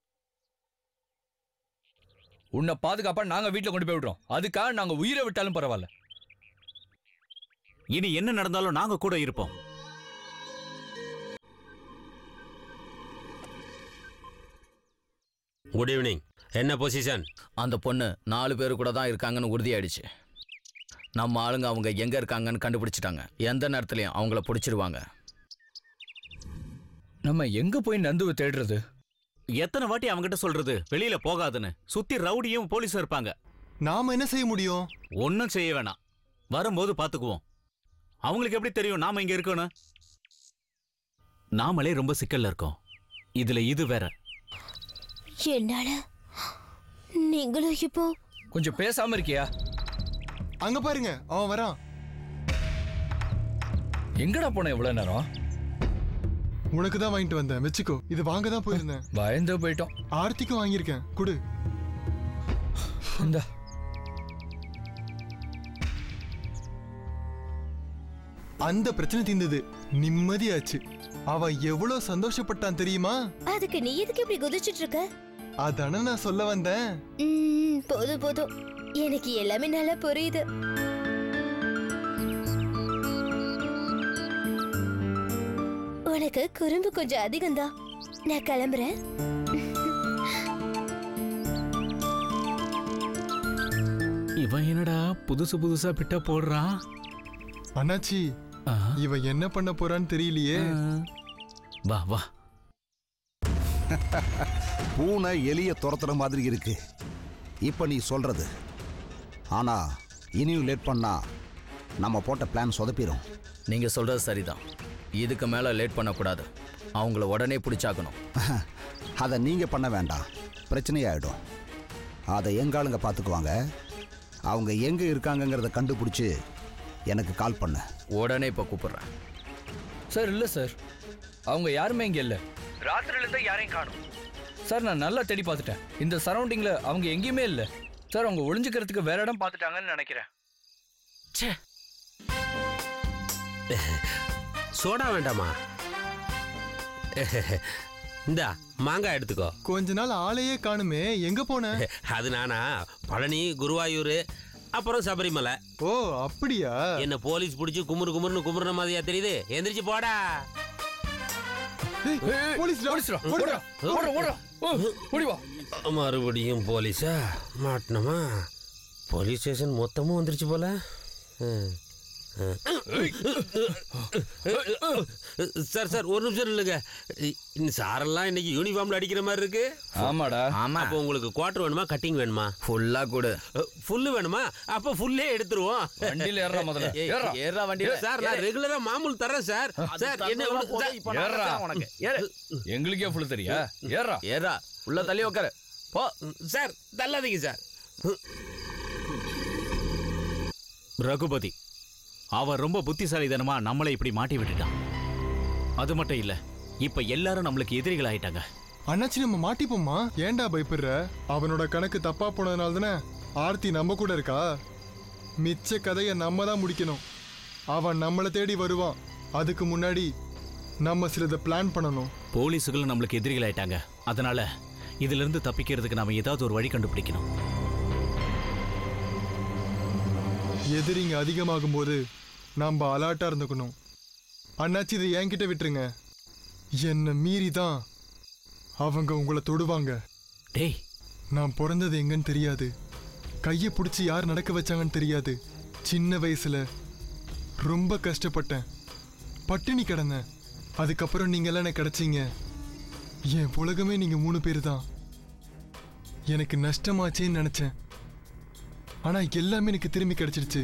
உன்னை பாதுகாப்பா நாங்க வீட்டுல கொண்டு போய் விடுறோம் அதுக்காக நாங்க உயிரை விட்டாலும் பரவாயில்ல இனி என்ன நடந்தாலும் நாங்க கூட இருப்போம் குட் ஈவினிங் என்ன பொசிஷன் அந்த பொண்ணு நாலு பேர் கூட தான் இருக்காங்கன்னு உறுதியாயிடுச்சு நம்ம ஆளுங்க அவங்க எங்க இருக்காங்கன்னு கண்டுபிடிச்சிட்டாங்க எந்த நேரத்துலயும் அவங்கள பிடிச்சிருவாங்க நம்ம எங்க போய் நந்துவை தேடுறது எத்தனை வாட்டி அவங்கிட்ட சொல்றது வெளியில போகாதுன்னு சுத்தி ரவுடியும் போலீஸும் இருப்பாங்க நாம என்ன செய்ய முடியும் ஒன்னும் செய்ய வேணாம் வரும்போது பாத்துக்குவோம் அவங்களுக்கு எப்படி தெரியும் நாம இங்க இருக்கோன்னு நாமளே ரொம்ப சிக்கல்ல இருக்கோம் இதுல இது வேற என்னால நீங்களும் இப்போ கொஞ்சம் பேசாம இருக்கியா அங்க பாருங்க அவன் வரான் எங்கடா போன இவ்வளவு நேரம் உனக்கு தான் வாங்கிட்டு வந்தேன் வச்சுக்கோ இது வாங்க தான் போயிருந்தேன் பயந்து போயிட்டோம் ஆர்த்திக்கும் வாங்கியிருக்கேன் குடு இந்தா அந்த பிரச்சனை தீர்ந்தது நிம்மதியாச்சு அவன் எவ்வளவு சந்தோஷப்பட்டான் தெரியுமா அதுக்கு நீ எதுக்கு இப்படி குதிச்சிட்டு இருக்க அதானே நான் சொல்ல வந்தேன் ம், போதும் போதும் எனக்கு எல்லாமே நல்லா புரியுது உனக்கு குறும்பு கொஞ்சம் அதிகம்தான் நான் கிளம்புறேன் இவன் என்னடா புதுசு புதுசா பிட்ட போடுறான் அண்ணாச்சி இவன் என்ன பண்ண போறான்னு தெரியலையே வா வா பூனை எலிய துரத்துற மாதிரி இருக்கு இப்போ நீ சொல்றது ஆனா இனியும் லேட் பண்ணா நம்ம போட்ட பிளான் சொதப்பிடும் நீங்க சொல்றது சரிதான் இதுக்கு மேல லேட் பண்ணக்கூடாது அவங்கள உடனே பிடிச்சாக்கணும் அதை நீங்கள் பண்ண வேண்டாம் பிரச்சனையாயிடும் அதை எங்க ஆளுங்க பார்த்துக்குவாங்க அவங்க எங்கே இருக்காங்கங்கிறத கண்டுபிடிச்சி எனக்கு கால் பண்ண உடனே இப்போ கூப்பிடுறேன் சார் இல்லை சார் அவங்க யாருமே இங்கே இல்லை ராத்திரிலேருந்து யாரையும் காணும் சார் நான் நல்லா தேடி பார்த்துட்டேன் இந்த சரௌண்டிங்கில் அவங்க எங்கேயுமே இல்லை சார் அவங்க ஒளிஞ்சுக்கிறதுக்கு வேற இடம் பார்த்துட்டாங்கன்னு நினைக்கிறேன் சோடா வேண்டாமா இந்தா மாங்காய் எடுத்துக்கோ கொஞ்ச நாள் ஆளையே காணுமே எங்க போன அது நானா பழனி குருவாயூர் அப்புறம் சபரிமலை ஓ அப்படியா என்ன போலீஸ் பிடிச்சி குமுறு குமுறுன்னு குமுறுன மாதிரியா தெரியுது எந்திரிச்சு போடா மறுபடியும் போலீஸா மாட்டினோமா போலீஸ் ஸ்டேஷன் மொத்தமும் வந்துருச்சு போல ம். சார் சார் ஒரு நிமிஷம் இல்லைங்க இந்த சாரெல்லாம் இன்னைக்கு யூனிஃபார்ம்ல அடிக்கிற மாதிரி இருக்கு ஆமாடா ஆமா அப்போ உங்களுக்கு குவார்டர் வேணுமா கட்டிங் வேணுமா ஃபுல்லா கொடு ஃபுல்லு வேணுமா அப்போ ஃபுல்லே எடுத்துருவோம் வண்டியில ஏறுடா முதல்ல. ஏய், ஏறுடா. ஏறுடா வண்டியில. சார் நான் ஏறு. ரெகுலரா மாமூல் தரேன் சார் சார் என்ன தந்ததெல்லாம் போதும், இப்ப நான் ஏறுடா. தரேன் உனக்கு. ஏறு. எங்களுக்கே ஃபுல்லு தெரியா ஏறா ஏறா உள்ள தள்ளி உட்காரு போ சார் தள்ளாதீங்க சார் ரகுபதி அவன் ரொம்ப புத்திசாலித்தனமா நம்மளை இப்படி மாட்டி விட்டுட்டான் அது மட்டும் இல்ல இப்ப எல்லாரும் நம்மளுக்கு எதிரிகள் ஆயிட்டாங்க அண்ணாச்சி நம்ம மாட்டிப்போமா ஏன்டா பயப்படுற அவனோட கணக்கு தப்பா போனதுனால தானே ஆர்த்தி நம்ம கூட இருக்கா மிச்ச கதையை நம்ம தான் முடிக்கணும் அவன் நம்மளை தேடி வருவான் அதுக்கு முன்னாடி நம்ம சிலதை பிளான் பண்ணணும் போலீஸுகளும் நம்மளுக்கு எதிரிகள் ஆயிட்டாங்க அதனால இதுல இருந்து தப்பிக்கிறதுக்கு நாம ஏதாவது ஒரு வழி கண்டுபிடிக்கணும் எதிரிங்க அதிகமாகும் போது நம்ம அலர்ட்டா இருந்துக்கணும் அண்ணாச்சி இதை என்கிட்ட விட்டுருங்க என்னை மீறி தான் அவங்க உங்களை தொடுவாங்க டேய் நான் பிறந்தது எங்கன்னு தெரியாது கையை பிடிச்சி யார் நடக்க வச்சாங்கன்னு தெரியாது சின்ன வயசுல ரொம்ப கஷ்டப்பட்டேன் பட்டினி கிடந்தேன் அதுக்கப்புறம் நீங்கெல்லாம் எனக்கு கிடைச்சீங்க என் உலகமே நீங்க மூணு பேர் தான் எனக்கு நஷ்டமாச்சேன்னு நினைச்சேன் ஆனா எல்லாமே எனக்கு திரும்பி கிடைச்சிடுச்சு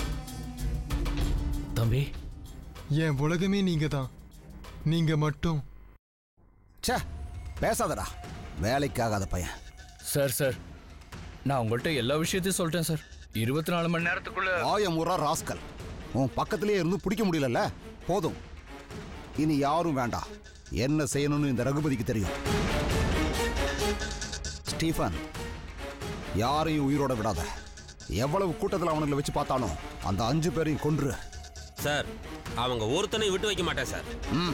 தம்பி என் உலகமே நீங்க தான் நீங்க மட்டும் ச்சே பேசாதடா வேலைக்காகாத பையன் சார் சார் நான் உங்கள்கிட்ட எல்லா விஷயத்தையும் சொல்லிட்டேன் சார் இருபத்தி நாலு மணி நேரத்துக்குள்ள ஆயமுறா ராஸ்கல் உன் பக்கத்திலேயே இருந்து பிடிக்க முடியலல்ல போதும் இனி யாரும் வேண்டாம் என்ன செய்யணும்னு இந்த ரகுபதிக்கு தெரியும் ஸ்டீஃபன் யாரையும் உயிரோட விடாத எவ்வளவு கூட்டத்தில் அவனுங்களை வச்சு பார்த்தாலும் அந்த அஞ்சு பேரையும் கொன்று சார் அவங்க ஒருத்தனை விட்டு வைக்க மாட்டேன் சார் ம்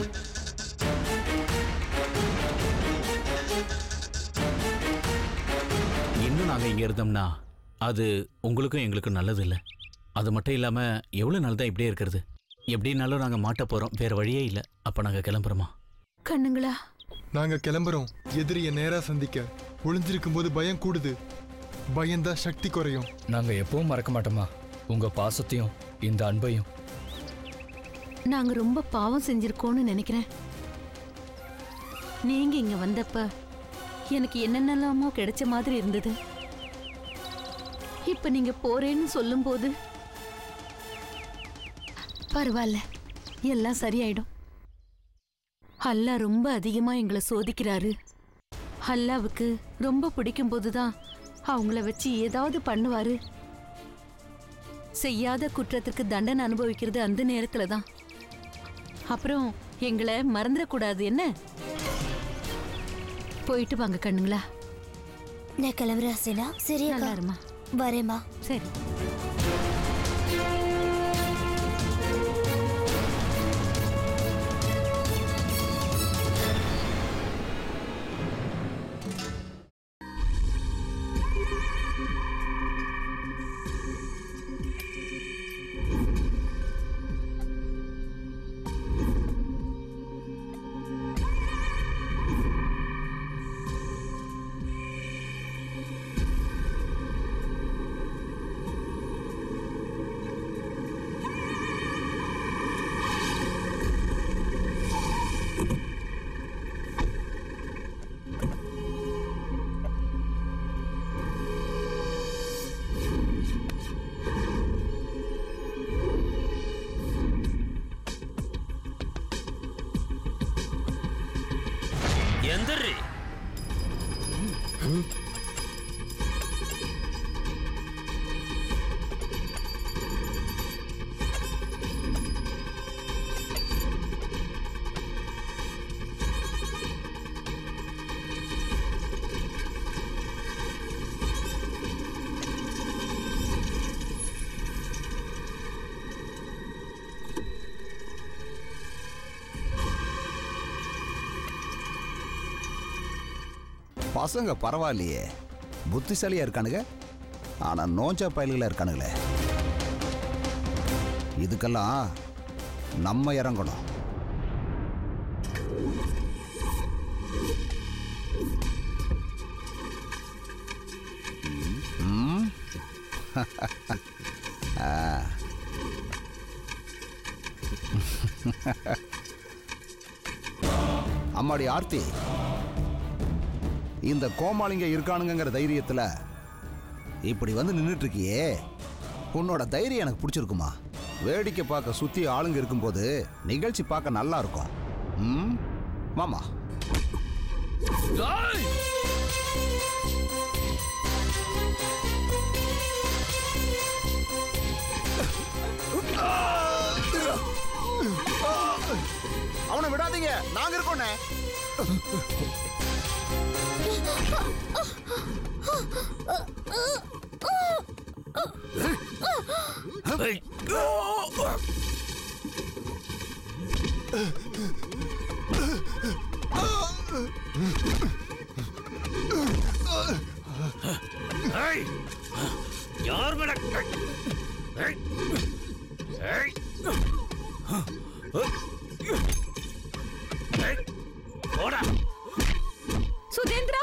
இன்னும் நாங்க இங்க இருந்தோம்னா அது உங்களுக்கும் எங்களுக்கும் நல்லது இல்ல அது மட்டும் இல்லாம எவ்வளவு நாள் தான் இப்படியே இருக்கிறது எப்படின்னாலும் நாங்க மாட்ட போறோம் வேற வழியே இல்ல அப்ப நாங்க கிளம்புறோமா கண்ணுங்களா நாங்க கிளம்புறோம் எதிரிய நேரா சந்திக்க ஒளிஞ்சிருக்கும் போது பயம் கூடுது பயம்தான் சக்தி குறையும் நாங்க எப்பவும் மறக்க மாட்டோமா உங்க பாசத்தையும் இந்த அன்பையும் நாங்க ரொம்ப பாவம் செஞ்சிருக்கோம்னு நினைக்கிறேன் நீங்க இங்க வந்தப்ப எனக்கு என்னென்னலாமோ கிடைச்ச மாதிரி இருந்தது இப்ப நீங்க போறேன்னு சொல்லும்போது பரவாயில்ல எல்லாம் சரியாயிடும் அல்லாஹ் ரொம்ப அதிகமா எங்களை சோதிக்கிறாரு அல்லாவுக்கு ரொம்ப பிடிக்கும் போதுதான் அவங்கள வச்சு ஏதாவது பண்ணுவாரு செய்யாத குற்றத்துக்கு தண்டனை அனுபவிக்கிறது அந்த நேரத்துல தான் அப்புறம் எங்களை மறந்துடக்கூடாது என்ன போயிட்டு வாங்க கண்ணுங்களா நான் கிளம்புறேன் ஹசீனா சரி நல்லா இருமா வரேம்மா சரி பசங்க பரவாயில்லையே புத்திசாலியா இருக்கானுங்க ஆனா நோஞ்சா பயல்களா இருக்கானுங்களே இதுக்கெல்லாம் நம்ம இறங்கணும் ம். ஆ. அம்மாடி ஆர்த்தி இந்த கோமாளிங்க இருக்கானுங்கிற தைரியத்துல இப்படி வந்து நின்றுட்டு இருக்கியே உன்னோட தைரியம் எனக்கு பிடிச்சிருக்குமா வேடிக்கை பார்க்க சுத்தி ஆளுங்க இருக்கும்போது நிகழ்ச்சி பார்க்க நல்லா இருக்கும் ம் மாமா அவனை விடாதீங்க நாங்க இருக்கோண்ணே யார் மேல ஏய். ஏய். ஏய். போடா சுதேந்திரா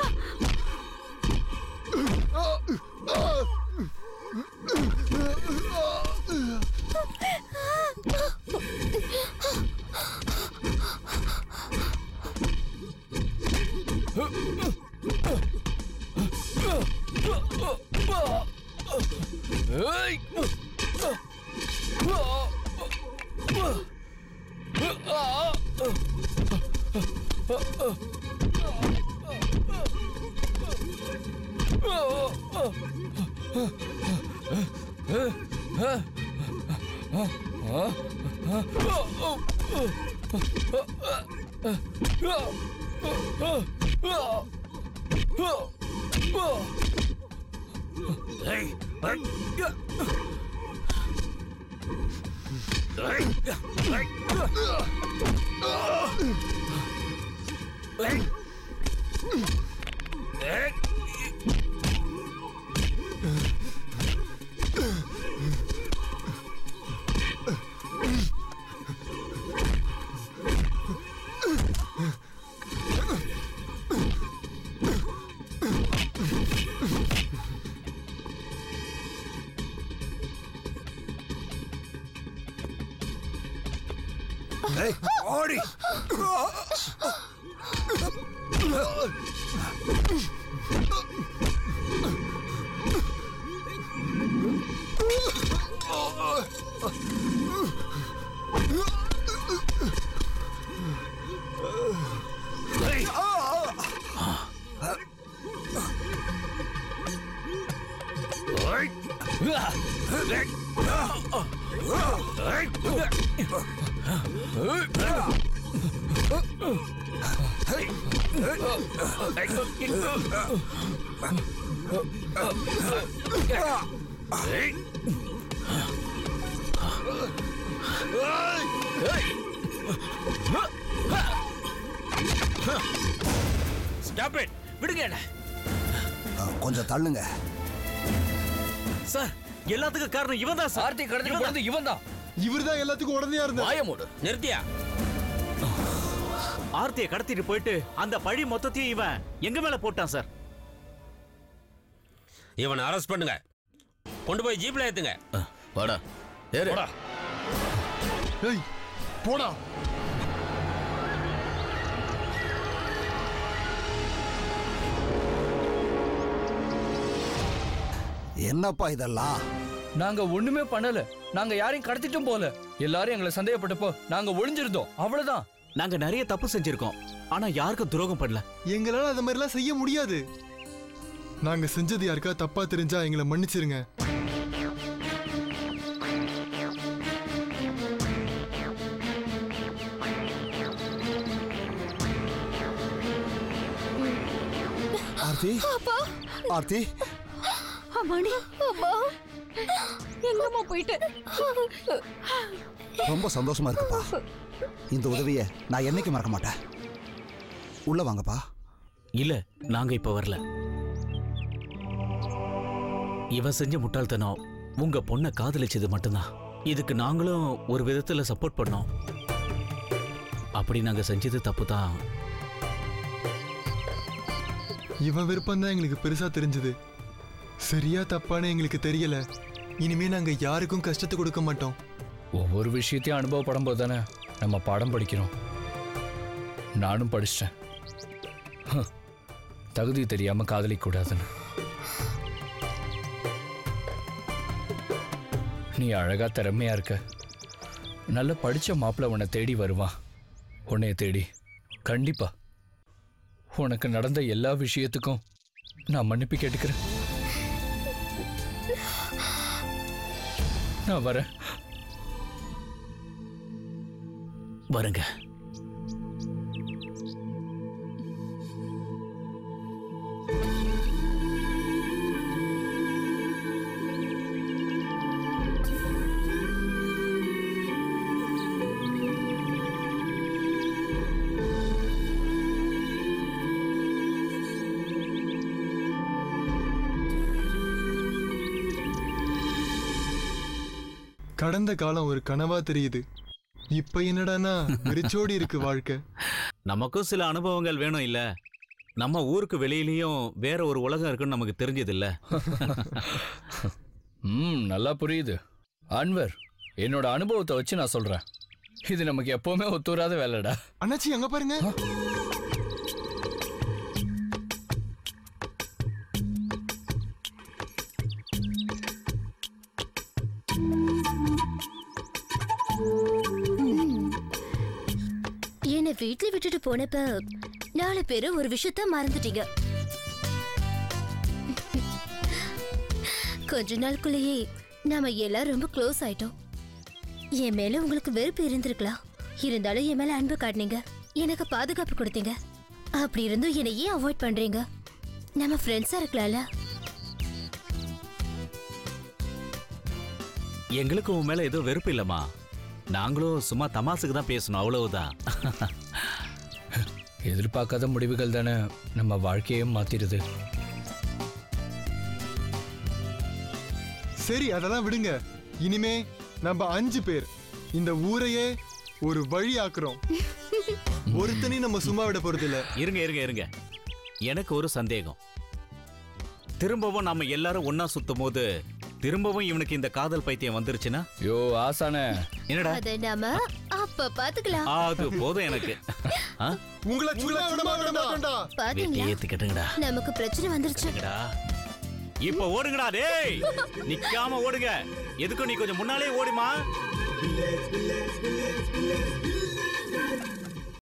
ஏய். ஏய். ஏய். ஏய். ஏய். ஏய். ஏய், ஓடி ஏய். ஏய். ஏய். ஸ்டாப் இட் விடுங்க என்ன கொஞ்சம் தள்ளுங்க சார் எல்லாத்துக்கும் காரணம் இவன் தான் சார் ஆர்த்தி கடத்திட்டு போனது இவன் தான் இவர் தான் எல்லாத்துக்கும் உடனே இருந்தா வாய மூடு நிறுத்தியா ஆர்த்தியை கடத்திட்டு போயிட்டு அந்த பழி மொத்தத்தையும் இவன் எங்க மேல போட்டான் சார் இவனை அரெஸ்ட் பண்ணுங்க கொண்டு போய் ஜீப்ல ஏத்துங்க வாடா ஏறு போடா ஏய் போடா என்னப்பா இதெல்லாம் நாங்க ஒண்ணுமே பண்ணல நாங்க யாரையும் கடத்திட்டும் போல எல்லாரும் எங்களை சந்தேகப்பட்டப்போ நாங்க ஒளிஞ்சிருந்தோம் அவ்வளவுதான் நாங்க நிறைய தப்பு செஞ்சிருக்கோம் ஆனா யாருக்கும் துரோகம் பண்ணல எங்களால அந்த மாதிரிலாம் செய்ய முடியாது நாங்க செஞ்சது யாருக்கா தப்பா தெரிஞ்சா எங்களை மன்னிச்சிருங்க ஆர்த்தி அப்பா ஆர்த்தி அம்மாடி அம்மா எங்கம்மா போயிட்டு ரொம்ப சந்தோஷமா இருக்குப்பா இந்த உதவியை நான் என்னைக்கு மறக்க மாட்டேன் உள்ள வாங்கப்பா இல்ல நாங்க இப்ப வரல இவ செஞ்ச முட்டாள்தனம் உங்க பொண்ணை காதலிச்சது மட்டும்தான் இதுக்கு நாங்களும் ஒரு விதத்துல சப்போர்ட் பண்ணோம் அப்படி நாங்க செஞ்சது தப்பு தான் இவன் விருப்பம் தான் எங்களுக்கு பெருசா தெரிஞ்சது சரியா தப்பான்னு எங்களுக்கு தெரியல இனிமே நாங்க யாருக்கும் கஷ்டத்தை கொடுக்க மாட்டோம் ஒவ்வொரு விஷயத்தையும் அனுபவப்படும் போது தானே நம்ம பாடம் படிக்கிறோம் நானும் படிச்சிட்டேன் ஹ, தகுதி தெரியாம காதலிக்க கூடாதுன்னு நீ அழகா திறமையா இருக்க நல்ல படிச்ச மாப்பிள்ளை உன்னை தேடி வருவான் உன்னைய தேடி கண்டிப்பா உனக்கு நடந்த எல்லா விஷயத்துக்கும் நான் மன்னிப்பு கேட்டுக்கிறேன் நான் வரேன் வருங்க கடந்த காலம் ஒரு கனவா தெரியுது இப்ப என்னடான்னா வெறிச்சோடி இருக்கு வாழ்க்கை நமக்கும் சில அனுபவங்கள் வேணும் இல்ல நம்ம ஊருக்கு வெளியிலயும் வேற ஒரு உலகம் இருக்குன்னு நமக்கு தெரிஞ்சது இல்ல ம் நல்லா புரியுது அன்வர் என்னோட அனுபவத்தை வச்சு நான் சொல்றேன் இது நமக்கு எப்பவுமே ஒத்துவராத வேலைடா அண்ணாச்சி அங்க பாருங்க என்னை வீட்ல விட்டுட்டு போனப்ப நாலு பேரும் ஒரு விஷயத்த மறந்துட்டீங்க கொஞ்ச நாளுக்குள்ளேயே நாம எல்லாம் ரொம்ப க்ளோஸ் ஆயிட்டோம் என் மேல உங்களுக்கு வெறுப்பு இருந்திருக்கலாம் இருந்தாலும் என் மேல அன்பு காட்டினீங்க எனக்கு பாதுகாப்பு கொடுத்தீங்க அப்படி இருந்தும் என்னை ஏன் அவாய்ட் பண்றீங்க நம்ம ஃப்ரெண்ட்ஸா இருக்கலாம்ல எங்களுக்கு உன் மேல ஏதோ வெறுப்பு இல்லம்மா நாங்களும் சும்மா தமாசுக்கு தான் பேசணும் அவ்வளவுதான் எதிர்பார்க்காத முடிவுகள் தானே நம்ம வாழ்க்கையும் மாத்திடுது சரி அதெல்லாம் விடுங்க இனிமே நம்ம அஞ்சு பேர் இந்த ஊரையே ஒரு வழி ஆக்குறோம் ஒருத்தனையும் நம்ம சும்மா விட போறது இல்ல இருங்க இருங்க இருங்க எனக்கு ஒரு சந்தேகம் திரும்பவும் நாம எல்லாரும் ஒண்ணா சுத்தும் போது திரும்பவும் இவனுக்கு இந்த காதல் பைத்தியம் வந்துருச்சுன்னா யோ ஆசானே என்னடா அதை நாம அப்ப பாத்துக்கலாம் அது போதும் எனக்கு ஆ? உங்களை சும்மா விட மாட்டோம்டா பாத்தீங்களா வெட்டி ஏத்துக்கிட்டுங்கடா நமக்கு பிரச்சனை வந்துருச்சு என்னடா இப்ப ஓடுங்கடா டேய் நிக்காம ஓடுங்க எதுக்கும் நீ கொஞ்சம் முன்னாலே ஓடுமா